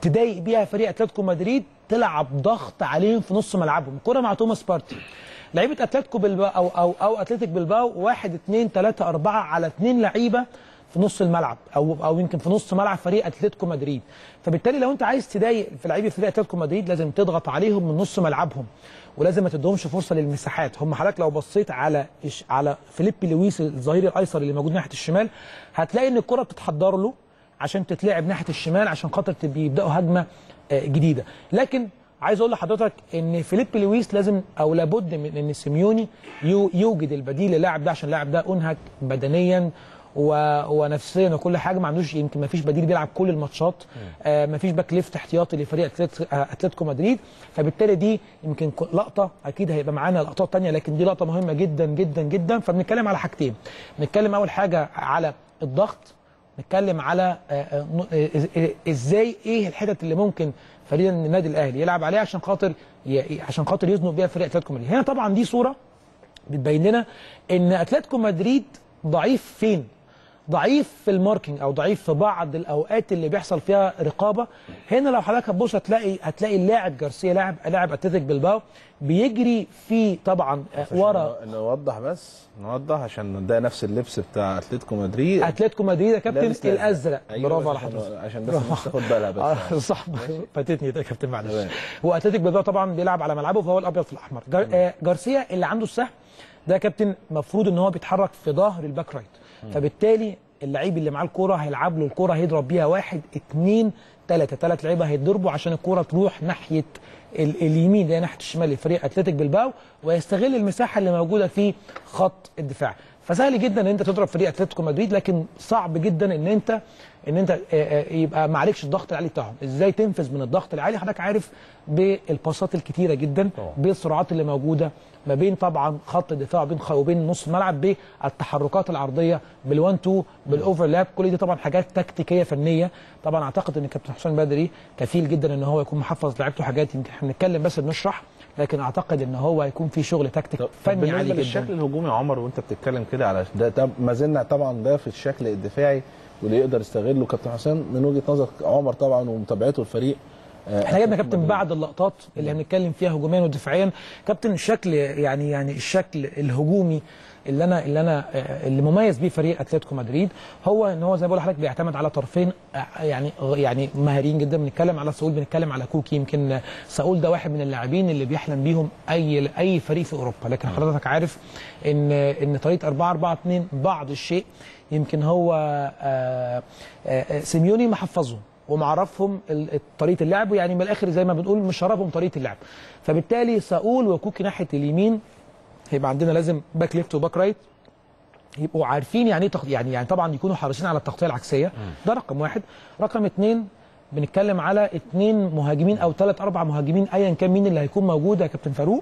تضايق بيها فريق اتلتيكو مدريد تلعب ضغط عليهم في نص ملعبهم الكره مع توماس بارتي لعيبه اتلتيكو بالباو او او او اتلتيك بالباو واحد اثنين ثلاثه اربعه على اثنين لعيبه في نص الملعب او او يمكن في نص ملعب فريق اتلتيكو مدريد فبالتالي لو انت عايز تضايق في لعيبه فريق اتلتيكو مدريد لازم تضغط عليهم من نص ملعبهم ولازم ما تدهمش فرصه للمساحات هم حضرتك لو بصيت على إش- على فيليبي لويس الظهير الايسر اللي موجود ناحيه الشمال هتلاقي ان الكره بتتحضر له عشان تتلعب ناحيه الشمال عشان خاطر تبقى- يبداوا هجمه آه، جديده لكن عايز اقول لحضرتك ان فيليبي لويس لازم او لابد من ان سيميوني يو- يوجد البديل للاعب ده عشان اللاعب ده انهك بدنيا و... ونفسيا وكل حاجه ما عندوش يمكن ما فيش بديل بيلعب كل الماتشات آه ما فيش باك ليفت احتياطي لفريق أتلت- آه، اتلتيكو مدريد فبالتالي دي يمكن ك- لقطه اكيد هيبقى معانا لقطات تانية لكن دي لقطه مهمه جدا جدا جدا فبنتكلم على حاجتين بنتكلم اول حاجه على الضغط نتكلم على آه، آه، ن- آه، آه، ازاي ايه الحتت اللي ممكن فريق النادي الاهلي يلعب عليها عشان خاطر ي- عشان خاطر يزنق بيها فريق اتلتيكو مدريد هنا طبعا دي صوره بتبين لنا ان اتلتيكو مدريد ضعيف فين ضعيف في الماركينج او ضعيف في بعض الاوقات اللي بيحصل فيها رقابه هنا لو حضرتك هتبص هتلاقي هتلاقي اللاعب جارسيا لاعب لاعب اتلتيك بالباو بيجري في طبعا آه، ورا عشان نوضح بس نوضح عشان ده نفس اللبس بتاع اتلتيكو مدريد اتلتيكو مدريد يا كابتن لابس لازم. الازرق أيوة برافو بس على عشان- حضرتك عشان بس الناس تاخد بالها بس آه، صح فاتتني ده يا كابتن معلش تمام. هو اتلتيك بالباو طبعا بيلعب على ملعبه فهو الابيض في الاحمر جار... آه جارسيا اللي عنده السهم ده يا كابتن المفروض ان هو بيتحرك في ظهر الباك رايت فبالتالي اللعيب اللي معاه الكوره هيلعب له الكوره هيضرب بيها واحد اتنين تلاته تلات لعيبه هيتضربوا عشان الكوره تروح ناحيه ال- اليمين اللي هي ناحيه الشمال لفريق اتلتيك بالباو ويستغل المساحه اللي موجوده في خط الدفاع فسهل جدا ان انت تضرب فريق اتلتيكو مدريد لكن صعب جدا ان انت ان انت آه، آه، يبقى معلكش الضغط العالي بتاعهم ازاي تنفذ من الضغط العالي حضرتك عارف بالباصات الكتيره جدا بالسرعات اللي موجوده ما بين طبعا خط الدفاع وبين خ- وبين نص الملعب بالتحركات العرضيه بالوان تو بالاوفرلاب كل دي طبعا حاجات تكتيكيه فنيه طبعا اعتقد ان كابتن حسام بدري كفيل جدا ان هو يكون محفظ لعيبته حاجات يمكن احنا بنتكلم بس بنشرح لكن اعتقد ان هو هيكون في شغل تكتيك طب فني بالنسبه عالي للشكل جدا الهجومي يا عمر وانت بتتكلم كده على ده, ده ما زلنا طبعا ده في الشكل الدفاعي واللي يقدر يستغله كابتن حسام من وجهه نظر عمر طبعا ومتابعته الفريق احنا جبنا كابتن بعد اللقطات اللي هنتكلم فيها هجوميا ودفاعيا كابتن الشكل يعني يعني الشكل الهجومي اللي انا اللي انا آه، اللي مميز بيه فريق اتلتيكو مدريد هو ان هو زي ما بقول لحضرتك بيعتمد على طرفين آه، يعني يعني مهاريين جدا بنتكلم على ساول بنتكلم على كوكي يمكن آه، ساول ده واحد من اللاعبين اللي بيحلم بيهم اي اي فريق في اوروبا لكن حضرتك عارف ان ان طريقه 4 4 2 بعض الشيء يمكن هو آه، آه، آه، سيميوني محفظهم ومعرفهم ال- طريقه اللعب يعني من الاخر زي ما بنقول مشربهم طريقه اللعب فبالتالي ساول وكوكي ناحيه اليمين هيبقى عندنا لازم باك ليفت وباك رايت يبقوا عارفين يعني ايه تغ- يعني يعني طبعا يكونوا حريصين على التغطيه العكسيه ده رقم واحد رقم اثنين بنتكلم على اثنين مهاجمين او ثلاث اربع مهاجمين ايا كان مين اللي هيكون موجود يا كابتن فاروق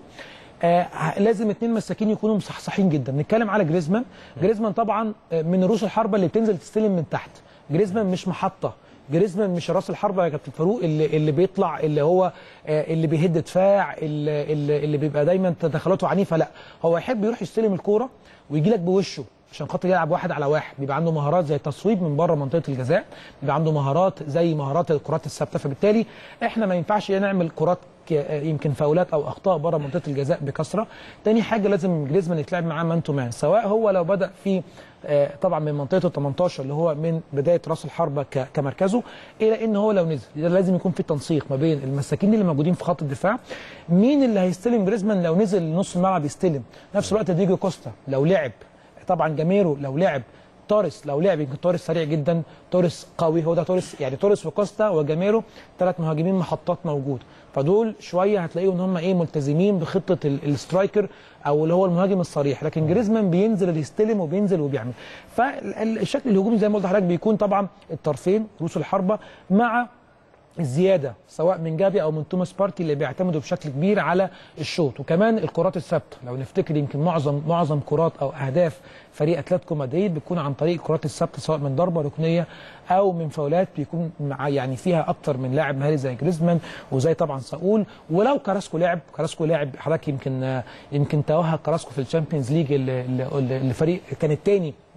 آه لازم اثنين مساكين يكونوا مصحصحين جدا بنتكلم على جريزمان جريزمان طبعا آه، من رؤوس الحربه اللي بتنزل تستلم من تحت جريزمان مش محطه جريزمان مش راس الحربه يا كابتن فاروق اللي اللي بيطلع اللي هو آه، اللي بيهد دفاع اللي, اللي, اللي بيبقى دايما تدخلاته عنيفه لا هو يحب يروح يستلم الكوره ويجي لك بوشه عشان خاطر يلعب واحد على واحد بيبقى عنده مهارات زي التصويب من بره منطقه الجزاء بيبقى عنده مهارات زي مهارات الكرات الثابته فبالتالي احنا ما ينفعش نعمل كرات ك- يمكن فاولات او اخطاء بره منطقه الجزاء بكثره تاني حاجه لازم جريزمان يتلعب معاه مان تو مان سواء هو لو بدا في آه، طبعا من منطقه ال 18 اللي هو من بدايه راس الحربه ك- كمركزه الى ان هو لو نزل لازم يكون في تنسيق ما بين المساكين اللي موجودين في خط الدفاع مين اللي هيستلم جريزمان لو نزل نص الملعب يستلم نفس الوقت ديجو كوستا لو لعب طبعا جاميرو لو لعب توريس لو لعب يمكن توريس سريع جدا توريس قوي هو ده توريس يعني توريس وكوستا وجاميرو ثلاث مهاجمين محطات موجود فدول شويه هتلاقيهم ان هم ايه ملتزمين بخطه ال- السترايكر او اللي هو المهاجم الصريح لكن جريزمان بينزل يستلم وبينزل وبيعمل فالشكل الهجومي زي ما قلت لحضرتك بيكون طبعا الطرفين رؤوس الحربه مع الزياده سواء من جابي او من توماس بارتي اللي بيعتمدوا بشكل كبير على الشوط وكمان الكرات الثابته لو نفتكر يمكن معظم معظم كرات او اهداف فريق اتلتيكو مدريد بتكون عن طريق الكرات الثابته سواء من ضربه ركنيه او من فاولات بيكون مع يعني فيها اكتر من لاعب مهاري زي جريزمان وزي طبعا ساول ولو كراسكو لعب كراسكو لعب حضرتك يمكن يمكن توهج كراسكو في الشامبيونز ليج اللي, اللي, اللي فريق كان الثاني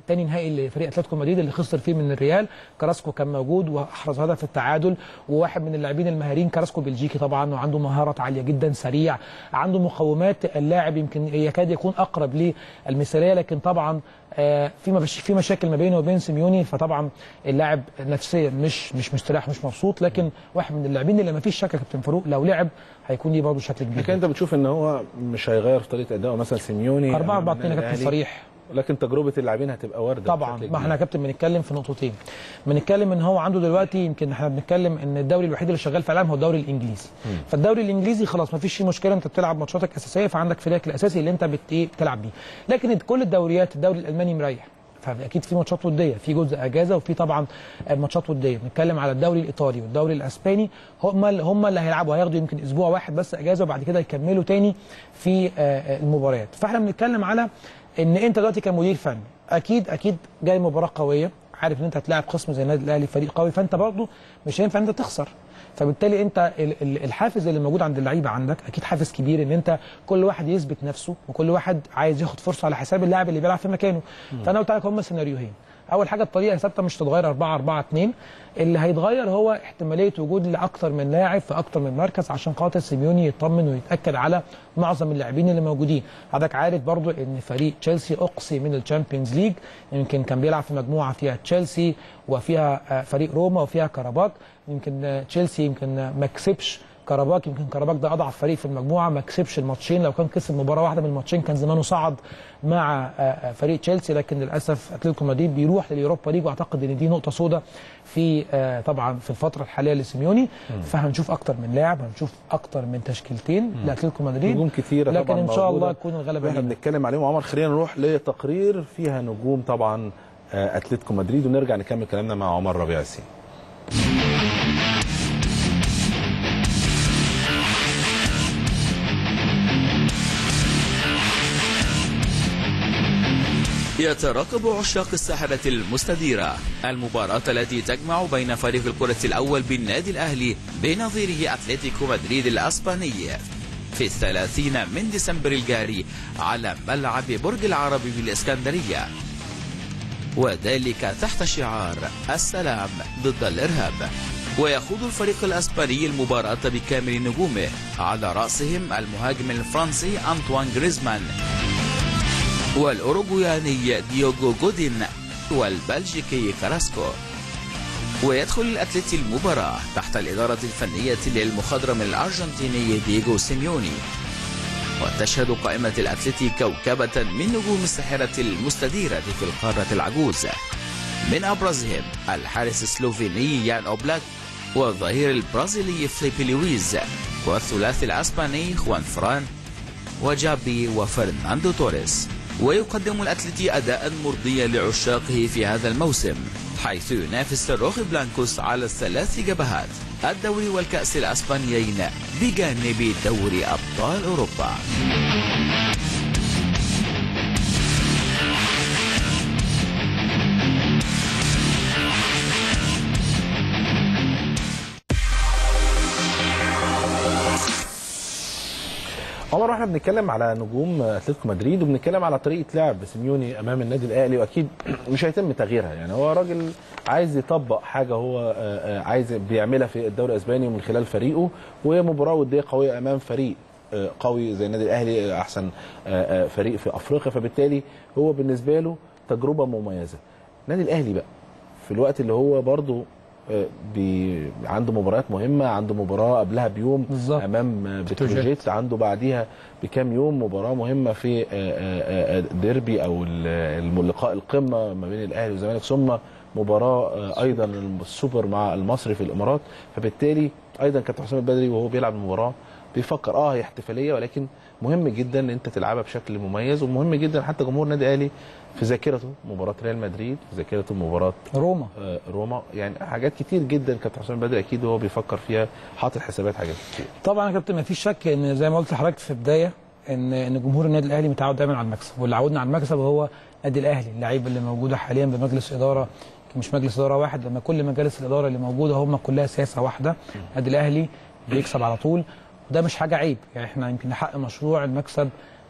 تاني نهائي لفريق اتلتيكو مدريد اللي خسر فيه من الريال كراسكو كان موجود واحرز هدف التعادل وواحد من اللاعبين المهارين كراسكو بلجيكي طبعا وعنده مهارات عاليه جدا سريع عنده مقومات اللاعب يمكن يكاد يكون اقرب للمثاليه لكن طبعا آه، في مش في مشاكل ما بينه وبين سيميوني فطبعا اللاعب نفسيا مش مش مستريح مش مبسوط لكن واحد من اللاعبين اللي ما فيش شك يا كابتن فاروق لو لعب هيكون ليه برضه شكل كبير لكن انت بتشوف ان هو مش هيغير في طريقه ادائه مثلا سيميوني 4 4 أمام 2 يا كابتن الأهلي. صريح لكن تجربه اللاعبين هتبقى وارده طبعا بشكل ما كبير. احنا يا كابتن بنتكلم في نقطتين بنتكلم ان هو عنده دلوقتي يمكن احنا بنتكلم ان الدوري الوحيد اللي شغال في العالم هو الدوري الانجليزي فالدوري الانجليزي خلاص ما فيش فيه مشكله انت بتلعب ماتشاتك اساسيه فعندك فريقك الاساسي اللي انت بت إيه بتلعب بيه لكن كل الدوريات الدوري الالماني مريح فاكيد في ماتشات وديه في جزء اجازه وفي طبعا ماتشات وديه بنتكلم على الدوري الايطالي والدوري الاسباني هم ال- هم اللي هيلعبوا هياخدوا يمكن اسبوع واحد بس اجازه وبعد كده يكملوا تاني في آه، آه، المباريات فاحنا بنتكلم على ان انت دلوقتي كمدير فني اكيد اكيد جاي مباراه قويه عارف ان انت هتلاعب خصم زي النادي الاهلي فريق قوي فانت برضه مش هينفع ان انت تخسر فبالتالي انت ال- ال- الحافز اللي موجود عند اللعيبه عندك اكيد حافز كبير ان انت كل واحد يثبت نفسه وكل واحد عايز ياخد فرصه على حساب اللاعب اللي بيلعب في مكانه فانا قلت لك هم سيناريوهين اول حاجه الطريقه ثابته مش هتتغير 4 4 2 اللي هيتغير هو احتماليه وجود لاكثر من لاعب في اكثر من مركز عشان خاطر سيميوني يطمن ويتاكد على معظم اللاعبين اللي موجودين حضرتك عارف برضو ان فريق تشيلسي اقصي من الشامبيونز ليج يمكن كان بيلعب في مجموعه فيها تشيلسي وفيها آه، فريق روما وفيها كرباك يمكن آه، تشيلسي يمكن آه، ما كسبش كرباك يمكن كرباك ده اضعف فريق في المجموعه ما كسبش الماتشين لو كان كسب مباراه واحده من الماتشين كان زمانه صعد مع آه، آه، فريق تشيلسي لكن للاسف اتلتيكو مدريد بيروح لليوروبا ليج واعتقد ان دي نقطه سوداء في آه، طبعا في الفتره الحاليه لسيميوني فهنشوف اكتر من لاعب هنشوف اكتر من تشكيلتين لاتلتيكو مدريد نجوم كتيره لكن طبعا ان شاء الله موجودة. تكون الغلبه احنا لينا بنتكلم عليهم عمر خلينا نروح لتقرير فيها نجوم طبعا آه، اتلتيكو مدريد ونرجع نكمل كلامنا مع عمر ربيع ياسين يترقب عشاق الساحرة المستديرة المباراة التي تجمع بين فريق الكرة الأول بالنادي الأهلي بنظيره أتلتيكو مدريد الأسباني في الثلاثين من ديسمبر الجاري على ملعب برج العرب بالإسكندرية وذلك تحت شعار السلام ضد الإرهاب ويخوض الفريق الأسباني المباراة بكامل نجومه على رأسهم المهاجم الفرنسي أنطوان جريزمان والأوروغوياني ديوغو جودين والبلجيكي كاراسكو ويدخل الأتلتي المباراة تحت الإدارة الفنية للمخضرم الأرجنتيني دييغو سيميوني وتشهد قائمة الأتلتي كوكبة من نجوم الساحرة المستديرة في القارة العجوز من أبرزهم الحارس السلوفيني يان أوبلاك والظهير البرازيلي فليبي لويز والثلاثي الأسباني خوان فران وجابي وفرناندو توريس ويقدم الأتلتي أداء مرضيا لعشاقه في هذا الموسم حيث ينافس الروخي بلانكوس على الثلاث جبهات الدوري والكأس الأسبانيين بجانب دوري أبطال أوروبا عمر احنا بنتكلم على نجوم اتلتيكو مدريد وبنتكلم على طريقه لعب سيميوني امام النادي الاهلي واكيد مش هيتم تغييرها يعني هو راجل عايز يطبق حاجه هو آه، آه، عايز بيعملها في الدوري الاسباني ومن خلال فريقه وهي مباراه وديه قويه امام فريق آه، قوي زي النادي الاهلي احسن آه، آه، فريق في افريقيا فبالتالي هو بالنسبه له تجربه مميزه النادي الاهلي بقى في الوقت اللي هو برضه آه، بي عنده مباريات مهمه عنده مباراه قبلها بيوم بالظبط. امام آه، بتروجيت. بتروجيت عنده بعديها بكام يوم مباراه مهمه في آه، آه، آه، ديربي او ال- الم- لقاء القمه ما بين الاهلي والزمالك ثم مباراه آه، ايضا السوبر مع المصري في الامارات فبالتالي ايضا كابتن حسام البدري وهو بيلعب المباراه بيفكر اه هي احتفاليه ولكن مهم جدا ان انت تلعبها بشكل مميز ومهم جدا حتى جمهور النادي الاهلي في ذاكرته مباراه ريال مدريد في ذاكرته مباراه روما آه، روما يعني حاجات كتير جدا كابتن حسام البدري اكيد هو بيفكر فيها حاطط حسابات حاجات كتير طبعا يا كابتن ما فيش شك ان زي ما قلت لحضرتك في البدايه ان ان جمهور النادي الاهلي متعود دايما على المكسب واللي عودنا على المكسب هو النادي الاهلي اللعيبه اللي موجوده حاليا بمجلس اداره مش مجلس اداره واحد لما كل مجالس الاداره اللي موجوده هم كلها سياسه واحده النادي الاهلي بيكسب على طول وده مش حاجه عيب يعني احنا يمكن نحقق مشروع المكسب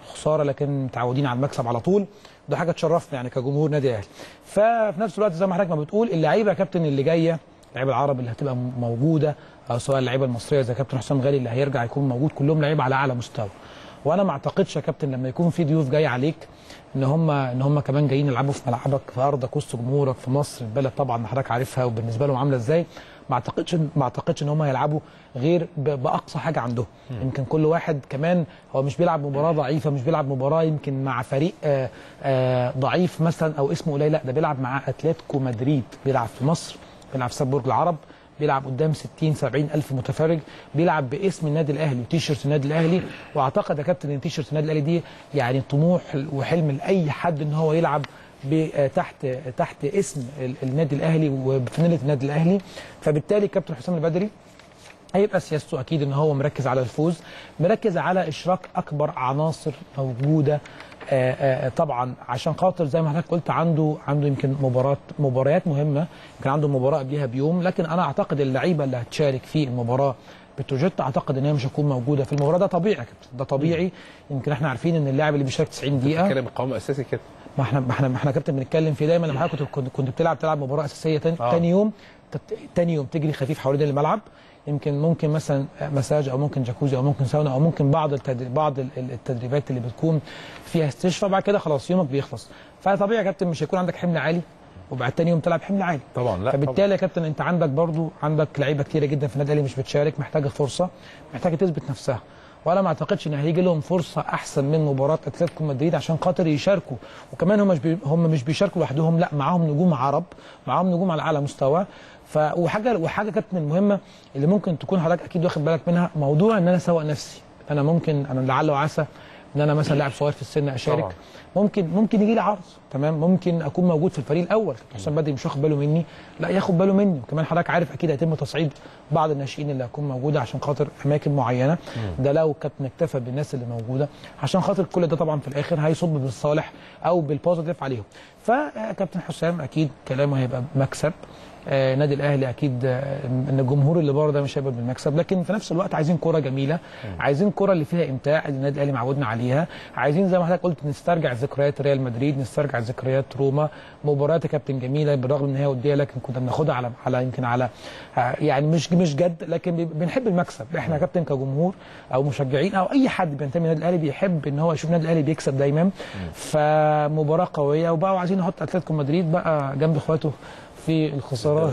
خساره لكن متعودين على المكسب على طول ده حاجه تشرفنا يعني كجمهور نادي الاهلي ففي نفس الوقت زي ما حضرتك ما بتقول اللعيبه يا كابتن اللي جايه اللعيبه العرب اللي هتبقى موجوده او سواء اللعيبه المصريه زي كابتن حسام غالي اللي هيرجع يكون موجود كلهم لعيبه على اعلى مستوى وانا ما اعتقدش يا كابتن لما يكون في ضيوف جاي عليك ان هم ان هم كمان جايين يلعبوا في ملعبك في ارضك وسط جمهورك في مصر البلد طبعا حضرتك عارفها وبالنسبه لهم عامله ازاي ما اعتقدش ما اعتقدش ان هم هيلعبوا غير ب- باقصى حاجه عندهم يمكن كل واحد كمان هو مش بيلعب مباراه ضعيفه مش بيلعب مباراه يمكن مع فريق آه، آه، ضعيف مثلا او اسمه قليل لا ده بيلعب مع اتلتيكو مدريد بيلعب في مصر بيلعب في استاد برج العرب بيلعب قدام 60 70 الف متفرج بيلعب باسم النادي الاهلي وتيشيرت النادي الاهلي واعتقد يا كابتن ان تيشيرت النادي الاهلي دي يعني طموح وحلم لاي حد ان هو يلعب ب- آه، تحت تحت اسم ال- النادي الاهلي وبفانيله النادي الاهلي فبالتالي كابتن حسام البدري هيبقى سياسته اكيد ان هو مركز على الفوز مركز على اشراك اكبر عناصر موجوده آه، آه، طبعا عشان خاطر زي ما حضرتك قلت عنده عنده يمكن مباراه مباريات مهمه يمكن عنده مباراه قبلها بيوم لكن انا اعتقد اللعيبه اللي هتشارك في المباراه بتروجيت اعتقد ان هي مش هتكون موجوده في المباراه ده طبيعي يا كابتن ده طبيعي يمكن احنا عارفين ان اللاعب اللي بيشارك 90 دقيقه بتتكلم قوام اساسي كده ما احنا ما احنا ما احنا كابتن بنتكلم فيه دايما لما حضرتك كنت كنت, كنت بتلعب تلعب مباراه اساسيه تاني, آه. تاني يوم تت- تاني يوم تجري خفيف حوالين الملعب يمكن ممكن مثلا مساج او ممكن جاكوزي او ممكن ساونا او ممكن بعض التدريب بعض ال- ال- التدريبات اللي بتكون فيها استشفاء بعد كده خلاص يومك بيخلص فطبيعي يا كابتن مش هيكون عندك حمل عالي وبعد تاني يوم تلعب حمل عالي طبعا لا فبالتالي يا كابتن انت عندك برضو عندك لعيبه كتيره جدا في النادي الاهلي مش بتشارك محتاجه فرصه محتاجه تثبت نفسها ولا ما اعتقدش ان هيجي لهم فرصه احسن من مباراه اتلتيكو مدريد عشان خاطر يشاركوا وكمان هم مش بي هم مش بيشاركوا لوحدهم لا معاهم نجوم عرب معاهم نجوم على اعلى مستوى ف وحاجه وحاجه كابتن المهمه اللي ممكن تكون حضرتك اكيد واخد بالك منها موضوع ان انا اسوق نفسي انا ممكن انا لعل وعسى ان انا مثلا لاعب صغير في السن اشارك طبعا. ممكن ممكن يجي لي عرض تمام ممكن اكون موجود في الفريق الاول حسام بدري مش واخد باله مني لا ياخد باله مني وكمان حضرتك عارف اكيد هيتم تصعيد بعض الناشئين اللي هتكون موجوده عشان خاطر اماكن معينه ده لو كابتن اكتفى بالناس اللي موجوده عشان خاطر كل ده طبعا في الاخر هيصب بالصالح او بالبوزيتيف عليهم فكابتن حسام اكيد كلامه هيبقى مكسب آه، نادي الاهلي اكيد آه، ان الجمهور اللي بره ده مش هيبقى بالمكسب لكن في نفس الوقت عايزين كوره جميله عايزين كوره اللي فيها امتاع اللي النادي الاهلي معودنا عليها عايزين زي ما حضرتك قلت نسترجع ذكريات ريال مدريد نسترجع ذكريات روما مباريات يا كابتن جميله بالرغم ان هي وديه لكن كنا بناخدها على على يمكن على آه، يعني مش مش جد لكن بي- بنحب المكسب احنا يا كابتن كجمهور او مشجعين او اي حد بينتمي للنادي الاهلي بيحب ان هو يشوف النادي الاهلي بيكسب دايما فمباراه قويه وبقوا عايزين نحط اتلتيكو مدريد بقى جنب اخواته في الخسارات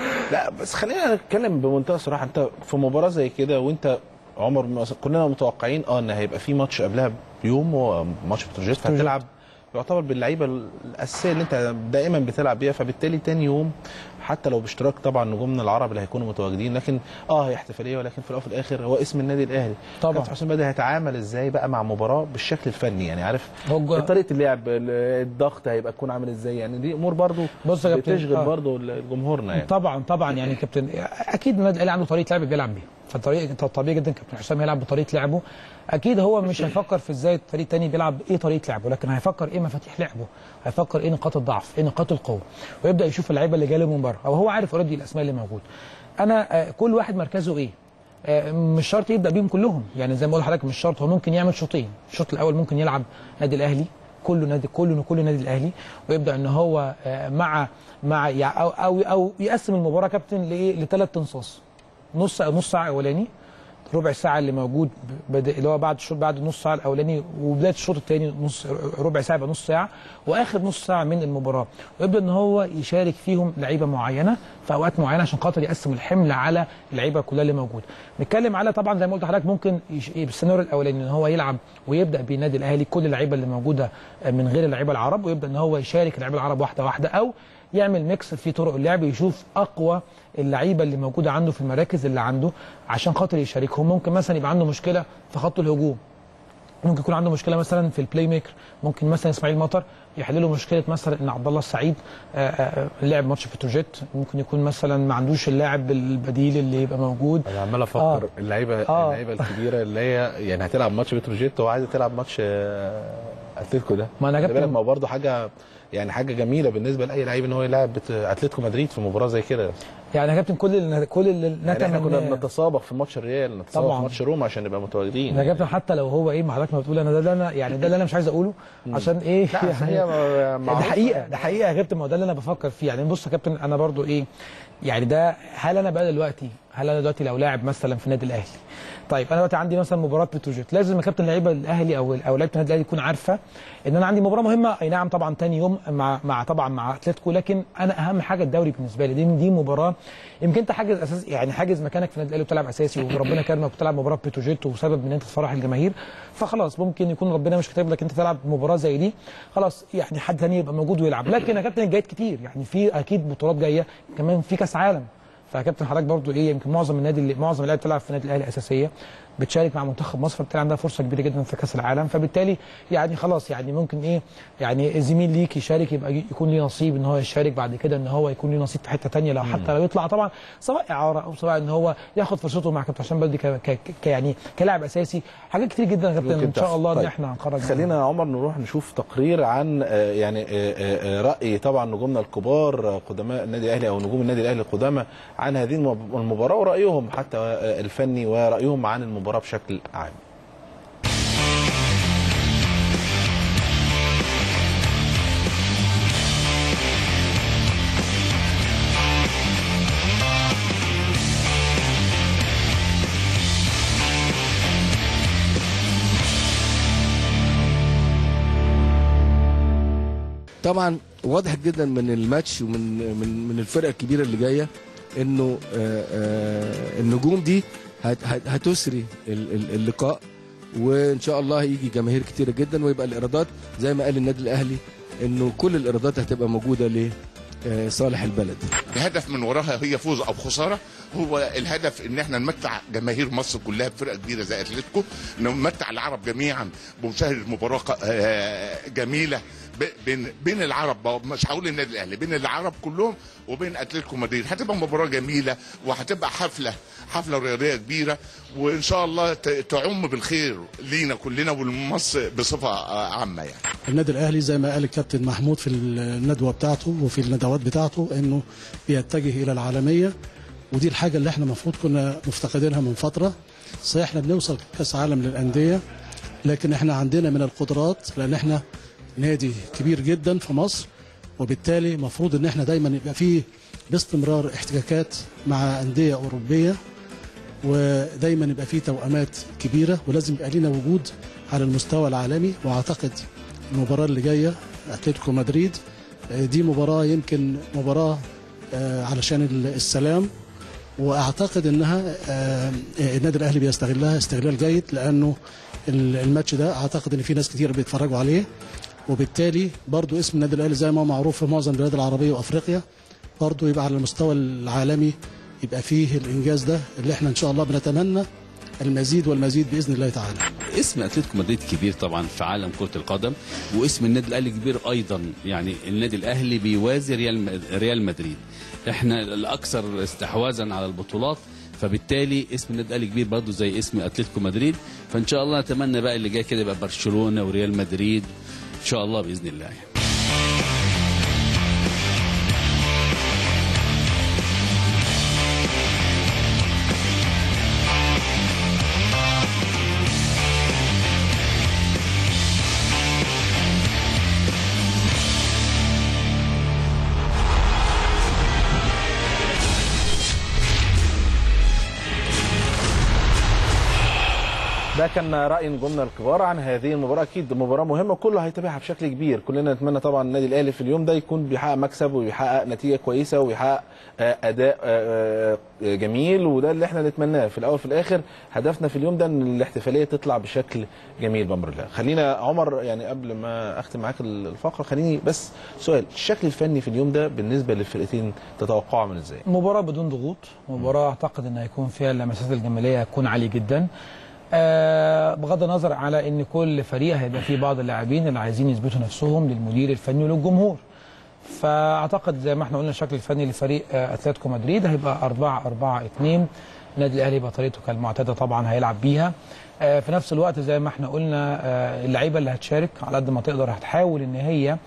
لا بس خلينا نتكلم بمنتهى الصراحه انت في مباراه زي كده وانت عمر بن عاص- كلنا متوقعين اه ان هيبقى في ماتش قبلها بيوم وماتش بتروجيت فهتلعب يعتبر باللعيبه الاساسيه اللي انت دائما بتلعب بيها فبالتالي تاني يوم حتى لو باشتراك طبعا نجومنا العرب اللي هيكونوا متواجدين لكن اه هي احتفاليه ولكن في الاول وفي الاخر هو اسم النادي الاهلي طبعا. كابتن حسام بدري هيتعامل ازاي بقى مع مباراه بالشكل الفني يعني عارف هو جو- طريقه اللعب ال- الضغط هيبقى يكون عامل ازاي يعني دي امور برضو بص يا كابتن، بتشغل آه. برضو جمهورنا يعني طبعا طبعا يعني كابتن اكيد النادي الاهلي عنده طريقه لعب بيلعب بيها فطريقه طبيعي جدا كابتن حسام هيلعب بطريقه لعبه اكيد هو مش هيفكر في ازاي الفريق الثاني بيلعب ايه طريقه لعبه لكن هيفكر ايه مفاتيح لعبه هيفكر ايه نقاط الضعف ايه نقاط القوه ويبدا يشوف اللعيبه اللي جايه له من بره او هو عارف اوريدي الاسماء اللي موجوده انا آه، كل واحد مركزه ايه آه، مش شرط يبدا بيهم كلهم يعني زي ما بقول لحضرتك مش شرط هو ممكن يعمل شوطين الشوط الاول ممكن يلعب نادي الاهلي كله نادي كله كل نادي الاهلي ويبدا ان هو آه، مع مع يع- او او او يقسم المباراه كابتن لايه لثلاث انصاص نص نص ساعه اولاني ربع ساعه اللي موجود بدا اللي هو بعد الشوط بعد النص ساعه الاولاني وبدايه الشوط الثاني نص ربع ساعه يبقى نص ساعه واخر نص ساعه من المباراه ويبدا ان هو يشارك فيهم لعيبه معينه في اوقات معينه عشان خاطر يقسم الحمل على اللعيبه كلها اللي موجوده نتكلم على طبعا زي ما قلت لحضرتك ممكن يش- بالسيناريو الاولاني ان هو يلعب ويبدا بالنادي الاهلي كل اللعيبه اللي موجوده من غير اللعيبه العرب ويبدا ان هو يشارك اللعيبه العرب واحده واحده او يعمل ميكس في طرق اللعب يشوف اقوى اللعيبه اللي موجوده عنده في المراكز اللي عنده عشان خاطر يشاركهم ممكن مثلا يبقى عنده مشكله في خط الهجوم ممكن يكون عنده مشكله مثلا في البلاي ميكر ممكن مثلا اسماعيل مطر يحل له مشكله مثلا ان عبد الله السعيد آه، آه، لعب ماتش بتروجيت ممكن يكون مثلا ما عندوش اللاعب البديل اللي يبقى موجود انا عمال افكر آه. اللعيبه آه. اللعيبه الكبيره اللي هي يعني هتلعب ماتش بتروجيت وعايزه تلعب ماتش آه، اتلتيكو ده ما أنا خلي جبت- بالك ما هو برضه حاجه يعني حاجه جميله بالنسبه لاي لعيب ان هو يلعب بت- اتلتيكو مدريد في مباراه زي كده يعني يا كابتن كل اللي كل اللي يعني احنا كنا نتمناه بنتسابق في ماتش الريال نتسابق طبعاً. في ماتش روما عشان نبقى متواجدين يا كابتن حتى لو هو ايه ما حضرتك ما بتقول انا ده اللي انا يعني ده اللي انا مش عايز اقوله عشان ايه لا أصل هي ده معروفة حقيقه ده حقيقه يا كابتن ما هو ده اللي انا بفكر فيه يعني بص يا كابتن انا برضو ايه يعني ده هل انا بقى دلوقتي هل انا دلوقتي لو لاعب مثلا في النادي الاهلي طيب انا دلوقتي عندي مثلا مباراه بتروجيت لازم يا كابتن لعيبه الاهلي او او لعيبه النادي الاهلي تكون عارفه ان انا عندي مباراه مهمه اي نعم طبعا تاني يوم مع مع طبعا مع اتلتيكو لكن انا اهم حاجه الدوري بالنسبه لي دي دي مباراه يمكن انت حاجز اساس يعني حاجز مكانك في النادي الاهلي وبتلعب اساسي وربنا كرمك وبتلعب مباراه بتروجيت وسبب ان انت تفرح الجماهير فخلاص ممكن يكون ربنا مش كاتب لك انت تلعب مباراه زي دي خلاص يعني حد ثاني يبقى موجود ويلعب لكن يا كابتن الجايات كتير يعني في اكيد بطولات جايه كمان في كاس عالم فكابتن حضرتك برضو ايه يمكن معظم النادي اللي معظم اللعيبه بتلعب في النادي الاهلي اساسيه بتشارك مع منتخب مصر فبالتالي عندها فرصه كبيره جدا في كاس العالم فبالتالي يعني خلاص يعني ممكن ايه يعني زميل ليك يشارك يبقى يكون ليه نصيب ان هو يشارك بعد كده ان هو يكون ليه نصيب في حته ثانيه لو حتى لو يطلع طبعا سواء اعاره او سواء ان هو ياخد فرصته مع كابتن حسام بلدي ك- ك- ك- يعني كلاعب اساسي حاجات كتير جدا يا كابتن ممكن ان شاء تحصل. الله ان طيب. احنا هنخرج خلينا يا عمر نروح نشوف تقرير عن آه، يعني آه، آه، آه، راي طبعا نجومنا الكبار آه، قدماء النادي الاهلي او نجوم النادي الاهلي القدامى عن هذه المب- المباراه ورايهم حتى آه، الفني ورايهم عن المباراه بشكل عام طبعا واضح جدا من الماتش ومن من من الفرقه الكبيره اللي جايه انه آه، آه، النجوم دي هت- هت- هتسري ال- ال- اللقاء وان شاء الله هيجي جماهير كتيره جدا ويبقى الايرادات زي ما قال النادي الاهلي انه كل الايرادات هتبقى موجوده لصالح البلد الهدف من وراها هي فوز او خساره هو الهدف ان احنا نمتع جماهير مصر كلها بفرقه كبيره زي اتلتيكو نمتع العرب جميعا بمشاهده مباراه آه، جميله ب- بين بين العرب مش هقول النادي الاهلي بين العرب كلهم وبين اتلتيكو مدريد هتبقى مباراه جميله وهتبقى حفله حفله رياضيه كبيره وان شاء الله ت- تعم بالخير لينا كلنا ولمصر بصفه آه، عامه يعني النادي الاهلي زي ما قال الكابتن محمود في الندوه بتاعته وفي الندوات بتاعته انه بيتجه الى العالميه ودي الحاجه اللي احنا المفروض كنا مفتقدينها من فتره صحيح احنا بنوصل كاس عالم للانديه لكن احنا عندنا من القدرات لان احنا نادي كبير جدا في مصر وبالتالي المفروض ان احنا دايما يبقى فيه باستمرار احتكاكات مع انديه اوروبيه ودايما يبقى فيه توأمات كبيره ولازم يبقى لنا وجود على المستوى العالمي واعتقد المباراه اللي جايه اتلتيكو مدريد آه، دي مباراه يمكن مباراه آه، علشان ال- السلام واعتقد انها آه، النادي الاهلي بيستغلها استغلال جيد لانه ال- الماتش ده اعتقد ان في ناس كتير بيتفرجوا عليه وبالتالي برضو اسم النادي الاهلي زي ما هو معروف في معظم البلاد العربيه وافريقيا برضو يبقى على المستوى العالمي يبقى فيه الانجاز ده اللي احنا ان شاء الله بنتمنى المزيد والمزيد باذن الله تعالى اسم اتلتيكو مدريد كبير طبعا في عالم كره القدم واسم النادي الاهلي كبير ايضا يعني النادي الاهلي بيوازي ريال ريال مدريد احنا الاكثر استحواذا على البطولات فبالتالي اسم النادي الاهلي كبير برضه زي اسم اتلتيكو مدريد فان شاء الله نتمنى بقى اللي جاي كده يبقى برشلونه وريال مدريد ان شاء الله باذن الله يعني. ده كان راي نجومنا الكبار عن هذه المباراه اكيد مباراه مهمه كله هيتابعها بشكل كبير كلنا نتمنى طبعا النادي الاهلي في اليوم ده يكون بيحقق مكسب وبيحقق نتيجه كويسه وبيحقق آه، اداء آه، آه، جميل وده اللي احنا نتمناه في الاول في الاخر هدفنا في اليوم ده ان الاحتفاليه تطلع بشكل جميل بامر الله خلينا عمر يعني قبل ما اختم معاك الفقره خليني بس سؤال الشكل الفني في اليوم ده بالنسبه للفرقتين تتوقعوا عامل ازاي مباراة بدون ضغوط مباراة أعتقد أن هيكون فيها اللمسات الجمالية هتكون عالية جدا آه بغض النظر على أن كل فريق هيبقى فيه بعض اللاعبين اللي عايزين يثبتوا نفسهم للمدير الفني وللجمهور فأعتقد زي ما احنا قلنا الشكل الفني لفريق آه أتلتيكو مدريد هيبقى 4 4 2 النادي الأهلي يبقى طريقته كالمعتادة طبعا هيلعب بيها آه في نفس الوقت زي ما احنا قلنا آه اللعيبة اللي هتشارك على قد ما تقدر هتحاول أن هي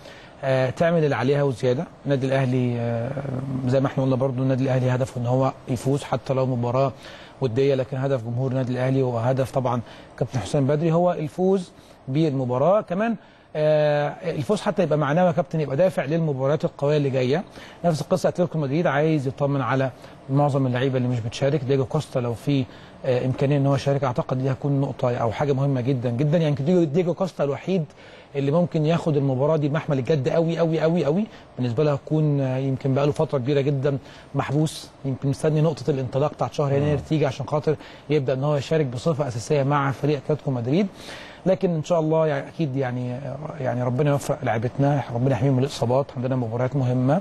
آه، تعمل اللي عليها وزياده النادي الاهلي آه، زي ما احنا قلنا برضو النادي الاهلي هدفه ان هو يفوز حتى لو مباراه وديه لكن هدف جمهور النادي الاهلي وهدف طبعا كابتن حسام بدري هو الفوز بالمباراه كمان آه، الفوز حتى يبقى معناه يا كابتن يبقى دافع للمباريات القويه اللي جايه نفس القصه اتلتيكو مدريد عايز يطمن على معظم اللعيبه اللي مش بتشارك ديجو كوستا لو في آه، امكانيه ان هو يشارك اعتقد دي هتكون نقطه او حاجه مهمه جدا جدا يعني ديجو, ديجو كوستا الوحيد اللي ممكن ياخد المباراه دي بمحمل الجد قوي قوي قوي قوي بالنسبه له هتكون آه، يمكن بقى له فتره كبيره جدا محبوس يمكن مستني نقطه الانطلاق بتاعت شهر يناير تيجي عشان خاطر يبدا ان هو يشارك بصفه اساسيه مع فريق اتلتيكو مدريد لكن ان شاء الله يعني اكيد يعني يعني ربنا يوفق لعيبتنا ربنا يحميهم من الاصابات عندنا مباريات مهمه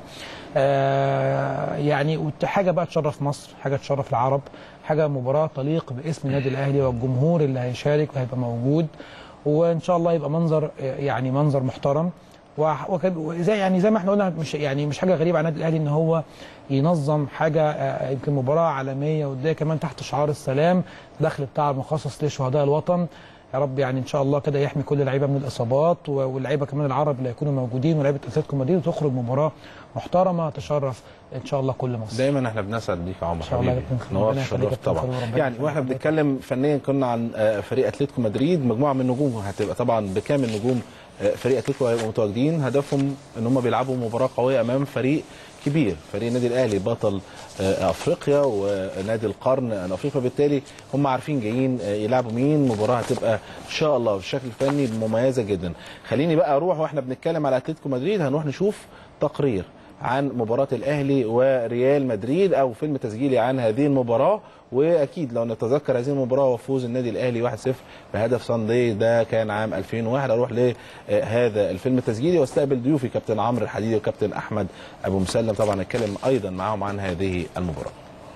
آه يعني وت- حاجه بقى تشرف مصر حاجه تشرف العرب حاجه مباراه تليق باسم النادي الاهلي والجمهور اللي هيشارك وهيبقى موجود وان شاء الله يبقى منظر يعني منظر محترم وح- وكان- وزي يعني زي ما احنا قلنا مش يعني مش حاجه غريبه على النادي الاهلي ان هو ينظم حاجه آه، يمكن مباراه عالميه وديه كمان تحت شعار السلام دخل بتاع المخصص لشهداء الوطن يا رب يعني ان شاء الله كده يحمي كل اللعيبه من الاصابات و- واللعيبه كمان العرب اللي هيكونوا موجودين ولاعيبه اتلتيكو مدريد وتخرج مباراه محترمه تشرف ان شاء الله كل مصر دايما احنا بنسعد بيك يا عمر إن شاء الله حبيبي يا كابتن. نورت ربنا يخليك يا شرفت كابتن طبعا فاروق، ربنا يعني واحنا بنتكلم فنيا كنا عن آه، فريق اتلتيكو مدريد مجموعه من النجوم هتبقى طبعا بكامل نجوم آه، فريق اتلتيكو هيبقوا متواجدين هدفهم ان هم بيلعبوا مباراه قويه امام فريق كبير فريق النادي الاهلي بطل آه، افريقيا ونادي القرن الافريقي بالتالي هم عارفين جايين آه، يلعبوا مين مباراه هتبقى ان شاء الله بالشكل الفني مميزه جدا خليني بقى اروح واحنا بنتكلم على اتلتيكو مدريد هنروح نشوف تقرير عن مباراة الأهلي وريال مدريد أو فيلم تسجيلي عن هذه المباراة وأكيد لو نتذكر هذه المباراة وفوز النادي الأهلي 1-0 بهدف ساندي ده كان عام 2001 أروح لهذا الفيلم التسجيلي واستقبل ضيوفي كابتن عمرو الحديدي وكابتن أحمد أبو مسلم طبعا نتكلم أيضا معاهم عن هذه المباراة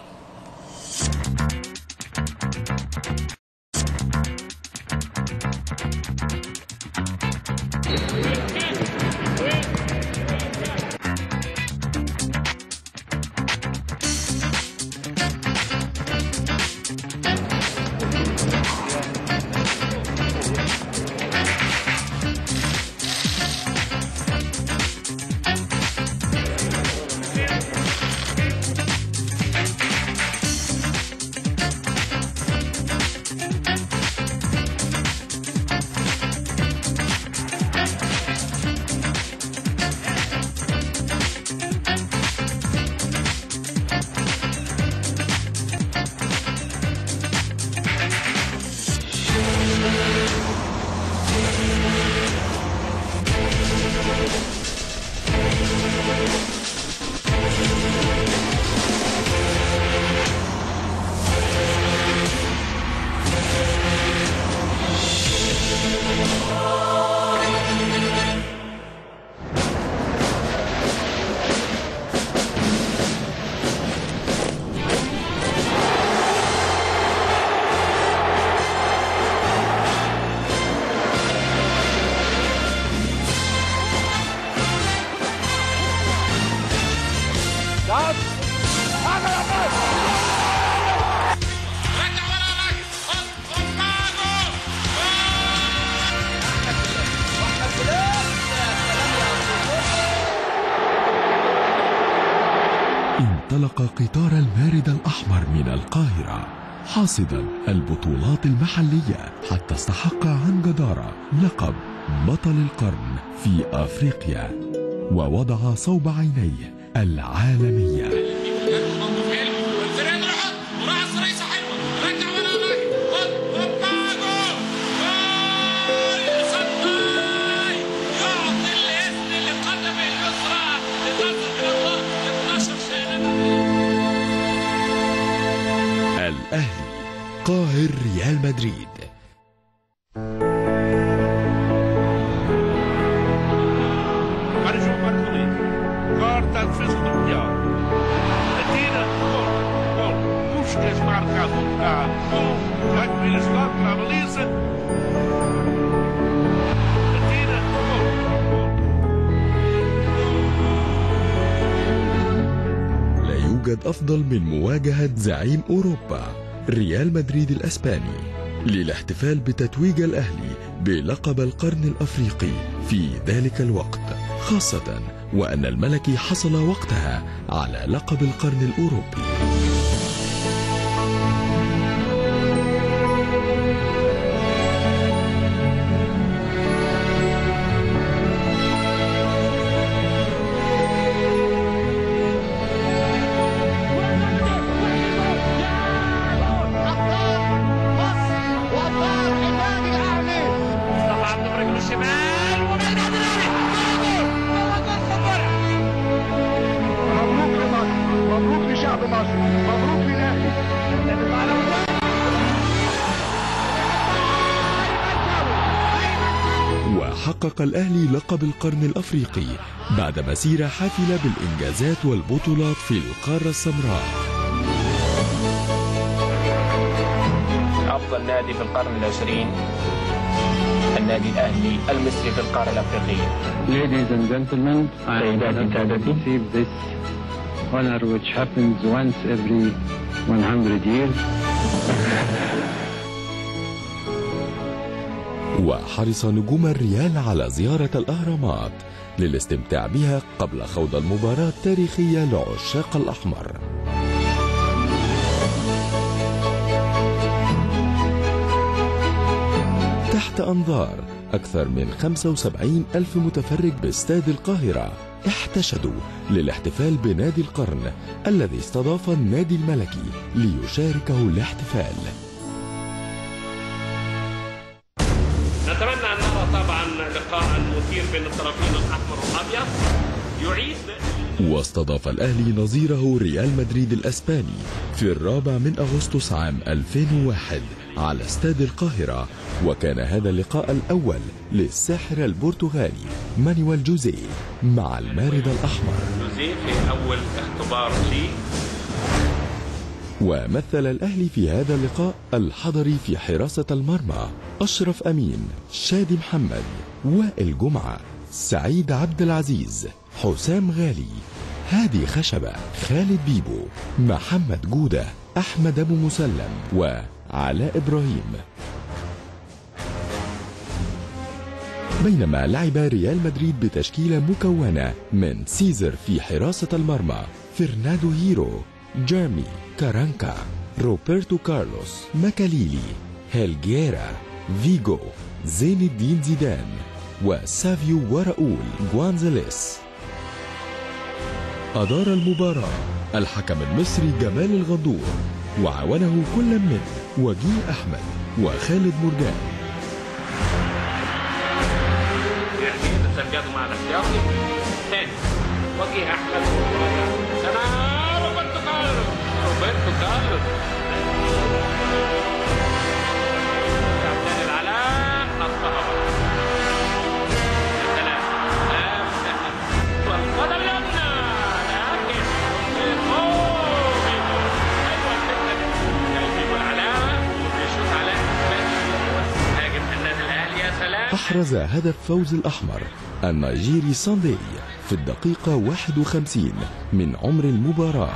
انطلق قطار المارد الأحمر من القاهرة حاصدا البطولات المحلية حتى استحق عن جدارة لقب بطل القرن في أفريقيا ووضع صوب عينيه العالمية الأهلي قاهر ريال مدريد Para João Marco Luís. Corta a defesa do Mundial. Atira. Gol. Gol. Puskas marcado. Ah, gol. Vai comer este lado para a baliza. Atira. Gol. لا يوجد أفضل من مواجهة زعيم أوروبا ريال مدريد الأسباني للاحتفال بتتويج الأهلي بلقب القرن الأفريقي في ذلك الوقت خاصة وأن الملكي حصل وقتها على لقب القرن الأوروبي مصطفى عبده برجله الشمال وبعيد عن مبروك لمصر مبروك لشعب مصر مبروك للاهلي وحقق الأهلي لقب القرن الأفريقي بعد مسيرة حافلة بالإنجازات والبطولات في القارة السمراء أفضل نادي في القرن العشرين النادي الأهلي المصري في القارة الأفريقية Ladies and gentlemen, I am honored to receive this honor which happens once every 100 years. وحرص نجوم الريال على زيارة الأهرامات للاستمتاع بها قبل خوض المباراة التاريخية لعشاق الأحمر تحت أنظار أكثر من 75 ألف متفرج باستاد القاهرة احتشدوا للاحتفال بنادي القرن الذي استضاف النادي الملكي ليشاركه الاحتفال نتمنى ان نرى طبعا لقاء مثير بين الطرفين الاحمر والابيض يعيد واستضاف الأهلي نظيره ريال مدريد الأسباني في الرابع من أغسطس عام 2001 على استاد القاهرة وكان هذا اللقاء الأول للساحر البرتغالي مانويل جوزيه مع المارد الأحمر جوزيه في اول اختبار لي ومثل الأهلي في هذا اللقاء الحضري في حراسة المرمى أشرف أمين شادي محمد وائل جمعة سعيد عبد العزيز حسام غالي هادي خشبة خالد بيبو محمد جودة أحمد أبو مسلم وعلاء إبراهيم بينما لعب ريال مدريد بتشكيلة مكونة من سيزر في حراسة المرمى فرناندو هيرو جيرمي كارانكا روبرتو كارلوس ماكاليلي هيلجيرا فيجو زين الدين زيدان وسافيو وراؤول جوانزاليس أدار المباراة الحكم المصري جمال الغندور وعاونه كل من وجيه أحمد وخالد مرجان يعني تسجلوا مع الاحتياطي ثاني وجيه احمد سلام روبرتو كارلوس روبرتو كارلوس كابتن العلاء حطها يا سلام سلام سلام قدم اليمنى لكن أوه، بيجو. حلوة الفكرة دي. جاي بيجو العلاء وبيشوط علاء هاجم النادي الاهلي يا سلام أحرز هدف فوز الأحمر النيجيري ساندي في الدقيقة 51 من عمر المباراة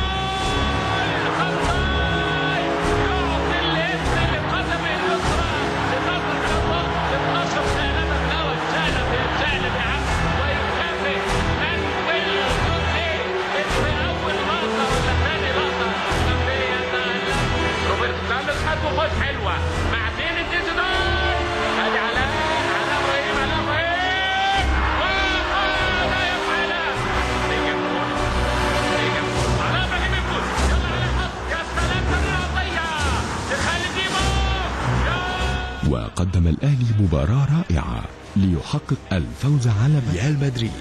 روبرتو كارلوس خد وخد حلوه مع زين الدين زيدان ادي علاء علاء ابراهيم علاء ابراهيم وهذا يفعلها نيجي الجول نيجي الجول علاء ابراهيم الجول يلا علاء حط يا سلام تمرير عطيه لخالد ديبو وقدم الأهلي مباراة رائعة ليحقق الفوز على ريال مدريد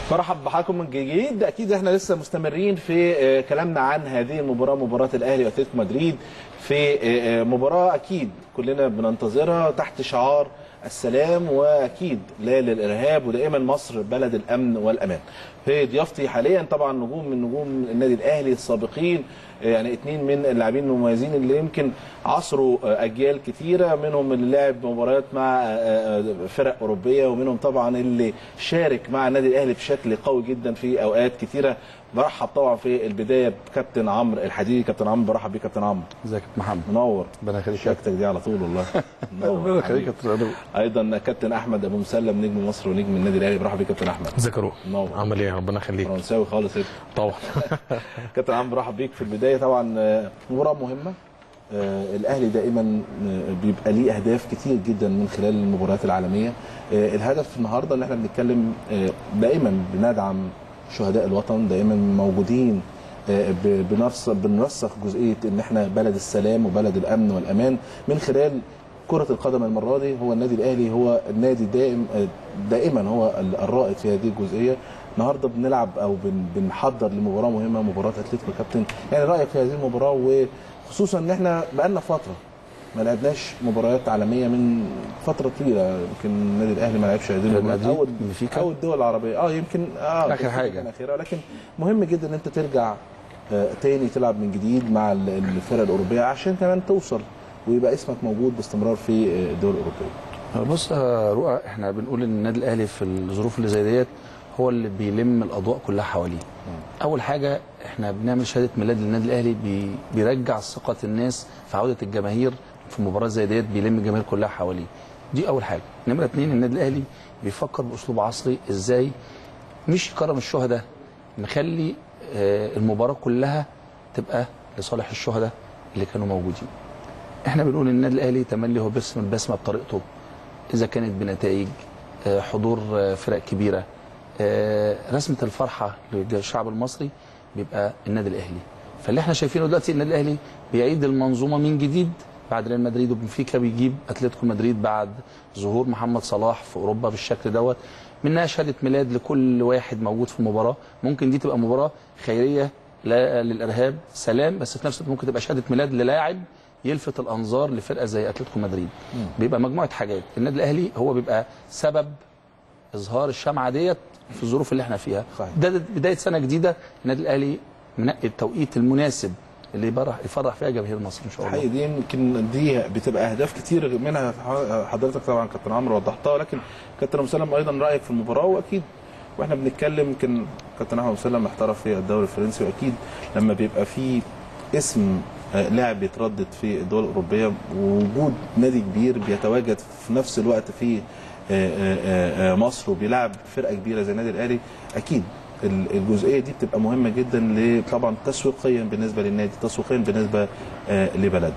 مرحب بحضراتكم من جديد اكيد احنا لسه مستمرين في آه، كلامنا عن هذه المباراه مباراه الاهلي واتلتيكو مدريد في آه، آه، مباراه اكيد كلنا بننتظرها تحت شعار السلام واكيد لا للارهاب ودائما مصر بلد الامن والامان. في ضيافتي حاليا طبعا نجوم من نجوم النادي الاهلي السابقين آه، يعني اثنين من اللاعبين المميزين اللي يمكن عصروا آه، اجيال كتيره منهم اللي لعب مباريات مع آه، آه، فرق اوروبيه ومنهم طبعا اللي شارك مع النادي الاهلي بشكل قوي جدا في اوقات كتيره برحب طبعا في البدايه بكابتن عمرو الحديدي كابتن عمرو برحب بيك كابتن عمرو ازيك يا محمد منور ربنا يخليك شياكتك دي على طول والله ربنا يخليك يا كابتن ايضا كابتن احمد ابو مسلم نجم مصر ونجم النادي الاهلي برحب بيك كابتن احمد ازيك يا روح منور عامل ايه ربنا يخليك فرنساوي خالص انت طبعا كابتن عمرو برحب بيك في البدايه طبعا آه، مباراه مهمه آه، الاهلي دائما آه، بيبقى ليه اهداف كتير جدا من خلال المباريات العالميه آه، الهدف النهارده ان احنا بنتكلم آه، دائما بندعم شهداء الوطن دائما موجودين آه، ب- بنرسخ بنرسخ جزئيه ان احنا بلد السلام وبلد الامن والامان من خلال كرة القدم المرة دي هو النادي الأهلي هو النادي دائم آه، دائما هو ال- الرائد في هذه الجزئية النهارده بنلعب أو بن- بنحضر لمباراة مهمة مباراة أتلتيكو كابتن يعني رأيك في هذه المباراة وخصوصا إن احنا بقالنا فترة ما لعبناش مباريات عالمية من فترة طويلة يمكن النادي الأهلي ما لعبش هذه المباريات مدريد؟ أو بنفيكا؟ أو الدول العربية اه يمكن اه آخر بنفيكا حاجة. كان أخيرا لكن مهم جدا إن أنت ترجع آه، تاني تلعب من جديد مع ال- الفرق الأوروبية عشان كمان توصل ويبقى اسمك موجود باستمرار في آه، الدول الأوروبية بص يا رؤى احنا بنقول ان النادي الاهلي في الظروف اللي زي ديت هو اللي بيلم الاضواء كلها حواليه اول حاجه احنا بنعمل شهاده ميلاد للنادي الاهلي بي بيرجع ثقه الناس في عوده الجماهير في مباراه زي ديت بيلم الجماهير كلها حواليه دي اول حاجه نمره اتنين النادي الاهلي بيفكر باسلوب عصري ازاي مش يكرم الشهداء نخلي آه، المباراه كلها تبقى لصالح الشهداء اللي كانوا موجودين احنا بنقول ان النادي الاهلي تملي هو بيرسم البسمه بطريقته اذا كانت بنتائج آه، حضور آه، فرق كبيره آه، رسمه الفرحه للشعب المصري بيبقى النادي الاهلي فاللي احنا شايفينه دلوقتي النادي الاهلي بيعيد المنظومه من جديد بعد ريال مدريد وبنفيكا بيجيب اتلتيكو مدريد بعد ظهور محمد صلاح في اوروبا بالشكل دوت منها شهاده ميلاد لكل واحد موجود في المباراه ممكن دي تبقى مباراه خيريه لا للارهاب سلام بس في نفس الوقت ممكن تبقى شهاده ميلاد للاعب يلفت الانظار لفرقه زي اتلتيكو مدريد بيبقى مجموعه حاجات النادي الاهلي هو بيبقى سبب اظهار الشمعه ديت في الظروف اللي احنا فيها صحيح. ده ده بدايه سنه جديده النادي الاهلي منقي التوقيت المناسب اللي يفرح يفرح فيها جماهير مصر ان شاء الله الحقيقه دي يمكن دي بتبقى اهداف كتير منها حضرتك طبعا كابتن عمرو وضحتها لكن كابتن ابو مسلم ايضا رايك في المباراه واكيد واحنا بنتكلم يمكن كابتن احمد مسلم احترف في الدوري الفرنسي واكيد لما بيبقى في اسم آه، لاعب بيتردد في الدول الاوروبيه ووجود نادي كبير بيتواجد في نفس الوقت في آه، آه، آه، مصر وبيلعب فرقه كبيره زي النادي الاهلي اكيد ال- الجزئيه دي بتبقى مهمه جدا ل- طبعا تسويقيا بالنسبه للنادي تسويقيا بالنسبه آه، لبلدنا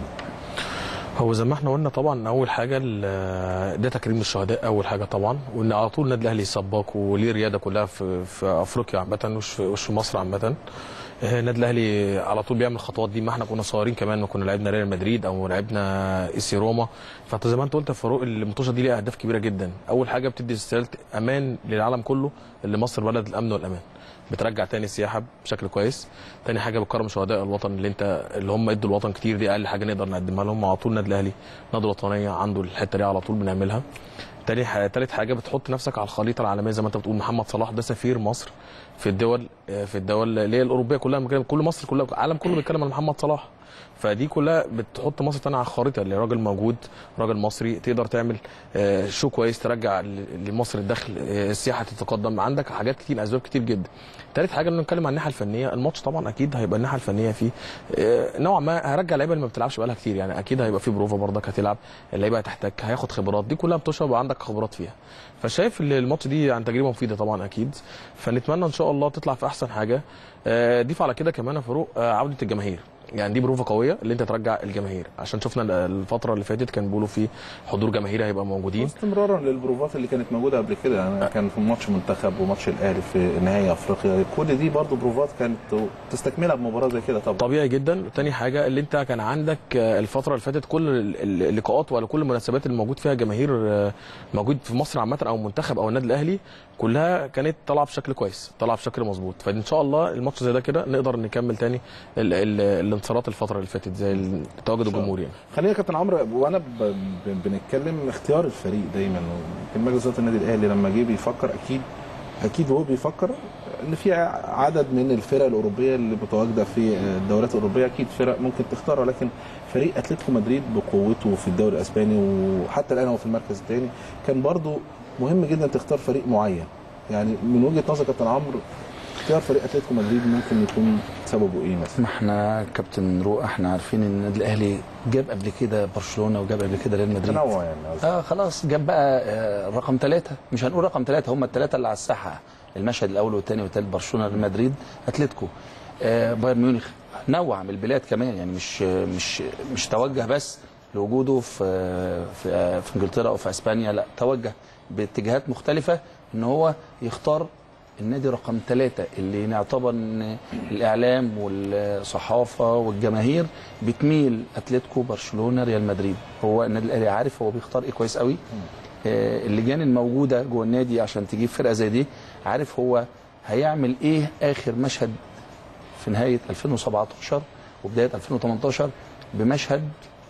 هو زي ما احنا قلنا طبعا اول حاجه ال- ده تكريم الشهداء اول حاجه طبعا وان على طول النادي الاهلي سباق وليه رياده كلها في في افريقيا عامه مش في مش في مصر عامه آه، النادي الاهلي على طول بيعمل الخطوات دي ما احنا كنا صغيرين كمان ما كنا لعبنا ريال مدريد او لعبنا ايسي روما فانت زي ما انت قلت يا فاروق المطوشه دي ليها اهداف كبيره جدا اول حاجه بتدي رساله امان للعالم كله اللي مصر بلد الامن والامان بترجع تاني السياحه بشكل كويس تاني حاجه بتكرم شهداء الوطن اللي انت اللي هم ادوا الوطن كتير دي اقل حاجه نقدر نقدمها لهم على طول النادي الاهلي نادي وطنيه عنده الحته دي على طول بنعملها تاني حاجة تالت حاجه بتحط نفسك على الخريطه العالميه زي ما انت بتقول محمد صلاح ده سفير مصر في الدول في الدول اللي هي الاوروبيه كلها بنتكلم- كل مصر كلها العالم كله بيتكلم عن محمد صلاح فدي كلها بتحط مصر تاني على الخريطه اللي راجل موجود راجل مصري تقدر تعمل آه، شو كويس ترجع ل- لمصر الدخل آه، السياحه تتقدم عندك حاجات كتير اسباب كتير جدا تالت حاجه لما نتكلم عن الناحيه الفنيه الماتش طبعا اكيد هيبقى الناحيه الفنيه فيه آه، نوعا ما هرجع لعيبه اللي ما بتلعبش بقالها كتير يعني اكيد هيبقى في بروفا برضك هتلعب اللعيبه هتحتاج هياخد خبرات دي كلها بتشرب عندك خبرات فيها فشايف ان الماتش دي عن تجربه مفيده طبعا اكيد فنتمنى ان شاء الله تطلع في احسن حاجه آه، ضيف على كده كمان يا فاروق آه، عوده الجماهير يعني دي بروفه قويه اللي انت ترجع الجماهير عشان شفنا الفتره اللي فاتت كان بيقولوا في حضور جماهيري هيبقى موجودين استمرارا للبروفات اللي كانت موجوده قبل كده انا كان في ماتش منتخب وماتش الاهلي في نهائي افريقيا كل دي برضو بروفات كانت تستكملها بمباراه زي كده طبعا طبيعي جدا تاني حاجه اللي انت كان عندك آه، الفتره اللي فاتت كل ال- ال- اللقاءات ولا كل المناسبات اللي موجود فيها جماهير آه، موجود في مصر عامه او منتخب او النادي الاهلي كلها كانت طالعه بشكل كويس طالعه بشكل مظبوط فان شاء الله الماتش زي ده كده نقدر نكمل تاني ال- ال- الانتصارات الفتره اللي فاتت زي تواجد الجمهور يعني خلينا يا كابتن عمرو وانا ب... ب... بنتكلم اختيار الفريق دايما يمكن مجلس اداره النادي الاهلي لما جه بيفكر اكيد اكيد هو بيفكر ان في عدد من الفرق الاوروبيه اللي متواجده في الدوريات الاوروبيه اكيد فرق ممكن تختارها لكن فريق اتلتيكو مدريد بقوته في الدوري الاسباني وحتى الان هو في المركز الثاني كان برضو مهم جدا تختار فريق معين يعني من وجهه نظر كابتن عمرو اختيار فريق اتلتيكو مدريد ممكن يكون سببه ايه مثلا؟ ما احنا كابتن رؤى احنا عارفين ان النادي الاهلي جاب قبل كده برشلونه وجاب قبل كده ريال مدريد تنوع يعني اه خلاص جاب بقى آه رقم ثلاثه مش هنقول رقم ثلاثه هم الثلاثه اللي على الساحه المشهد الاول والثاني والثالث برشلونه ريال مدريد اتلتيكو آه بايرن ميونخ نوع من البلاد كمان يعني مش مش مش توجه بس لوجوده في في, آه في انجلترا او في اسبانيا لا توجه باتجاهات مختلفه ان هو يختار النادي رقم ثلاثة اللي نعتبر ان الاعلام والصحافه والجماهير بتميل اتلتيكو برشلونه ريال مدريد هو النادي الاهلي عارف هو بيختار ايه كويس قوي آه، اللجان الموجوده جوه النادي عشان تجيب فرقه زي دي عارف هو هيعمل ايه اخر مشهد في نهايه 2017 وبدايه 2018 بمشهد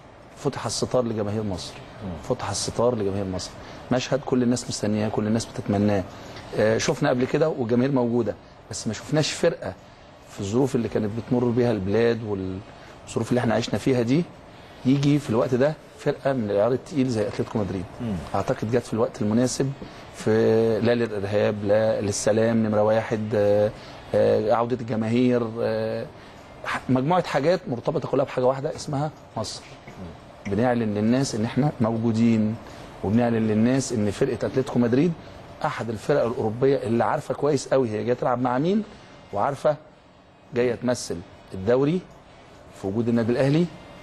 فتح الستار لجماهير مصر فتح الستار لجماهير مصر مشهد كل الناس مستنياه كل الناس بتتمناه آه، شفنا قبل كده والجماهير موجوده بس ما شفناش فرقه في الظروف اللي كانت بتمر بيها البلاد والظروف اللي احنا عشنا فيها دي يجي في الوقت ده فرقه من العيار التقيل زي اتلتيكو مدريد اعتقد جت في الوقت المناسب في لا للارهاب لا للسلام نمره واحد آه، آه، عوده الجماهير آه، ح- مجموعه حاجات مرتبطه كلها بحاجه واحده اسمها مصر بنعلن للناس ان احنا موجودين وبنعلن للناس ان فرقه اتلتيكو مدريد احد الفرق الاوروبيه اللي عارفه كويس قوي هي جايه تلعب مع مين وعارفه جايه تمثل الدوري في وجود النادي الاهلي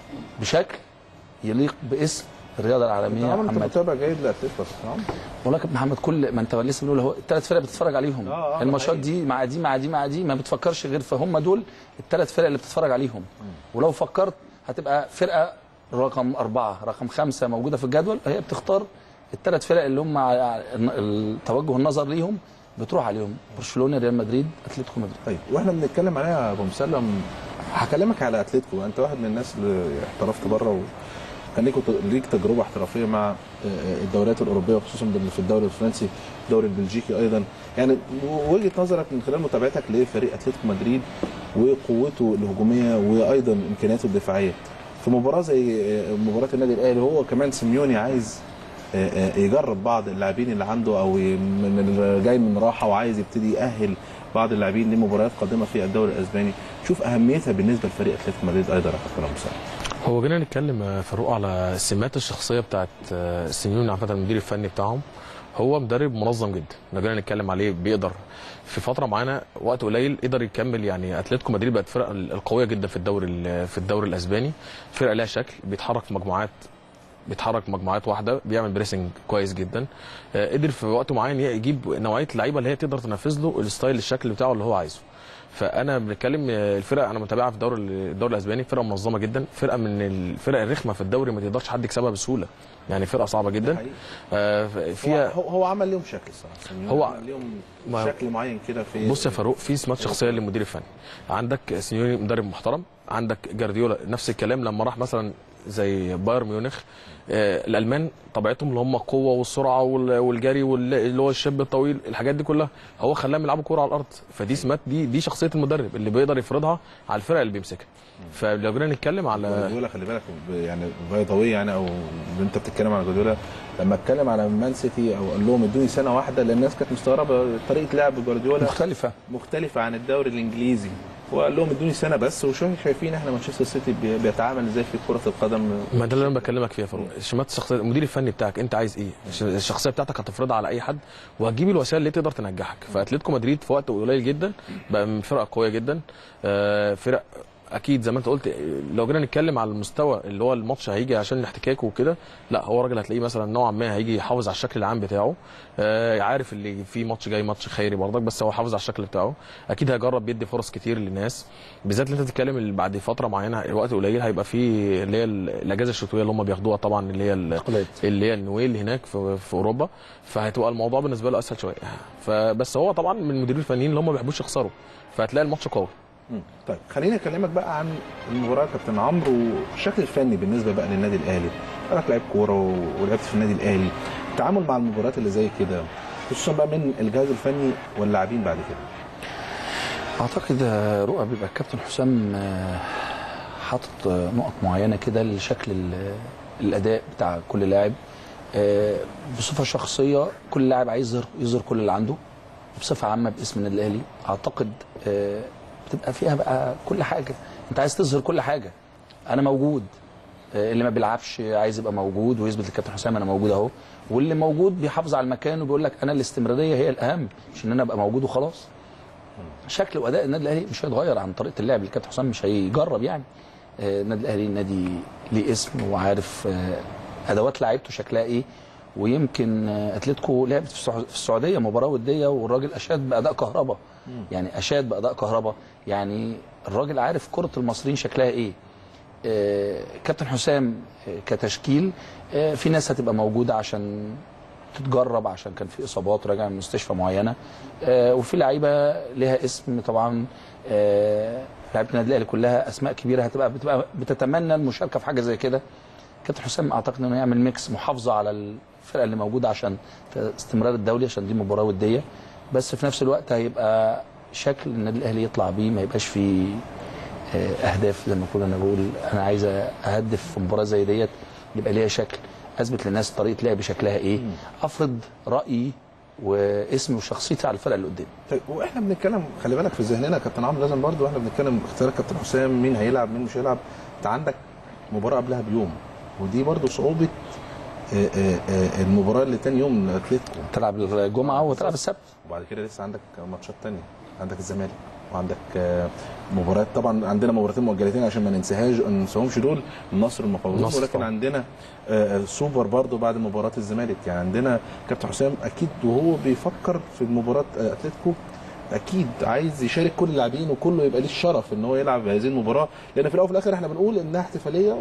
بشكل يليق باسم الرياضه العالميه عمرو انت عامه متابع جيد لاتلتيكو يا كابتن عمرو والله يا كابتن محمد كل ما انت لسه بنقول اهو الثلاث فرق بتتفرج عليهم آه، آه، الماتشات دي مع دي مع دي مع دي ما بتفكرش غير فهم دول الثلاث فرق اللي بتتفرج عليهم ولو فكرت هتبقى فرقه رقم أربعة رقم خمسة موجودة في الجدول هي بتختار الثلاث فرق اللي هم ع- التوجه النظر ليهم بتروح عليهم برشلونة ريال مدريد أتلتيكو مدريد طيب واحنا بنتكلم عليها يا ابو مسلم هكلمك على اتلتيكو انت واحد من الناس اللي احترفت بره وكان ليك ليك تجربه احترافيه مع آه، الدوريات الاوروبيه وخصوصا في الدوري الفرنسي الدوري البلجيكي ايضا يعني وجهه نظرك من خلال متابعتك لفريق اتلتيكو مدريد وقوته الهجوميه وايضا امكانياته الدفاعيه في مباراه زي آه، مباراه النادي الاهلي هو كمان سيميوني عايز آه، آه، يجرب بعض اللاعبين اللي عنده او ي- من اللي جاي من راحه وعايز يبتدي يأهل بعض اللاعبين لمباريات قادمه في الدوري الاسباني شوف اهميتها بالنسبه لفريق اتلتيكو مدريد ايضا يا كابتن ابو سعد هو جينا نتكلم آه، فاروق على السمات الشخصيه بتاعت آه، سيميوني عامه المدير الفني بتاعهم هو مدرب منظم جدا لو جينا نتكلم عليه بيقدر في فتره معينه وقت قليل قدر يكمل يعني اتلتيكو مدريد بقت الفرقه القويه جدا في الدوري ال- في الدوري الاسباني فرقه لها شكل بيتحرك في مجموعات بيتحرك مجموعات واحده بيعمل بريسنج كويس جدا آه، قدر في وقت معين يجيب نوعيه اللعيبه اللي هي تقدر تنفذ له الستايل الشكل بتاعه اللي هو عايزه فانا بنتكلم آه، الفرقه انا متابعها في الدوري الدوري الاسباني فرقه منظمه جدا فرقه من الفرق الرخمه في الدوري ما تقدرش حد يكسبها بسهوله يعني فرقه صعبه جدا آه، فيها هو, هو عمل ليهم شكل الصراحه سيميوني هو- عمل ليهم ما- شكل معين كده في بص يا فاروق في سمات شخصيه للمدير الفني عندك سيميوني مدرب محترم عندك جارديولا نفس الكلام لما راح مثلا زي بايرن ميونخ آه الالمان طبيعتهم اللي هم القوه والسرعه وال- والجري واللي هو الشاب الطويل الحاجات دي كلها هو خلاهم يلعبوا كوره على الارض فدي سمات دي دي شخصيه المدرب اللي بيقدر يفرضها على الفرق اللي بيمسكها فلو جينا نتكلم على جوارديولا خلي بالك ب- يعني بيضاويه يعني او انت بتتكلم على جوارديولا لما اتكلم على مان سيتي او قال لهم ادوني سنه واحده لان الناس كانت مستغربه طريقه لعب جوارديولا مختلفه مختلفه عن الدوري الانجليزي وقال لهم ادوني سنه بس وشو شايفين احنا مانشستر سيتي بي- بيتعامل ازاي في كره القدم ما ده اللي انا بكلمك فيه يا فاروق الشمات الشخصيه المدير الفني بتاعك انت عايز ايه الش- الشخصيه بتاعتك هتفرضها على اي حد وهتجيب الوسائل اللي تقدر تنجحك فاتلتيكو مدريد في وقت قليل جدا بقى من فرقه قويه جدا آه، فرق اكيد زي ما انت قلت لو جينا نتكلم على المستوى اللي هو الماتش هيجي عشان الاحتكاك وكده لا هو راجل هتلاقيه مثلا نوعا ما هيجي يحافظ على الشكل العام بتاعه آه عارف اللي في ماتش جاي ماتش خيري برضك بس هو حافظ على الشكل بتاعه اكيد هيجرب يدي فرص كتير للناس بالذات اللي انت بتتكلم اللي بعد فتره معينه وقت قليل هيبقى في اللي هي الاجازه الشتويه اللي هم بياخدوها طبعا اللي هي ال- اللي هي النويل هناك في, في اوروبا فهتبقى الموضوع بالنسبه له اسهل شويه فبس هو طبعا من المديرين الفنيين اللي هم ما بيحبوش يخسروا فهتلاقي الماتش قوي مم. طيب خليني اكلمك بقى عن المباراه يا كابتن عمرو والشكل الفني بالنسبه بقى للنادي الاهلي حضرتك لعيب كوره و- ولعبت في النادي الاهلي التعامل مع المباريات اللي زي كده خصوصا بقى من الجهاز الفني واللاعبين بعد كده اعتقد آه، رؤى بيبقى الكابتن حسام آه، حاطط آه، نقط معينه كده لشكل ال- الاداء بتاع كل لاعب آه، بصفه شخصيه كل لاعب عايز يظهر يظهر كل اللي عنده بصفه عامه باسم النادي الاهلي اعتقد آه، بتبقى فيها بقى كل حاجه انت عايز تظهر كل حاجه انا موجود آه، اللي ما بيلعبش عايز يبقى موجود ويثبت للكابتن حسام انا موجود اهو واللي موجود بيحافظ على المكان وبيقول لك انا الاستمراريه هي الاهم مش ان انا ابقى موجود وخلاص شكل واداء النادي الاهلي مش هيتغير عن طريقه اللعب اللي كابتن حسام مش هيجرب يعني آه، النادي الاهلي نادي ليه اسم وعارف آه، ادوات لعيبته شكلها ايه ويمكن آه، اتلتيكو لعبت في السع- في السعوديه مباراه وديه والراجل اشاد باداء كهربا يعني اشاد باداء كهربا يعني الراجل عارف كره المصريين شكلها ايه آه، كابتن حسام آه، كتشكيل آه، في ناس هتبقى موجوده عشان تتجرب عشان كان في اصابات راجع من مستشفى معينه آه، وفي لعيبه ليها اسم طبعا آه، لعيبه النادي الاهلي كلها اسماء كبيره هتبقى بتبقى بتتمنى المشاركه في حاجه زي كده كابتن حسام اعتقد انه يعمل ميكس محافظه على الفرقه اللي موجوده عشان استمرار الدوري عشان دي مباراه وديه بس في نفس الوقت هيبقى شكل النادي الاهلي يطلع بيه ما يبقاش فيه آه، اهداف زي ما كنا انا بقول انا عايز اهدف في مباراه زي ديت يبقى ليها شكل اثبت للناس طريقه لعبي شكلها ايه افرض رايي واسمي وشخصيتي على الفرقه اللي قدامي طيب واحنا بنتكلم خلي بالك في ذهننا يا كابتن عمرو لازم برضو واحنا بنتكلم اختيار كابتن حسام مين هيلعب مين مش هيلعب انت عندك مباراه قبلها بيوم ودي برضو صعوبه آه، آه، آه، المباراه اللي تاني يوم اتلتيكو تلعب الجمعه وتلعب السبت وبعد كده لسه عندك ماتشات تانية عندك الزمالك وعندك آه، مباريات طبعا عندنا مباراتين مؤجلتين عشان ما ننساهاش ما ننساهمش دول النصر المفروض النصر ولكن طبعا. عندنا آه، السوبر برضو بعد مباراه الزمالك يعني عندنا كابتن حسام اكيد وهو بيفكر في مباراه آه، اتلتيكو اكيد عايز يشارك كل اللاعبين وكله يبقى ليه الشرف ان هو يلعب هذه المباراه لان في الاول وفي الاخر احنا بنقول انها احتفاليه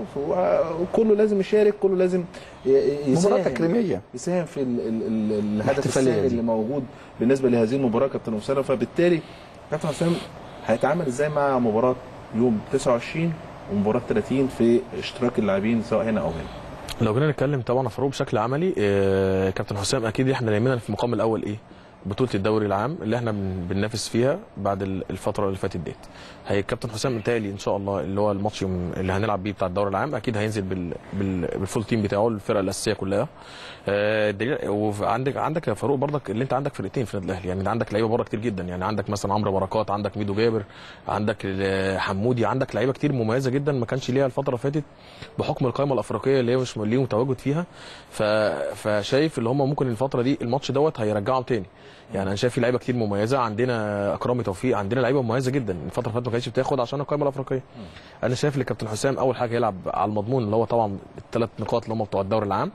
وكله لازم يشارك كله لازم ي- ي- يساهم مباراة تكريمية. يساهم في ال- ال- ال- الهدف الاحتفالية السامي دي. اللي موجود بالنسبه لهذه المباراه كابتن اسامه فبالتالي كابتن حسام هيتعامل ازاي مع مباراه يوم 29 ومباراه 30 في اشتراك اللاعبين سواء هنا او هنا لو جينا نتكلم طبعا يا فاروق بشكل عملي آه، كابتن حسام اكيد احنا دايما في المقام الاول ايه بطوله الدوري العام اللي احنا بن- بننافس فيها بعد ال- الفتره اللي فاتت ديت هي الكابتن حسام متهيألي ان شاء الله اللي هو الماتش يوم اللي هنلعب بيه بتاع الدوري العام اكيد هينزل بال... بال... بالفول تيم بتاعه الفرقه الاساسيه كلها آه، الدليل وعندك عندك يا فاروق برضك اللي انت عندك فرقتين في النادي الاهلي يعني عندك لعيبه بره كتير جدا يعني عندك مثلا عمرو بركات عندك ميدو جابر عندك ال- حمودي عندك لعيبه كتير مميزه جدا ما كانش ليها الفتره اللي فاتت بحكم القائمه الافريقيه اللي هي مش ليهم تواجد فيها ف... فشايف اللي هم ممكن الفتره دي الماتش دوت هيرجعهم تاني يعني انا شايف في لعيبه كتير مميزه عندنا اكرامي توفيق عندنا لعيبه مميزه جدا الفتره اللي فاتت ما كانتش بتاخد عشان القائمه الافريقيه انا شايف ان كابتن حسام اول حاجه يلعب على المضمون اللي هو طبعا الثلاث نقاط اللي هم بتوع الدوري العام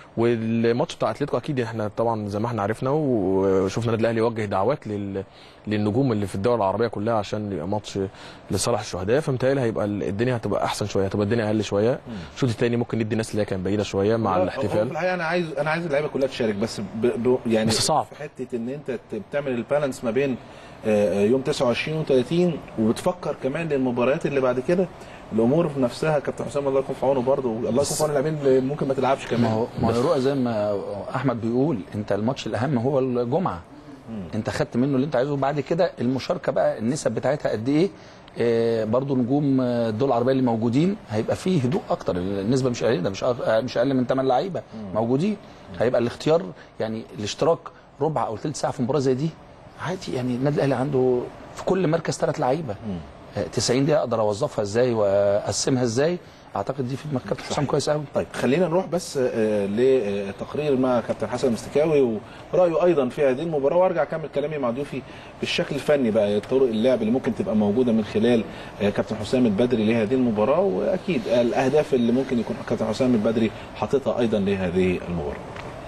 والماتش بتاع اتلتيكو اكيد احنا طبعا زي ما احنا عرفنا وشفنا النادي الاهلي يوجه دعوات لل... للنجوم اللي في الدول العربيه كلها عشان يبقى ماتش لصالح الشهداء فمتهيألي هيبقى الدنيا هتبقى احسن شويه هتبقى الدنيا اقل شويه الشوط الثاني ممكن ندي الناس اللي هي كانت بعيده شويه مع هو- هو الاحتفال في الحقيقه انا عايز انا عايز اللعيبه كلها تشارك بس ب... ب... يعني بس صعب. في حته ان انت ت- بتعمل البالانس ما بين آه، يوم 29 و30 وبتفكر كمان للمباريات اللي بعد كده الامور في نفسها كابتن حسام الله يكون في عونه برضه الله يكون في عون اللاعبين اللي ممكن ما تلعبش كمان ما هو ما هو رؤى زي ما احمد بيقول انت الماتش الاهم هو الجمعه انت خدت منه اللي انت عايزه وبعد كده المشاركه بقى النسب بتاعتها قد ايه آه، برضو نجوم آه، الدول العربيه اللي موجودين هيبقى فيه هدوء اكتر النسبه مش قليله مش أق- مش اقل من 8 لعيبه موجودين هيبقى الاختيار يعني الاشتراك ربع او ثلث ساعه في مباراه زي دي عادي يعني النادي الاهلي عنده في كل مركز ثلاث لعيبه آه، 90 دقيقه اقدر اوظفها ازاي واقسمها ازاي اعتقد دي في دماغ كابتن حسام كويس قوي طيب خلينا نروح بس آه، لتقرير مع كابتن حسن المستكاوي ورايه ايضا في هذه المباراه وارجع اكمل كلامي مع ضيوفي بالشكل الفني بقى طرق اللعب اللي ممكن تبقى موجوده من خلال آه، كابتن حسام البدري لهذه المباراه واكيد الاهداف اللي ممكن يكون كابتن حسام البدري حاططها ايضا لهذه المباراه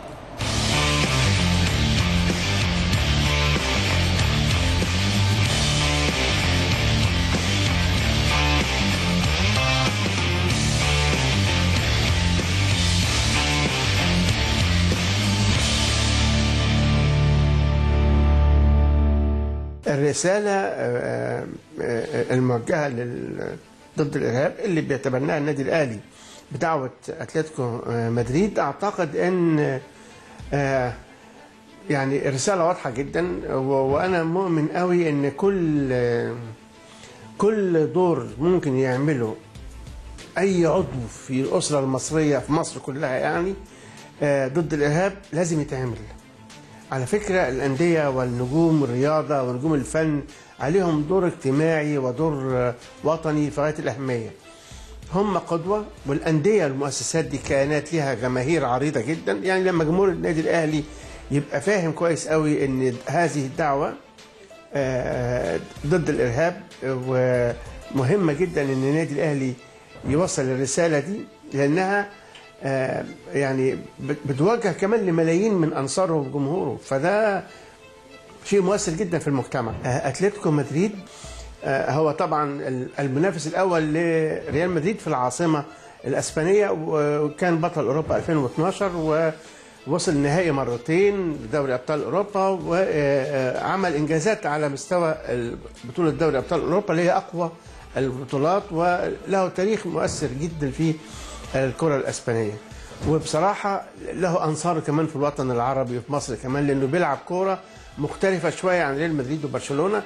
الرسالة آه، آه، الموجهة لل- ضد الإرهاب اللي بيتبناها النادي الأهلي بدعوة أتلتيكو آه، مدريد أعتقد أن آه، يعني الرسالة واضحة جدا و- وأنا مؤمن قوي أن كل آه، كل دور ممكن يعمله أي عضو في الأسرة المصرية في مصر كلها يعني آه، ضد الإرهاب لازم يتعمل على فكرة الأندية والنجوم الرياضة ونجوم الفن عليهم دور اجتماعي ودور آه، وطني في غاية الأهمية هم قدوة والأندية والمؤسسات دي كيانات لها جماهير عريضة جدا يعني لما جمهور النادي الأهلي يبقى فاهم كويس قوي أن هذه الدعوة آه، ضد الإرهاب ومهمة جدا أن النادي الأهلي يوصل الرسالة دي لأنها آه، يعني بت- بتوجه كمان لملايين من أنصاره وجمهوره فده شيء مؤثر جدا في المجتمع آه، أتلتيكو مدريد آه، هو طبعا ال- المنافس الأول لريال مدريد في العاصمة الأسبانية وكان بطل أوروبا 2012 ووصل النهائي مرتين دوري أبطال أوروبا وعمل إنجازات على مستوى ال- بطولة دوري أبطال أوروبا اللي هي أقوى البطولات وله تاريخ مؤثر جدا في الكرة الأسبانية وبصراحة له أنصار كمان في الوطن العربي وفي مصر كمان لأنه بيلعب كورة مختلفة شوية عن ريال مدريد وبرشلونة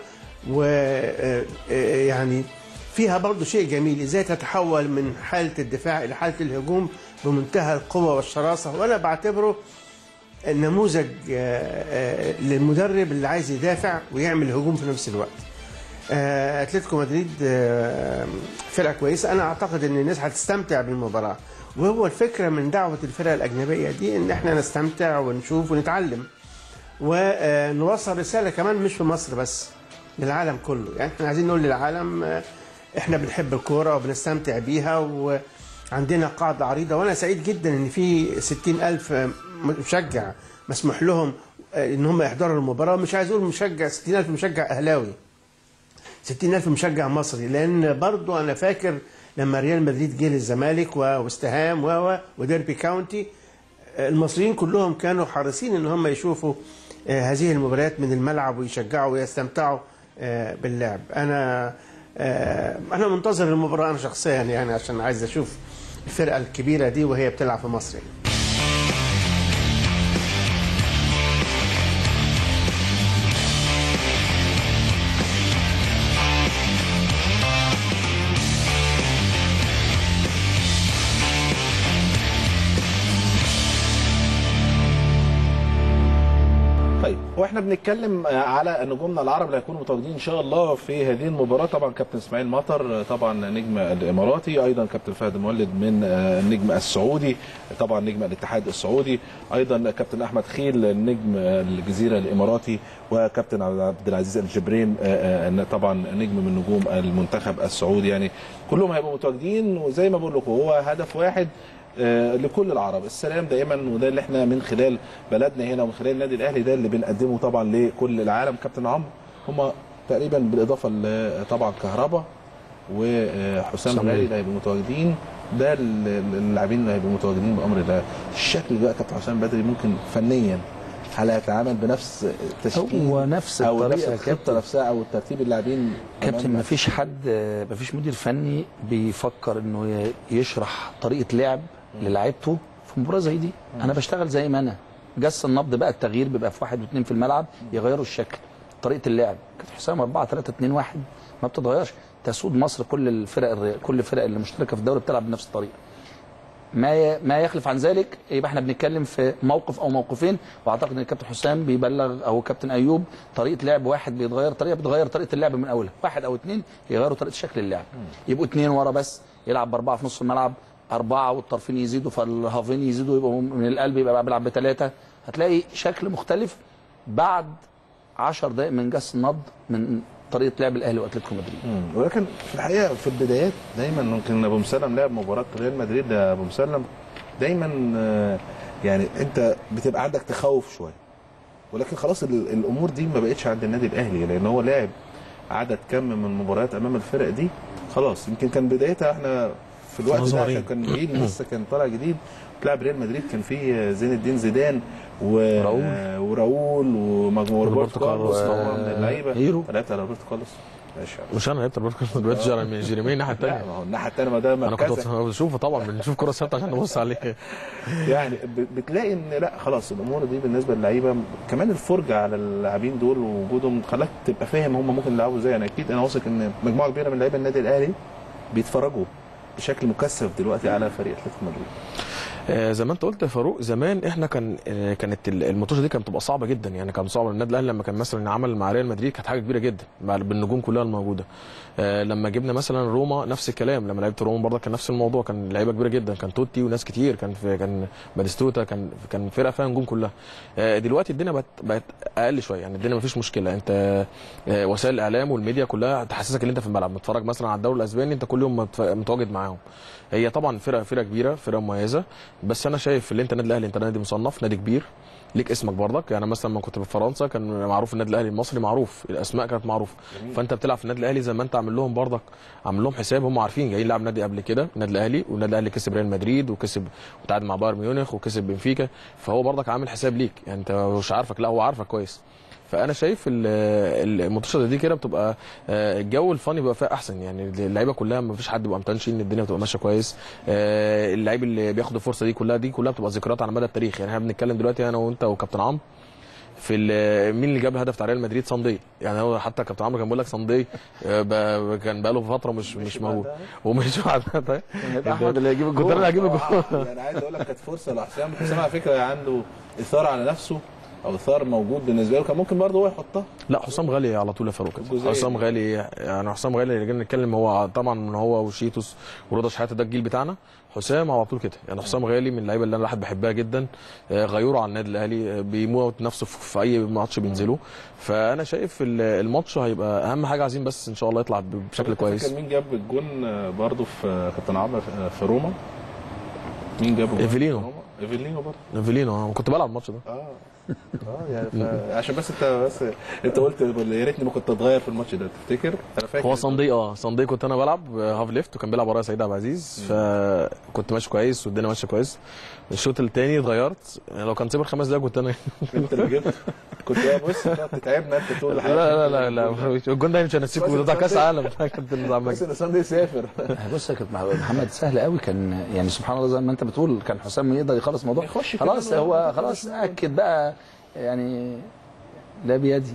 ويعني فيها برضه شيء جميل ازاي تتحول من حالة الدفاع إلى حالة الهجوم بمنتهى القوة والشراسة وأنا بعتبره نموذج آه، آه، للمدرب اللي عايز يدافع ويعمل هجوم في نفس الوقت آه، اتلتيكو مدريد آه، فرقه كويسه انا اعتقد ان الناس هتستمتع بالمباراه وهو الفكره من دعوه الفرق الاجنبيه دي ان احنا نستمتع ونشوف ونتعلم ونوصل رساله كمان مش في مصر بس للعالم كله يعني احنا عايزين نقول للعالم آه، احنا بنحب الكوره وبنستمتع بيها وعندنا قاعده عريضه وانا سعيد جدا ان في 60 الف مشجع مسموح لهم آه، ان هم يحضروا المباراه مش عايز اقول مشجع 60 الف مشجع اهلاوي 60 ألف مشجع مصري لأن برضو أنا فاكر لما ريال مدريد جه للزمالك و- واستهام و و- وديربي كاونتي آه، المصريين كلهم كانوا حريصين ان هم يشوفوا آه، هذه المباريات من الملعب ويشجعوا ويستمتعوا آه، باللعب انا آه، انا منتظر المباراه انا شخصيا يعني عشان عايز اشوف الفرقه الكبيره دي وهي بتلعب في مصر يعني. طيب واحنا بنتكلم على نجومنا العرب اللي هيكونوا متواجدين ان شاء الله في هذه المباراه طبعا كابتن اسماعيل مطر طبعا نجم الاماراتي ايضا كابتن فهد مولد من النجم السعودي طبعا نجم الاتحاد السعودي ايضا كابتن احمد خيل نجم الجزيره الاماراتي وكابتن عبد العزيز الجبرين طبعا نجم من نجوم المنتخب السعودي يعني كلهم هيبقوا متواجدين وزي ما بقول لكم هو هدف واحد آه، لكل العرب السلام دائما وده اللي احنا من خلال بلدنا هنا ومن خلال النادي الاهلي ده اللي بنقدمه طبعا لكل العالم كابتن عمرو هم تقريبا بالاضافه ل- طبعا كهربا وحسام حسام غالي غالي. اللي هيبقوا متواجدين ده ال- ال- اللاعبين اللي هيبقوا متواجدين بامر الله الشكل بقى كابتن حسام بدري ممكن فنيا هل هيتعامل بنفس التشكيل هو نفس او الطريقة نفس يا الخطه كابتن. نفسها او ترتيب اللاعبين كابتن كمان؟ ما فيش حد ما فيش مدير فني بيفكر انه ي- يشرح طريقه لعب للاعيبته في مباراه زي دي انا بشتغل زي ما انا جس النبض بقى التغيير بيبقى في واحد واثنين في الملعب يغيروا الشكل طريقه اللعب كابتن حسام 4 3 2 1 ما بتتغيرش تسود مصر كل الفرق الري- كل الفرق اللي مشتركه في الدوري بتلعب بنفس الطريقه ما ي... ما يخلف عن ذلك يبقى احنا بنتكلم في موقف او موقفين واعتقد ان الكابتن حسام بيبلغ او كابتن ايوب طريقه لعب واحد بيتغير طريقه بتغير طريقه اللعب من اولها واحد او اثنين يغيروا طريقه شكل اللعب يبقوا اثنين ورا بس يلعب باربعه في نص الملعب اربعه والطرفين يزيدوا فالهافين يزيدوا يبقوا من القلب يبقى بيلعب بثلاثه هتلاقي شكل مختلف بعد 10 دقائق من جس النبض من طريقه لعب الاهلي واتلتيكو مدريد مم. ولكن في الحقيقه في البدايات دايما ممكن ابو مسلم لعب مباراه ريال مدريد ده ابو مسلم دايما آه، يعني انت بتبقى عندك تخوف شويه ولكن خلاص ال- الامور دي ما بقتش عند النادي الاهلي لان هو لعب عدد كم من المباريات امام الفرق دي خلاص يمكن كان بدايتها احنا في الوقت ده صغيرين. عشان كان جيل لسه كان طالع جديد تلعب ريال مدريد كان فيه زين الدين زيدان وراؤول وراؤول ومجموعه روبرتو كارلوس طبعا من اللعيبه هيرو. لعبت على روبرتو كارلوس ماشي مش انا لعبت روبرتو كارلوس دلوقتي جيرمي جيرمي الناحيه الثانيه لا، ما هو الناحيه الثانيه ما ده انا كنت مركزك بشوفه طبعا بنشوف كره ثابته عشان نبص عليه يعني ب- بتلاقي ان لا خلاص الامور دي بالنسبه للعيبه كمان الفرجه على اللاعبين دول ووجودهم خلاك تبقى فاهم هم ممكن يلعبوا ازاي يعني اكيد انا واثق ان مجموعه كبيره من لعيبه النادي الاهلي بيتفرجوا بشكل مكثف دلوقتي على فريق اتلتيكو مدريد آه، زي ما انت قلت يا فاروق زمان احنا كان آه، كانت ال- الماتشات دي كانت بتبقى صعبه جدا يعني كان صعب النادي الاهلي لما كان مثلا عمل مع ريال مدريد كانت حاجه كبيره جدا مع بالنجوم كلها الموجوده آه، لما جبنا مثلا روما نفس الكلام لما لعبت روما برضه كان نفس الموضوع كان لعيبه كبيره جدا كان توتي وناس كتير كان في كان باتيستوتا كان كان فرقه فيها نجوم كلها آه، دلوقتي الدنيا بقت بقت اقل شويه يعني الدنيا ما فيش مشكله انت آه، وسائل الاعلام والميديا كلها تحسسك ان انت في الملعب متفرج مثلا على الدوري الاسباني انت كل يوم متف- متواجد معاهم هي طبعا فرقه فرقه كبيره فرقه مميزه بس انا شايف اللي انت النادي الاهلي انت نادي مصنف نادي كبير ليك اسمك برضك يعني مثلا لما كنت في فرنسا كان معروف النادي الاهلي المصري معروف الاسماء كانت معروفه فانت بتلعب في النادي الاهلي زي ما انت عامل لهم برضك عامل لهم حساب هم عارفين جايين لعب نادي قبل كده النادي الاهلي والنادي الاهلي كسب ريال مدريد وكسب وتعادل مع بايرن ميونخ وكسب بنفيكا فهو برضك عامل حساب ليك يعني انت مش عارفك لا هو عارفك كويس فانا شايف ال- الماتشات دي كده بتبقى آه، الجو الفاني بيبقى فيها احسن يعني اللعيبه كلها ما فيش حد بيبقى متنشن الدنيا بتبقى ماشيه كويس آه، اللعيب اللي بياخد الفرصه دي كلها دي كلها بتبقى ذكريات على مدى التاريخ يعني احنا بنتكلم دلوقتي انا وانت وكابتن عمرو في ال- مين اللي جاب الهدف بتاع ريال مدريد صندي يعني هو حتى كابتن عمرو كان بيقول لك صندي آه، ب- كان بقاله فتره مش مش موجود ومش بعد احمد اللي هيجيب كنت انا اللي هجيب الجول يعني عايز اقول لك كانت فرصه لحسام حسام على فكره عنده اثاره على نفسه او اثار موجود بالنسبه له كان ممكن برضه هو يحطها لا حسام غالي على طول يا فاروق الجزئية حسام دي. غالي يعني حسام غالي اللي جينا نتكلم هو طبعا هو وشيتوس ورضا شحاته ده الجيل بتاعنا حسام على طول كده يعني حسام غالي من اللعيبه اللي انا الواحد بحبها جدا آه، غيوره على النادي الاهلي آه، بيموت نفسه في في اي ماتش بينزله فانا شايف ال- الماتش هيبقى اهم حاجه عايزين بس ان شاء الله يطلع بشكل كويس فاكر مين جاب الجون آه، برضه في كابتن عمرو في- في روما مين جاب الجون إيفيلينو. في روما؟ ايفيلينو برضه نافيلينو انا كنت بلعب الماتش ده اه اه يعني ف- عشان بس انت بس انت قلت يا ريتني ما كنت اتغير في الماتش ده تفتكر انا فاكر هو صندي اه صندي كنت انا بلعب آه، هاف ليفت وكان بيلعب ورايا سيد عبد العزيز فكنت ماشي كويس والدنيا ماشيه كويس الشوط الثاني اتغيرت يعني لو كان سيبر خمس دقايق كنت انا انت اللي جبت كنت بقى بص بقى بتتعبنا انت طول الحياه لا لا لا لا الجون ده مش هنسيبه ده بتاع كاس عالم كابتن عبد بس ان صندي سافر بص يا كابتن محمد سهل قوي كان يعني سبحان الله زي ما انت بتقول كان حسام يقدر يخلص الموضوع يخش خلاص كمان هو خلاص اكد بقى يعني لا بيدي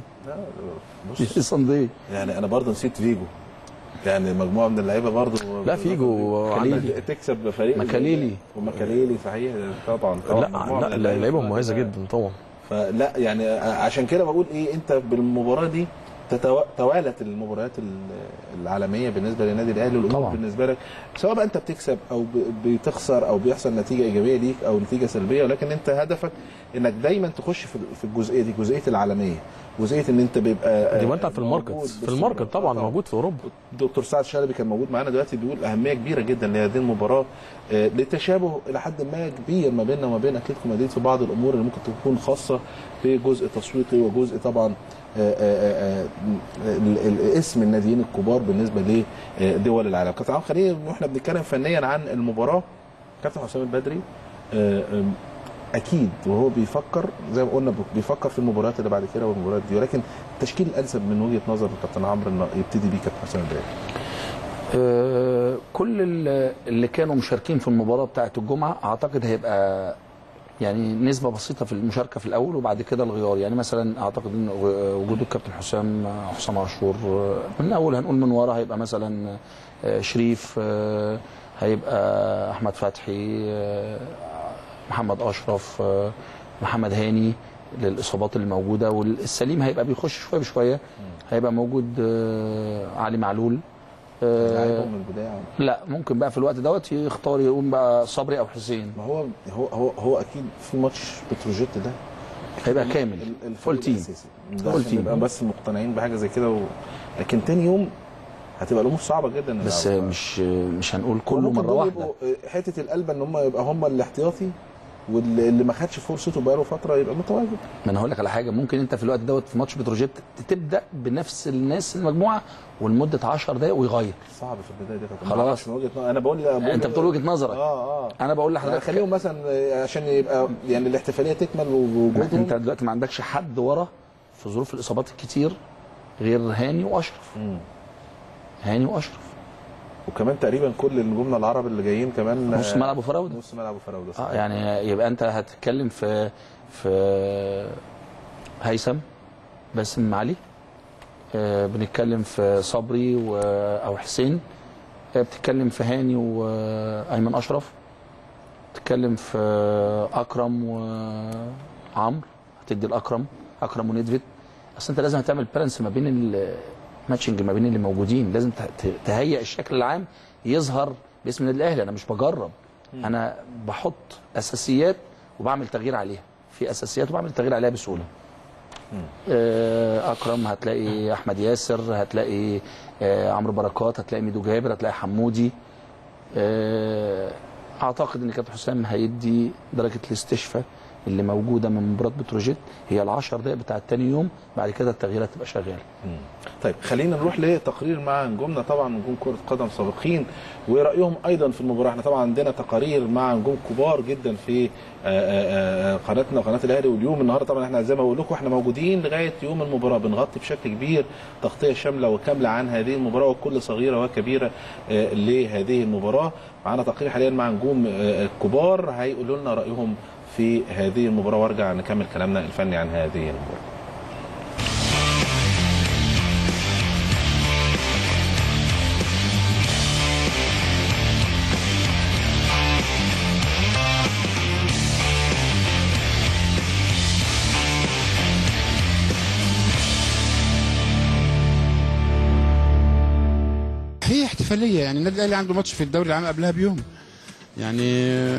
بص صندي يعني انا برضه نسيت فيجو يعني مجموعه من اللعيبه برضه لا فيجو عندك تكسب فريق مكاليلي. ومكاليلي صحيح طبعا طبعا مجموعة لا من لا لعيبه مميزه جدا طبعا فلا يعني عشان كده بقول ايه انت بالمباراه دي تتو... توالت المباريات ال- العالميه بالنسبه للنادي الاهلي والامور طبعا. بالنسبه لك سواء بقى انت بتكسب او ب... بتخسر او بيحصل نتيجه ايجابيه ليك او نتيجه سلبيه ولكن انت هدفك انك دايما تخش في في الجزئيه دي جزئيه العالميه جزئيه ان انت بيبقى يبقى انت في الماركت موجود في الماركت طبعا موجود في اوروبا دكتور سعد شلبي كان موجود معانا دلوقتي بيقول اهميه كبيره جدا لهذه المباراه آه، للتشابه الى حد ما كبير ما بيننا وما بين اتلتيكو مدريد في بعض الامور اللي ممكن تكون خاصه بجزء تسويقي وجزء طبعا آه، آه، آه، ال- ال- اسم الناديين الكبار بالنسبه لدول العالم كابتن عمرو خليل واحنا بنتكلم فنيا عن المباراه كابتن حسام البدري آه، آم، اكيد وهو بيفكر زي ما قلنا بيفكر في المباريات اللي بعد كده والمباريات دي ولكن التشكيل الانسب من وجهه نظر كابتن عمرو انه يبتدي بيه كابتن حسام البدري آه، كل ال- اللي كانوا مشاركين في المباراه بتاعه الجمعه اعتقد هيبقى يعني نسبه بسيطه في المشاركه في الاول وبعد كده الغيار يعني مثلا اعتقد ان وجود الكابتن حسام حسام عاشور آه، من الاول هنقول من ورا هيبقى مثلا آه، شريف آه، هيبقى احمد فتحي آه، محمد اشرف آه، محمد هاني للاصابات اللي موجوده والسليم هيبقى بيخش شويه بشويه هيبقى موجود آه، علي معلول آه، يلعبهم من البدايه لا ممكن بقى في الوقت دوت يختار يقوم بقى صبري او حسين ما هو هو هو, هو اكيد في ماتش بتروجيت ده هيبقى كامل فول تيم فول فول تيم تيم نبقى بس مقتنعين بحاجه زي كده و... لكن تاني يوم هتبقى الامور صعبه جدا بس نلعبها. مش مش هنقول كله ممكن مره دول واحده يبقوا حته القلبه ان هم يبقى هم الاحتياطي واللي اللي ما خدش فرصته بقاله فتره يبقى متواجد ما انا هقول لك على حاجه ممكن انت في الوقت دوت في ماتش بتروجيت تبدا بنفس الناس المجموعه ولمده 10 دقائق ويغير صعب في البدايه دي كانت- خلاص. معرفش من وجهه نظر انا بقول بقول انت بتقول وجهه نظرك اه اه انا بقول يعني لحضرتك خليهم مثلا عشان يبقى يعني الاحتفاليه تكمل ووجودهم انت دلوقتي ما عندكش حد ورا في ظروف الاصابات الكتير غير هاني واشرف هاني واشرف وكمان تقريبا كل نجومنا العرب اللي جايين كمان نص ملعب وفراوده نص ملعب وفراوده اه يعني يبقى انت هتتكلم في في هيثم باسم علي آه بنتكلم في صبري و او حسين آه بتتكلم في هاني وايمن اشرف بتتكلم في اكرم وعمرو هتدي الاكرم اكرم وندفت اصل انت لازم تعمل بالانس ما بين الماتشنج ما بين اللي موجودين لازم ت- ت- تهيئ الشكل العام يظهر باسم النادي الاهلي انا مش بجرب انا بحط اساسيات وبعمل تغيير عليها في اساسيات وبعمل تغيير عليها بسهوله آه، اكرم هتلاقي احمد ياسر هتلاقي آه، عمرو بركات هتلاقي ميدو جابر هتلاقي حمودي آه، اعتقد ان كابتن حسام هيدي درجه الاستشفاء اللي موجوده من مباراه بتروجيت هي ال10 دقائق بتاعت تاني يوم بعد كده التغييرات تبقى شغاله طيب خلينا نروح لتقرير مع نجومنا طبعا نجوم كرة قدم سابقين ورايهم ايضا في المباراة احنا طبعا عندنا تقارير مع نجوم كبار جدا في آه، آه، آه، قناتنا قناة الاهلي واليوم النهارده طبعا احنا زي ما بقول لكم احنا موجودين لغاية يوم المباراة بنغطي بشكل كبير تغطية شاملة وكاملة عن هذه المباراة وكل صغيرة وكبيرة آه، لهذه المباراة معانا تقرير حاليا مع نجوم آه، كبار هيقولوا لنا رايهم في هذه المباراة وارجع نكمل كلامنا الفني عن هذه المباراة هي احتفاليه يعني النادي الاهلي عنده ماتش في الدوري العام قبلها بيوم يعني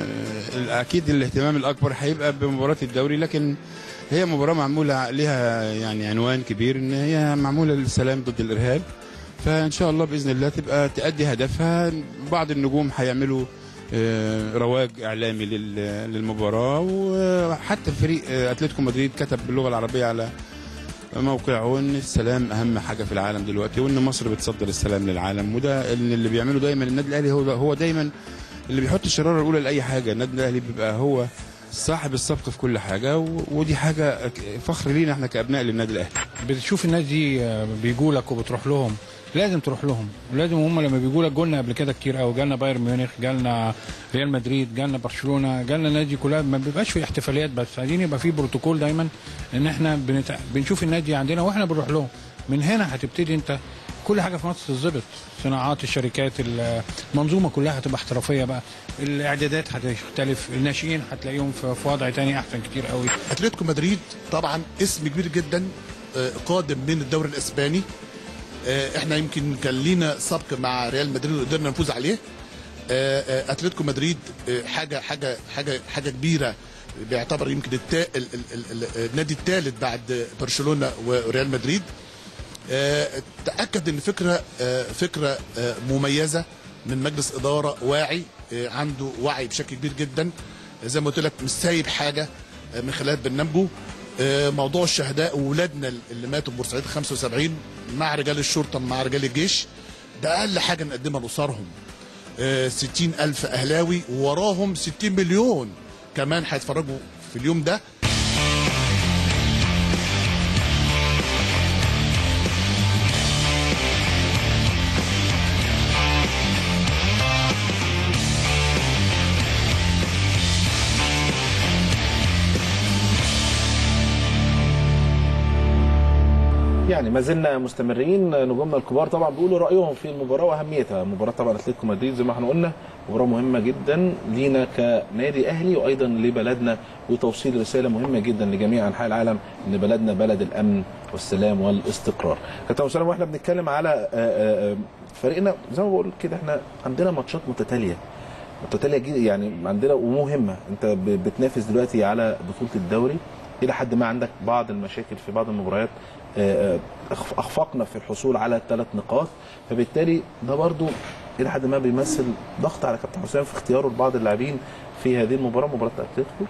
آه، اكيد الاهتمام الاكبر هيبقى بمباراه الدوري لكن هي مباراه معموله لها يعني عنوان كبير ان هي معموله للسلام ضد الارهاب فان شاء الله باذن الله تبقى تؤدي هدفها بعض النجوم هيعملوا آه، رواج اعلامي لل- للمباراه وحتى فريق آه، اتلتيكو مدريد كتب باللغه العربيه على موقعه ان السلام اهم حاجه في العالم دلوقتي وان مصر بتصدر السلام للعالم وده ان اللي بيعمله دايما النادي الاهلي هو هو دايما اللي بيحط الشراره الاولى لاي حاجه النادي الاهلي بيبقى هو صاحب السبق في كل حاجه و- ودي حاجه فخر لينا احنا كابناء للنادي الاهلي بتشوف الناس دي آه، بيجوا لك وبتروح لهم لازم تروح لهم ولازم هم لما بيجوا لك جولنا قبل كده كتير قوي جالنا بايرن ميونخ جالنا ريال مدريد جالنا برشلونه جالنا النادي كلها ما بيبقاش في احتفاليات بس عايزين يبقى في بروتوكول دايما ان احنا بنتع... بنشوف النادي عندنا واحنا بنروح لهم من هنا هتبتدي انت كل حاجه في مصر تتظبط صناعات الشركات المنظومه كلها هتبقى احترافيه بقى الاعدادات هتختلف الناشئين هتلاقيهم في في وضع تاني احسن كتير قوي اتلتيكو مدريد طبعا اسم كبير جدا آه، قادم من الدوري الاسباني آه، احنا يمكن كان لينا سبق مع ريال مدريد وقدرنا نفوز عليه آه، آه، اتلتيكو مدريد آه، حاجه حاجه حاجه حاجه كبيره بيعتبر يمكن التا... ال... ال... ال... ال- النادي الثالث بعد برشلونه وريال مدريد آه، تاكد ان فكره آه، فكره آه، مميزه من مجلس اداره واعي آه، عنده وعي بشكل كبير جدا آه، زي ما قلت لك مش سايب حاجه آه، من خلال برنامجه آه، موضوع الشهداء وولادنا اللي ماتوا في بورسعيد 75 مع رجال الشرطه مع رجال الجيش ده اقل حاجه نقدمها لاسرهم آه، 60 ألف أهلاوي ووراهم 60 مليون كمان هيتفرجوا في اليوم ده يعني ما زلنا مستمرين نجومنا الكبار طبعا بيقولوا رايهم في المباراه واهميتها مباراه طبعا اتلتيكو مدريد زي ما احنا قلنا مباراه مهمه جدا لينا كنادي اهلي وايضا لبلدنا وتوصيل رساله مهمه جدا لجميع انحاء العالم ان بلدنا بلد الامن والسلام والاستقرار. كابتن اسامه واحنا بنتكلم على آه، آه، فريقنا زي ما بقول كده احنا عندنا ماتشات متتاليه متتاليه جدا يعني عندنا ومهمه انت ب- بتنافس دلوقتي على بطوله الدوري الى حد ما عندك بعض المشاكل في بعض المباريات آه، آه، أخف- اخفقنا في الحصول على ثلاث نقاط فبالتالي ده برضو الى حد ما بيمثل ضغط على كابتن حسام في اختياره لبعض اللاعبين في هذه المباراه مباراه اتلتيكو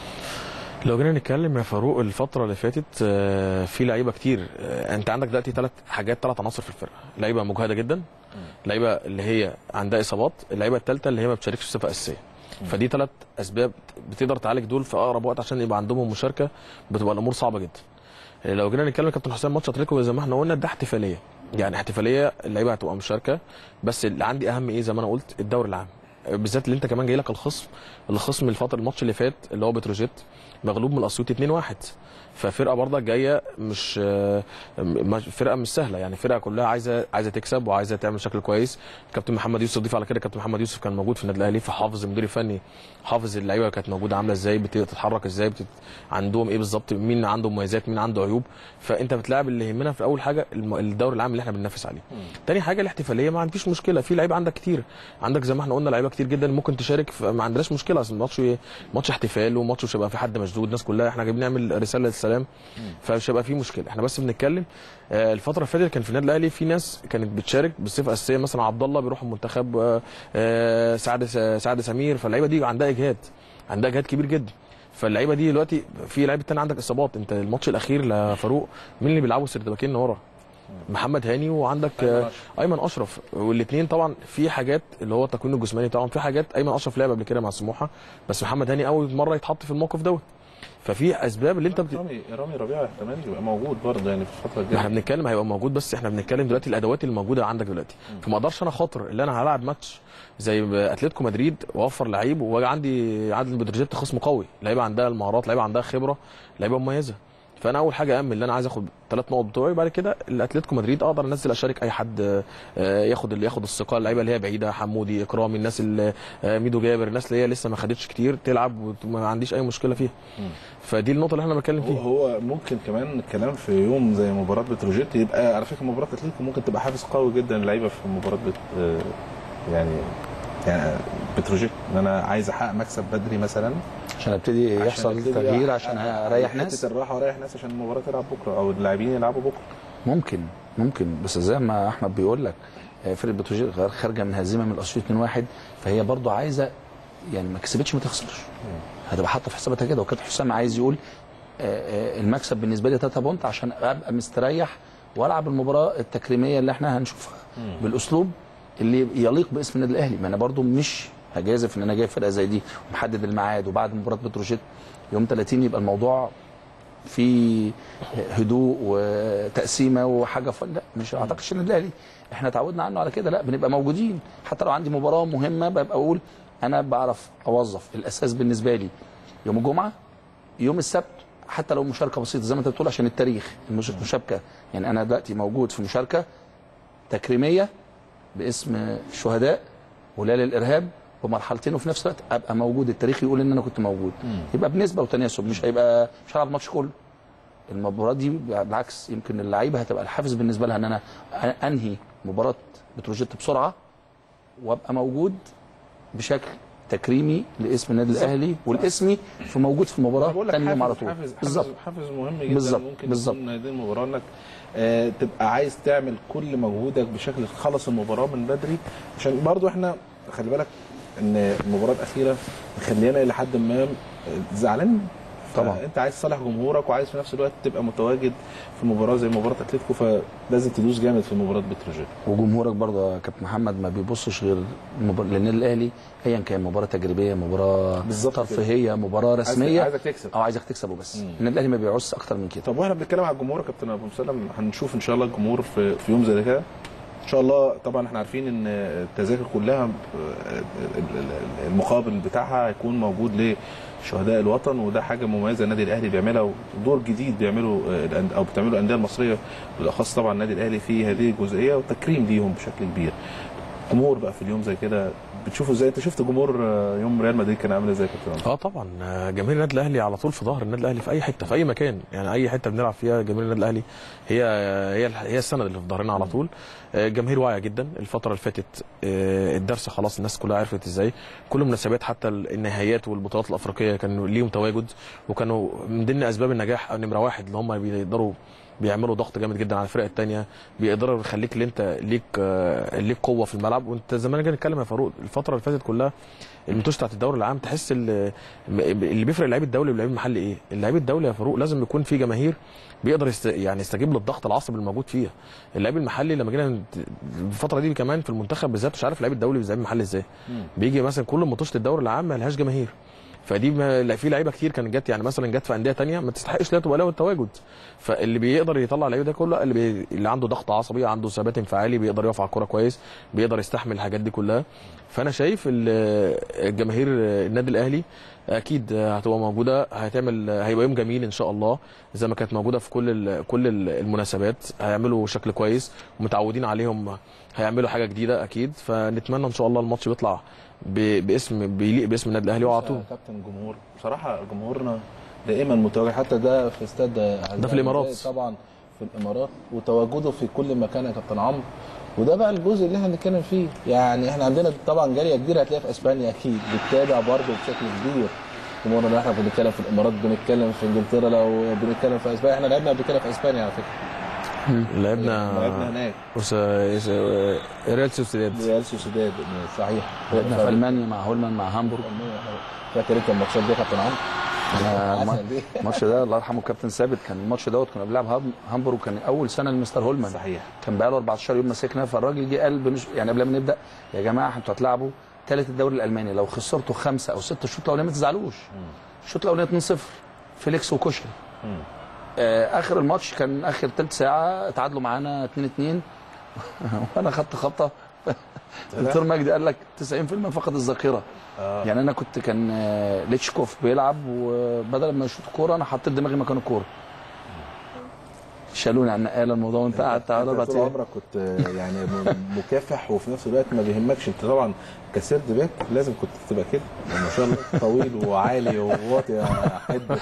لو جينا نتكلم يا فاروق الفترة اللي فاتت آه، في لعيبة كتير آه، انت عندك دلوقتي ثلاث حاجات ثلاث عناصر في الفرقة لعيبة مجهدة جدا لعيبة اللي هي عندها اصابات اللعيبة الثالثة اللي هي ما بتشاركش بصفة اساسية فدي ثلاث اسباب بتقدر تعالج دول في اقرب وقت عشان يبقى عندهم مشاركة بتبقى الامور صعبة جدا آه، لو جينا نتكلم يا كابتن حسام ماتش اتلتيكو زي ما احنا قلنا ده احتفالية يعني احتفالية اللعيبة هتبقى مشاركة بس اللي عندي اهم ايه زي ما انا قلت الدوري العام بالذات اللي انت كمان جاي لك الخصم الخصم الفتره الماتش اللي فات اللي هو بتروجيت مغلوب من الاسيوطي 2-1 ففرقه برضك جايه مش آه، م- فرقه مش سهله يعني فرقه كلها عايزه عايزه تكسب وعايزه تعمل شكل كويس كابتن محمد يوسف ضيف على كده كابتن محمد يوسف كان موجود في النادي الاهلي فحافظ المدير الفني حافظ اللعيبه كانت موجوده عامله ازاي بتتحرك ازاي بتت... عندهم ايه بالظبط مين عنده مميزات مين عنده عيوب فانت بتلاعب اللي يهمنا في اول حاجه الم- الدوري العام اللي احنا بننافس عليه تاني حاجه الاحتفاليه ما عنديش مشكله في لعيبه عندك كتير عندك زي ما احنا قلنا لعيبه كتير جدا ممكن تشارك في- ما عندناش مشكله اصل الماتش ماتش احتفال وماتش مش هيبقى في حد مشدود الناس كلها احنا جايين نعمل رساله للسلام فمش هيبقى في مشكله احنا بس بنتكلم آه، الفتره اللي فاتت كان في النادي الاهلي في ناس كانت بتشارك بصفه اساسيه مثلا عبد الله بيروح المنتخب آه، آه، سعد سعد سمير فاللعيبه دي عندها اجهاد عندها اجهاد كبير جدا فاللعيبه دي دلوقتي في لعيبه تاني عندك اصابات انت الماتش الاخير لفاروق مين اللي بيلعبوا سردباكين ورا محمد هاني وعندك آه، ايمن اشرف والاثنين طبعا في حاجات اللي هو التكوين الجسماني طبعا في حاجات ايمن اشرف لعب قبل كده مع سموحه بس محمد هاني اول مره يتحط في الموقف دوت ففي اسباب اللي انت بت... رامي رامي ربيعه احتمال يبقى موجود برضه يعني في الفتره ما احنا الجايه بنتكلم هيبقى موجود بس احنا بنتكلم دلوقتي الادوات اللي موجوده عندك دلوقتي فما اقدرش انا خاطر اللي انا هلعب ماتش زي اتلتيكو مدريد واوفر لعيب واجي عندي عادل بتروجيت خصم قوي لعيبه عندها المهارات لعيبه عندها خبره لعيبه مميزه فانا اول حاجه امن اللي انا عايز اخد ثلاث نقط بتوعي بعد كده الاتلتيكو مدريد اقدر انزل اشارك اي حد آه، ياخد اللي ياخد الثقه اللعيبه اللي هي بعيده حمودي اكرامي الناس اللي آه، ميدو جابر الناس اللي هي لسه ما خدتش كتير تلعب وما عنديش اي مشكله فيها فدي النقطه اللي احنا بنتكلم هو, فيها هو ممكن كمان الكلام في يوم زي مباراه بتروجيت يبقى على فكره مباراه اتلتيكو ممكن تبقى حافز قوي جدا للعيبه في مباراه بت آه، يعني يعني بتروجيت ان انا عايز احقق مكسب بدري مثلا عشان ابتدي عشان يحصل أبتدي تغيير أحقق- عشان اريح ناس حته الراحه واريح ناس عشان المباراه تلعب بكره او اللاعبين يلعبوا بكره ممكن ممكن بس زي ما احمد بيقول لك آه، فرقه بتروجيت غير خارجه من هزيمه من الاسيوط 2-1 فهي برضو عايزه يعني ما كسبتش ما تخسرش هتبقى حاطه في حساباتها كده وكابتن حسام عايز يقول آه، آه، المكسب بالنسبه لي 3 بونت عشان ابقى مستريح والعب المباراه التكريميه اللي احنا هنشوفها بالاسلوب اللي يليق باسم النادي الاهلي ما انا برضو مش هجازف ان انا جايب فرقه زي دي ومحدد الميعاد وبعد مباراه بتروجيت يوم 30 يبقى الموضوع في هدوء وتقسيمه وحاجه ف... لا مش اعتقدش النادي الاهلي احنا اتعودنا عنه على كده لا بنبقى موجودين حتى لو عندي مباراه مهمه ببقى اقول انا بعرف اوظف الاساس بالنسبه لي يوم الجمعه يوم السبت حتى لو مشاركه بسيطه زي ما انت بتقول عشان التاريخ المش- المشاركه يعني انا دلوقتي موجود في مشاركه تكريميه باسم الشهداء وليالي الارهاب بمرحلتين وفي نفس الوقت ابقى موجود التاريخ يقول ان انا كنت موجود يبقى بنسبه وتناسب مش هيبقى مش هلعب الماتش كله المباراه دي بالعكس يمكن اللعيبه هتبقى الحافز بالنسبه لها ان انا انهي مباراه بتروجيت بسرعه وابقى موجود بشكل تكريمي لاسم النادي بالظبط. الاهلي والاسمي في موجود في المباراه بقول لك ثاني يوم على حافز طول حافز بالظبط حافز, حافز مهم جدا بالظبط، ممكن بالظبط. يكون هذه المباراه انك آه تبقى عايز تعمل كل مجهودك بشكل تخلص المباراه من بدري عشان برضو احنا خلي بالك ان المباراه الاخيره مخلينا الى حد ما زعلان طبعا. انت عايز تصالح جمهورك وعايز في نفس الوقت تبقى متواجد في مباراه زي مباراه اتلتيكو فلازم تدوس جامد في مباراه بتروجيت وجمهورك برضه يا كابتن محمد ما بيبصش غير مبار... للنادي الاهلي ايا كان مباراه تجريبيه مباراه بالظبط كده. ترفيهيه مباراه رسميه عايزك تكسب او عايزك تكسب وبس النادي الاهلي ما بيعوزش اكتر من كده طب واحنا بنتكلم على الجمهور يا كابتن ابو مسلم هنشوف ان شاء الله الجمهور في, في يوم زي كده ان شاء الله طبعا احنا عارفين ان التذاكر كلها المقابل بتاعها هيكون موجود لشهداء الوطن وده حاجه مميزه النادي الاهلي بيعملها ودور جديد بيعمله الأند- او بتعمله الانديه المصريه بالاخص طبعا النادي الاهلي في هذه الجزئيه وتكريم ليهم بشكل كبير جمهور بقى في اليوم زي كده بتشوفه ازاي انت شفت جمهور آه، يوم ريال مدريد كان عامل ازاي يا كابتن عمرو؟ اه طبعا آه، جماهير النادي الاهلي على طول في ظهر النادي الاهلي في اي حته في اي مكان يعني اي حته بنلعب فيها جماهير النادي الاهلي هي هي هي السند اللي في ظهرنا على طول آه، جماهير واعيه جدا الفتره اللي فاتت آه، الدرس خلاص الناس كلها عرفت ازاي كل المناسبات حتى النهائيات والبطولات الافريقيه كانوا ليهم تواجد وكانوا من ضمن اسباب النجاح نمره واحد اللي هم بيقدروا بيعملوا ضغط جامد جدا على الفرق الثانيه بيقدروا يخليك اللي انت ليك آه، ليك قوه في الملعب وانت زمان كنا نتكلم يا فاروق الفتره اللي فاتت كلها الماتش بتاعت الدوري العام تحس ال- اللي بيفرق اللعيب الدولي واللعيب المحلي ايه؟ اللعيب الدولي يا فاروق لازم يكون في جماهير بيقدر يست... يعني يستجيب للضغط العصبي الموجود فيها. اللعيب المحلي لما جينا نت- الفتره دي كمان في المنتخب بالذات مش عارف اللعيب الدولي واللعيب المحلي ازاي. بيجي مثلا كل ماتشات الدوري العام ما لهاش جماهير. فدي ما لا في لعيبه كتير كانت جت يعني مثلا جت في انديه تانية ما تستحقش لا تبقى له التواجد فاللي بيقدر يطلع اللعيب ده كله اللي, بي... اللي عنده ضغط عصبي عنده ثبات انفعالي بيقدر يقف على الكوره كويس بيقدر يستحمل الحاجات دي كلها فانا شايف ال- الجماهير النادي الاهلي اكيد هتبقى موجوده هتعمل هيبقى يوم جميل ان شاء الله زي ما كانت موجوده في كل ال... كل ال- المناسبات هيعملوا شكل كويس ومتعودين عليهم هيعملوا حاجه جديده اكيد فنتمنى ان شاء الله الماتش بيطلع ب... باسم بيليق باسم النادي الاهلي وعلى طول كابتن جمهور بصراحه جمهورنا دائما متواجد حتى ده في استاد ده في الإمارات. طبعا في الامارات وتواجده في كل مكان يا كابتن عمرو وده بقى الجزء اللي احنا بنتكلم فيه يعني احنا عندنا طبعا جاليه كبيره هتلاقيها في اسبانيا اكيد بتتابع برضه بشكل كبير جمهورنا اللي احنا بنتكلم في الامارات بنتكلم في انجلترا لو بنتكلم في اسبانيا احنا لعبنا قبل كده في اسبانيا على فكره لعبنا لعبنا هناك وس... ريال سوسيداد ريال سوسيداد صحيح لعبنا في المانيا مع هولمان مع هامبورغ فاكر انت الماتشات دي يا كابتن عمرو؟ أنا عسل دي. الماتش ده الله يرحمه الكابتن ثابت كان الماتش دوت كنا بنلعب هام- هامبورغ كان اول سنه لمستر هولمان صحيح كان بقاله 14 يوم ماسكنا فالراجل جه قال بنش... يعني قبل ما نبدا يا جماعه انتوا هتلعبوا ثالث الدوري الالماني لو خسرتوا خمسه او ست الشوط الاولاني ما تزعلوش الشوط الاولاني 2-0 فيليكس وكشري آه اخر الماتش كان اخر ثلث ساعه تعادلوا معانا 2-2 وانا خدت خبطه الدكتور مجدي قال لك 90% فقد الذاكره آه. يعني انا كنت كان آه، ليتشكوف بيلعب وبدل ما يشوط كوره انا حطيت دماغي مكان الكوره شالوني على النقاله الموضوع وانت قعدت على اربع طول ايام عمرك كنت يعني م- مكافح وفي نفس الوقت ما بيهمكش انت طبعا كسرت باك لازم كنت تبقى كده يعني ما شاء الله طويل وعالي وواطي يا حد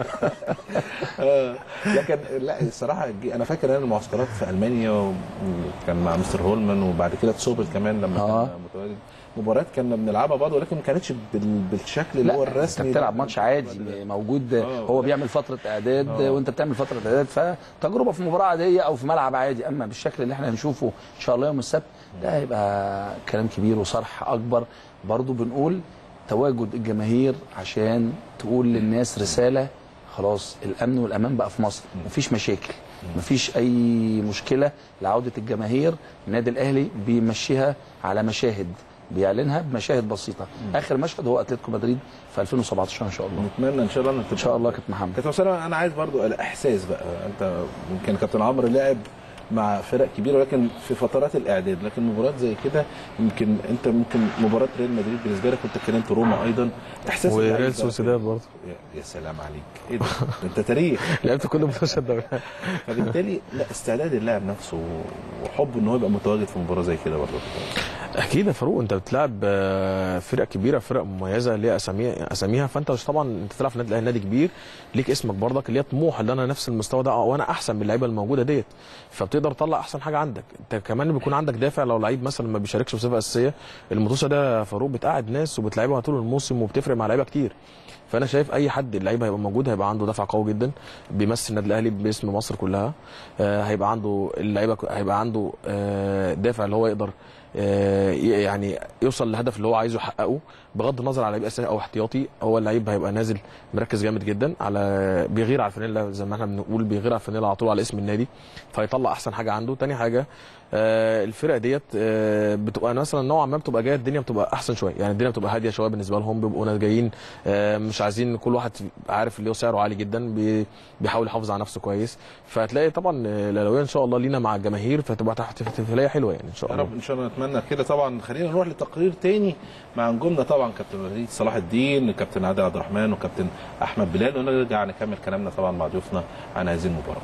آه، لكن لا الصراحه جي- انا فاكر انا المعسكرات في المانيا وكان مع مستر هولمان وبعد كده تسوبل كمان لما آه. كان متواجد مباريات كنا بنلعبها برضه ولكن ما كانتش بال- بالشكل اللي هو لا الرسمي انت بتلعب ماتش عادي موجود هو بيعمل فتره اعداد وانت بتعمل فتره اعداد فتجربه في مباراه عاديه او في ملعب عادي اما بالشكل اللي احنا هنشوفه ان شاء الله يوم السبت ده هيبقى كلام كبير وصرح اكبر برضو بنقول تواجد الجماهير عشان تقول للناس رساله خلاص الامن والامان بقى في مصر مفيش مشاكل مفيش اي مشكله لعوده الجماهير النادي الاهلي بيمشيها على مشاهد بيعلنها بمشاهد بسيطه اخر مشهد هو اتلتيكو مدريد في 2017 ان شاء الله نتمنى ان شاء الله ان ان شاء الله كابتن محمد كابتن اسامه انا عايز برضو الاحساس بقى انت يمكن كابتن عمرو لعب مع فرق كبيره ولكن في فترات الاعداد لكن مباريات زي كده يمكن انت ممكن مباراه ريال مدريد بالنسبه لك كنت اتكلمت روما ايضا احساس اللعيب وريال بقى سوسيداد برضه يا- يا سلام عليك ايه ده انت تاريخ لعبت كل ماتشات الدوري فبالتالي لا استعداد اللاعب نفسه وحب ان هو يبقى متواجد في مباراه زي كده برضه اكيد يا فاروق انت بتلعب آه، فرق كبيره فرق مميزه ليها اساميها اساميها فانت مش طبعا انت تلعب في النادي الاهلي نادي كبير ليك اسمك برضك اللي هي طموح اللي انا نفس المستوى ده وانا احسن من اللعيبه الموجوده ديت فبتقدر تطلع احسن حاجه عندك انت كمان بيكون عندك دافع لو لعيب مثلا ما بيشاركش بصفه اساسيه المطوشه ده يا فاروق بتقعد ناس وبتلعبها طول الموسم وبتفرق مع لعيبه كتير فانا شايف اي حد اللعيب هيبقى موجود هيبقى عنده دفع قوي جدا بيمثل النادي الاهلي باسم مصر كلها آه، هيبقى عنده اللعيبه هيبقى عنده آه، دافع اللي هو يقدر آه، يعني يوصل للهدف اللي هو عايزه يحققه بغض النظر على لعيب اساسي او احتياطي هو اللعيب هيبقى نازل مركز جامد جدا على بيغير على الفانيلا زي ما احنا بنقول بيغير على الفانيلا على طول على اسم النادي فيطلع احسن حاجه عنده تاني حاجه آه، الفرق ديت آه، بتبقى مثلا نوعا ما بتبقى جايه الدنيا بتبقى احسن شويه يعني الدنيا بتبقى هاديه شويه بالنسبه لهم بيبقوا ناس جايين آه، مش عايزين كل واحد عارف اللي هو سعره عالي جدا بي- بيحاول يحافظ على نفسه كويس فهتلاقي طبعا آه، الاولويه ان شاء الله لينا مع الجماهير فتبقى تحت احتفاليه حلوه يعني ان شاء يا الله رب ان شاء الله نتمنى كده طبعا خلينا نروح لتقرير تاني مع نجومنا طبعا كابتن وليد صلاح الدين كابتن عادل عبد الرحمن وكابتن احمد بلال ونرجع نكمل كلامنا طبعا مع ضيوفنا عن هذه المباراه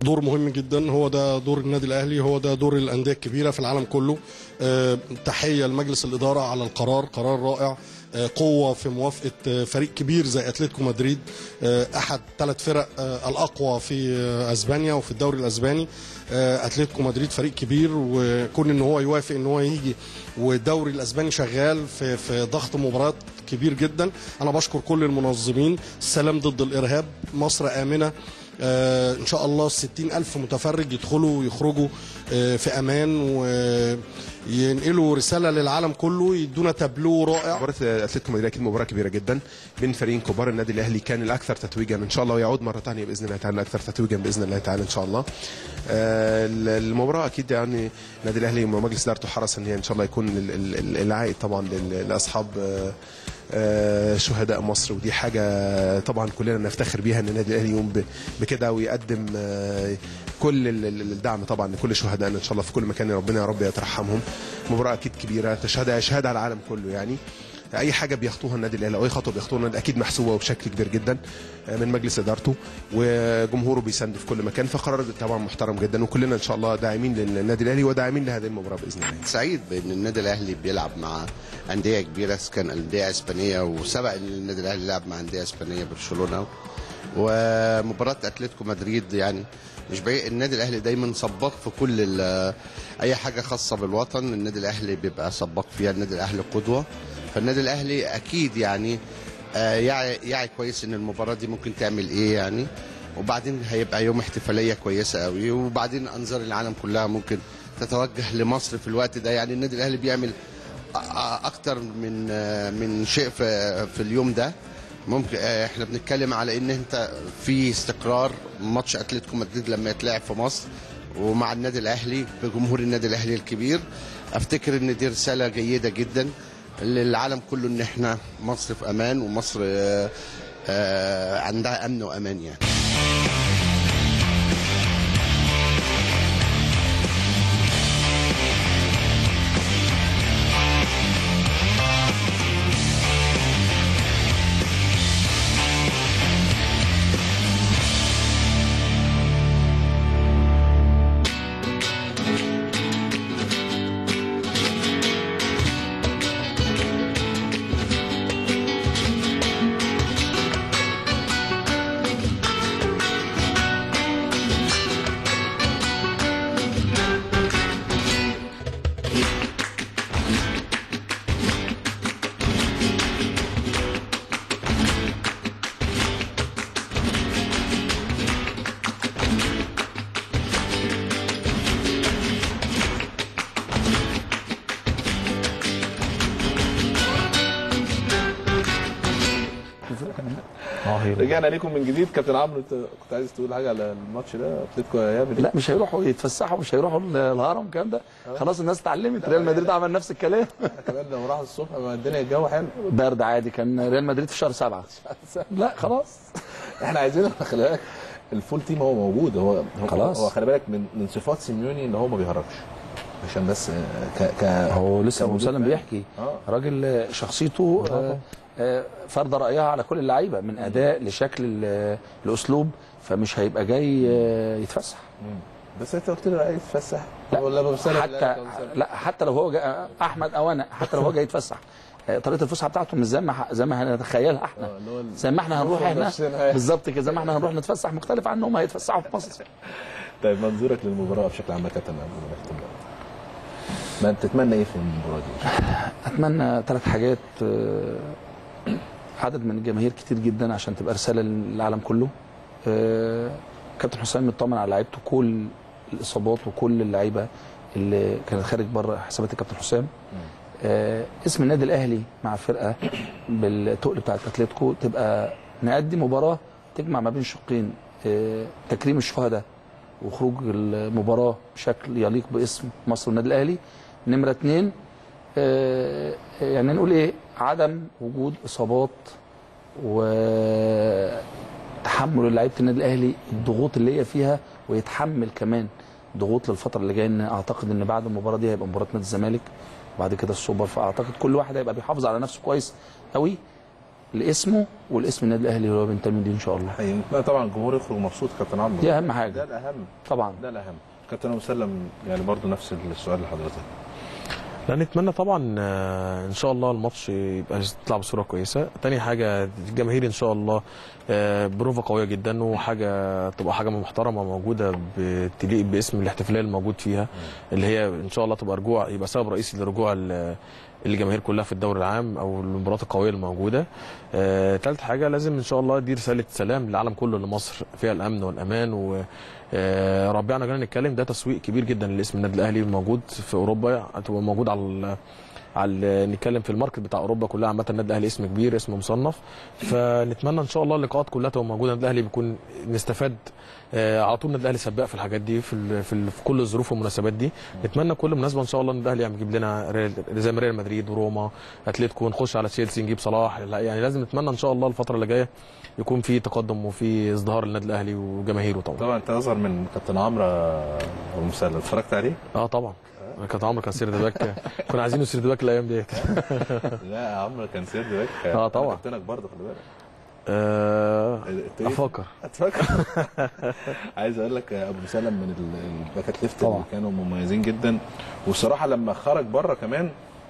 دور مهم جدا هو ده دور النادي الاهلي هو ده دور الانديه الكبيره في العالم كله آه، تحيه لمجلس الاداره على القرار قرار رائع آه، قوه في موافقه آه، فريق كبير زي اتلتيكو مدريد آه، احد ثلاث فرق آه، الاقوى في آه، اسبانيا وفي الدوري الاسباني آه، اتلتيكو مدريد فريق كبير وكون ان هو يوافق ان هو يجي والدوري الاسباني شغال في في ضغط مباريات كبير جدا انا بشكر كل المنظمين السلام ضد الارهاب مصر امنه آه، ان شاء الله 60 الف متفرج يدخلوا ويخرجوا آه، في امان وينقلوا رساله للعالم كله يدونا تابلو رائع مباراة اتلتيكو مدريد اكيد مباراة كبيرة جدا بين فريقين كبار النادي الاهلي كان الاكثر تتويجا ان شاء الله ويعود مرة ثانية باذن الله تعالى الاكثر تتويجا باذن الله تعالى ان شاء الله. آه، المباراة اكيد يعني النادي الاهلي ومجلس ادارته حرص ان هي ان شاء الله يكون ال- ال- العائد طبعا لل- لاصحاب آه، آه، شهداء مصر ودي حاجة طبعا كلنا نفتخر بيها ان النادي الاهلي يقوم ب- بكده ويقدم آه، كل ال- ال- الدعم طبعا لكل شهدائنا ان شاء الله في كل مكان ربنا يا رب يترحمهم مباراة اكيد كبيرة تشهدها شهادة على العالم كله يعني اي حاجه بيخطوها النادي الاهلي او اي خطوه بيخطوها النادي اكيد محسوبه وبشكل كبير جدا من مجلس ادارته وجمهوره بيساند في كل مكان فقرار طبعا محترم جدا وكلنا ان شاء الله داعمين للنادي الاهلي وداعمين لهذه المباراه باذن الله سعيد بان النادي الاهلي بيلعب مع انديه كبيره إذا كان انديه اسبانيه وسبق ان النادي الاهلي لعب مع انديه اسبانيه برشلونه ومباراه اتلتيكو مدريد يعني مش بعيد النادي الاهلي دايما سباق في كل ال- اي حاجه خاصه بالوطن النادي الاهلي بيبقى سباق فيها النادي الاهلي قدوه فالنادي الاهلي اكيد يعني آه، يعي يعي كويس ان المباراه دي ممكن تعمل ايه يعني وبعدين هيبقى يوم احتفاليه كويسه قوي وبعدين انظار العالم كلها ممكن تتوجه لمصر في الوقت ده يعني النادي الاهلي بيعمل أ- أ- اكتر من آه، من شيء في في اليوم ده ممكن آه، احنا بنتكلم على ان انت في استقرار ماتش اتلتيكو مدريد لما يتلعب في مصر ومع النادي الاهلي بجمهور النادي الاهلي الكبير افتكر ان دي رساله جيده جدا للعالم كله ان احنا مصر في امان ومصر آه، آه، عندها امن وامان يعني رجعنا ليكم من جديد كابتن عمرو انت كنت عايز تقول حاجه على الماتش ده اتلتيكو هيعمل ايه؟ لا مش هيروحوا يتفسحوا مش هيروحوا ال- الهرم الكلام ده خلاص الناس اتعلمت ريال مدريد عمل نفس الكلام كمان لو راحوا الصبح ما الدنيا الجو حلو برد عادي كان ريال مدريد في شهر سبعة لا خلاص احنا عايزين خلي بالك الفول تيم هو موجود هو هو- خلاص. هو خلي بالك من من صفات سيميوني ان هو ما بيهرجش عشان بس آه، ك ك هو لسه ابو كوجود مسلم فعلا. بيحكي اه راجل آه، شخصيته آه، آه، فرض رايها على كل اللعيبه من اداء لشكل ال- الاسلوب فمش هيبقى جاي آه، يتفسح بس انت قلت لي عايز تتفسح لا ولا بمثال حتى لا حتى لو هو جاي احمد او انا حتى لو هو جاي يتفسح آه، طريقه الفسحه بتاعته مش زي ما ح- زي ما هنتخيلها احنا زي ما احنا هنروح نخرج احنا نفسنا. بالظبط كده زي ما احنا هنروح نتفسح مختلف عنهم هيتفسحوا في مصر طيب منظورك للمباراه بشكل عام يا كابتن قبل ما نختم بقى. ما تتمنى ايه في المباراه دي؟ اتمنى ثلاث حاجات آه، عدد من الجماهير كتير جدا عشان تبقى رساله للعالم كله آه، كابتن حسام مطمن على لعيبته كل الاصابات وكل اللعيبه اللي كانت خارج بره حسابات الكابتن حسام آه، اسم النادي الاهلي مع فرقه بالتقل بتاعت اتلتيكو تبقى نأدي مباراه تجمع ما بين شقين آه، تكريم الشهداء وخروج المباراه بشكل يليق باسم مصر والنادي الاهلي نمره اثنين آه، يعني نقول ايه عدم وجود اصابات وتحمل لعيبه النادي الاهلي الضغوط اللي هي فيها ويتحمل كمان ضغوط للفتره اللي جايه ان اعتقد ان بعد المباراه دي هيبقى مباراه نادي الزمالك وبعد كده السوبر فاعتقد كل واحد هيبقى بيحافظ على نفسه كويس قوي لاسمه والاسم النادي الاهلي اللي هو بينتمي ليه ان شاء الله لا طبعا الجمهور يخرج مبسوط كابتن عمرو دي أهم حاجة. ده الاهم طبعا ده الاهم كابتن مسلم يعني برضو نفس السؤال لحضرتك لا نتمنى طبعا آه، ان شاء الله الماتش يبقى يطلع بصوره كويسه تاني حاجه الجماهير ان شاء الله آه، بروفه قويه جدا وحاجه تبقى حاجه محترمه موجوده بتليق باسم الاحتفاليه الموجود فيها اللي هي ان شاء الله تبقى رجوع يبقى سبب رئيسي لرجوع ال- الجماهير كلها في الدوري العام او المباريات القويه الموجوده آه، تالت حاجه لازم ان شاء الله دي رساله سلام للعالم كله لمصر فيها الامن والامان و آه، ربنا جانا نتكلم ده تسويق كبير جدا لاسم النادي الاهلي موجود في اوروبا هتبقى موجود على ال- على ال- نتكلم في الماركت بتاع اوروبا كلها عامه النادي الاهلي اسم كبير اسم مصنف فنتمنى ان شاء الله اللقاءات كلها تبقى موجوده النادي الاهلي بيكون نستفاد آه، على طول النادي الاهلي سباق في الحاجات دي في ال- في, ال- في كل الظروف والمناسبات دي نتمنى كل مناسبه ان شاء الله النادي الاهلي يعمل يجيب لنا ريال زي ما ريال مدريد وروما اتلتيكو نخش على تشيلسي نجيب صلاح لا، يعني لازم نتمنى ان شاء الله الفتره اللي جايه يكون في تقدم وفي ازدهار للنادي الاهلي وجماهيره طبعا طبعا انت اصغر من كابتن عمرو ابو مسلم اتفرجت عليه؟ اه طبعا كابتن عمرو كان سيرد باك كنا عايزينه سيرد باك الايام ديت لا يا عمرو كان سيرد باك اه طبعا. أنا كابتنك برضه خلي بالك آه، إيه؟ افكر اتفكر عايز اقول لك ابو مسلم من ال- الباكات ليفت اللي طبعا. كانوا مميزين جدا والصراحه لما خرج بره كمان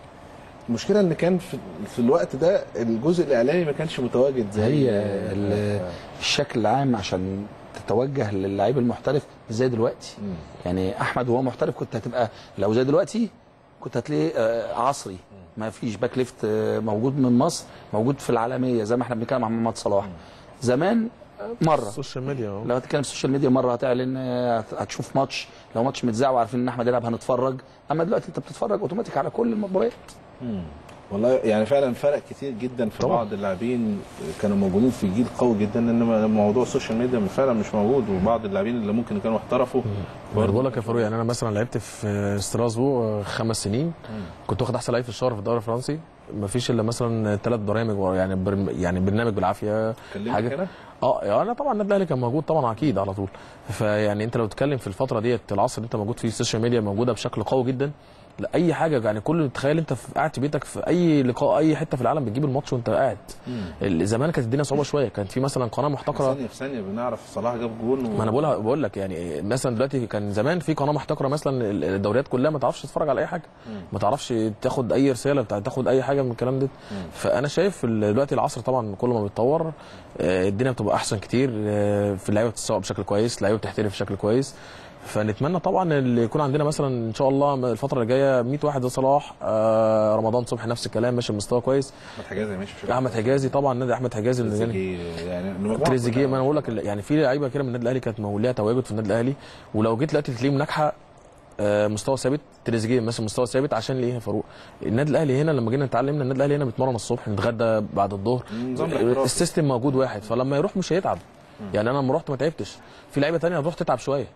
المشكله ان كان في, في الوقت ده الجزء الاعلامي ما كانش متواجد زي هي ال- الشكل العام عشان تتوجه للعيب المحترف مش زي دلوقتي يعني احمد وهو محترف كنت هتبقى لو زي دلوقتي كنت هتلاقيه آه، عصري ما فيش باك ليفت آه، موجود من مصر موجود في العالميه زي ما احنا بنتكلم عن محمد صلاح زمان آه، مره السوشيال ميديا لو هتتكلم في السوشيال ميديا مره هتعلن آه، هت- هتشوف ماتش لو ماتش متذاع وعارفين ان احمد يلعب هنتفرج اما دلوقتي انت بتتفرج اوتوماتيك على كل المباريات مم. والله يعني فعلا فرق كتير جدا في طبعا. بعض اللاعبين كانوا موجودين في جيل قوي جدا انما موضوع السوشيال ميديا فعلا مش موجود وبعض اللاعبين اللي ممكن كانوا احترفوا برضه بقول لك يا فاروق يعني انا مثلا لعبت في ستراسبورغ خمس سنين كنت واخد احسن لعيب في الشهر في الدوري الفرنسي ما فيش الا مثلا ثلاث برامج يعني برم يعني برنامج بالعافيه كلمتك أنا؟ اه يعني انا طبعا النادي الاهلي كان موجود طبعا اكيد على طول فيعني انت لو تتكلم في الفتره ديت العصر اللي انت موجود فيه السوشيال ميديا موجوده بشكل قوي جدا لا اي حاجه يعني كل تخيل انت في قاعد في بيتك في اي لقاء اي حته في العالم بتجيب الماتش وانت قاعد ال- زمان كانت الدنيا صعوبه شويه كانت في مثلا قناه محتكره ثانيه في ثانيه بنعرف صلاح جاب جول ما انا بقولها بقول لك يعني مثلا دلوقتي كان زمان في قناه محتكره مثلا الدوريات كلها ما تعرفش تتفرج على اي حاجه ما تعرفش تاخد اي رساله بتاع تاخد اي حاجه من الكلام ده فانا شايف ال- دلوقتي العصر طبعا كل ما بيتطور آه، الدنيا بتبقى احسن كتير آه، في اللعيبه بتتسوق بشكل كويس اللعيبه بتحترف بشكل كويس فنتمنى طبعا اللي يكون عندنا مثلا ان شاء الله الفتره اللي جايه 100 واحد زي صلاح آه، رمضان صبحي نفس الكلام ماشي بمستوى كويس احمد حجازي ماشي بشكل احمد حجازي طبعا نادي احمد حجازي اللي تريزيجيه يعني المجموعة تريزيجيه ما انا بقول لك يعني في لعيبه كده من النادي الاهلي كانت ليها تواجد في النادي الاهلي ولو جيت دلوقتي تلاقيهم ناجحه آه، مستوى ثابت تريزيجيه مثلا مستوى ثابت عشان ليه يا فاروق النادي الاهلي هنا لما جينا اتعلمنا النادي الاهلي هنا بيتمرن الصبح نتغدى بعد الظهر نظام الاحترافي. السيستم موجود واحد فلما يروح مش هيتعب يعني انا لما رحت ما تعبتش في لعيبه تانية هتروح تتعب شويه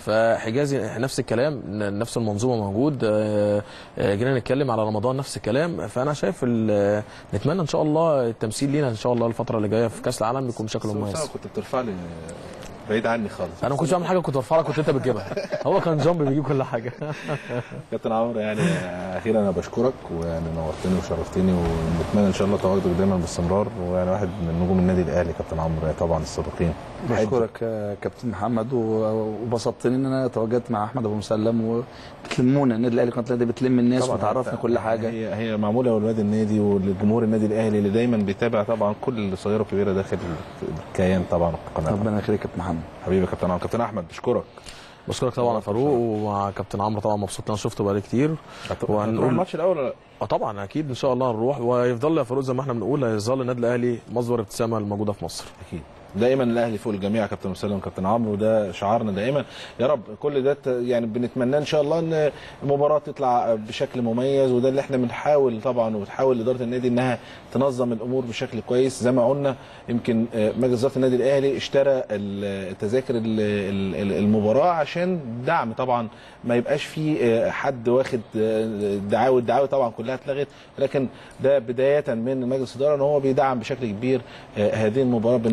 فحجازي نفس الكلام ن- نفس المنظومه موجود آه، آه، جينا نتكلم على رمضان نفس الكلام فانا شايف ال- نتمنى ان شاء الله التمثيل لينا ان شاء الله الفتره اللي جايه في كاس العالم يكون بشكل بس مميز أنا كنت بترفع لي بعيد عني خالص انا ما كنتش بعمل حاجه كنت برفعها كنت انت بتجيبها هو كان جامب بيجيب كل حاجه كابتن عمرو يعني اخيرا انا بشكرك ويعني نورتني وشرفتني ونتمنى ان شاء الله تواجدك دايما باستمرار ويعني واحد من نجوم النادي الاهلي كابتن عمرو يعني طبعا السابقين بشكرك يا كابتن محمد و- وبسطتني ان انا تواجدت مع احمد ابو مسلم وبتلمونا النادي الاهلي قناه النادي بتلم الناس طبعاً وتعرفنا أنت- كل حاجه هي هي معموله لاولاد النادي ولجمهور النادي الاهلي اللي دايما بيتابع طبعا كل صغيره وكبيره داخل الكيان طبعا القناه ربنا يخليك يا كابتن محمد حبيبي يا كابتن عمرو كابتن احمد بشكرك بشكرك طبعا يا فاروق ومع كابتن عمرو طبعا مبسوط ان انا شفته بقالي كتير هتروح الماتش الاول ولا لا؟ اه طبعا اكيد ان شاء الله هنروح ويفضل يا فاروق زي ما احنا بنقول هيظل النادي الاهلي مصدر ابتسامه الموجوده في مصر اكيد دائما الاهلي فوق الجميع يا كابتن مسلم وكابتن عمرو وده شعارنا دائما يا رب كل ده ت- يعني بنتمناه ان شاء الله ان المباراه تطلع بشكل مميز وده اللي احنا بنحاول طبعا وبتحاول اداره النادي انها تنظم الامور بشكل كويس زي ما قلنا يمكن آه، مجلس اداره النادي الاهلي اشترى ال- التذاكر ال- ال- ال- المباراه عشان دعم طبعا ما يبقاش في آه، حد واخد آه، دعاوي الدعاوي طبعا كلها اتلغت لكن ده بدايه من مجلس الاداره ان هو بيدعم بشكل كبير آه، هذه المباراه بان هو يشتري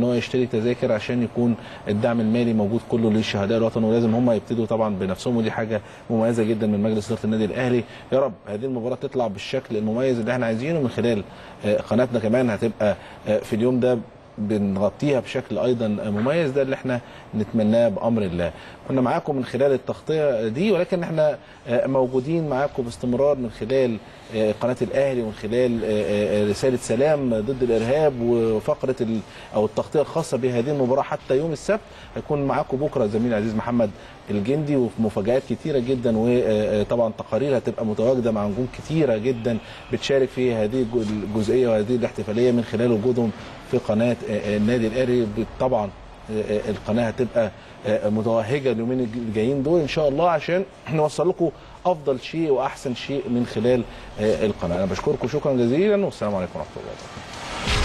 نشتري تذاكر عشان يكون الدعم المالي موجود كله للشهداء الوطن ولازم هم يبتدوا طبعا بنفسهم ودي حاجه مميزه جدا من مجلس اداره النادي الاهلي يا رب هذه المباراه تطلع بالشكل المميز اللي احنا عايزينه من خلال آه، قناتنا كمان هتبقى آه، في اليوم ده بنغطيها بشكل ايضا مميز ده اللي احنا نتمناه بامر الله كنا معاكم من خلال التغطيه دي ولكن احنا آه، موجودين معاكم باستمرار من خلال آه، قناه الاهلي ومن خلال آه، آه، رساله سلام ضد الارهاب وفقره ال- او التغطيه الخاصه بهذه المباراه حتى يوم السبت هيكون معاكم بكره زميل عزيز محمد الجندي وفي مفاجات كتيره جدا وطبعا تقارير هتبقى متواجده مع نجوم كتيره جدا بتشارك في هذه الج- الجزئيه وهذه الاحتفاليه من خلال وجودهم في قناه آه، النادي الاهلي طبعا آه، القناه هتبقى آه، متوهجه اليومين الجايين دول ان شاء الله عشان نوصل لكم افضل شيء واحسن شيء من خلال آه، القناه انا بشكركم شكرا جزيلا والسلام عليكم ورحمه الله وبركاته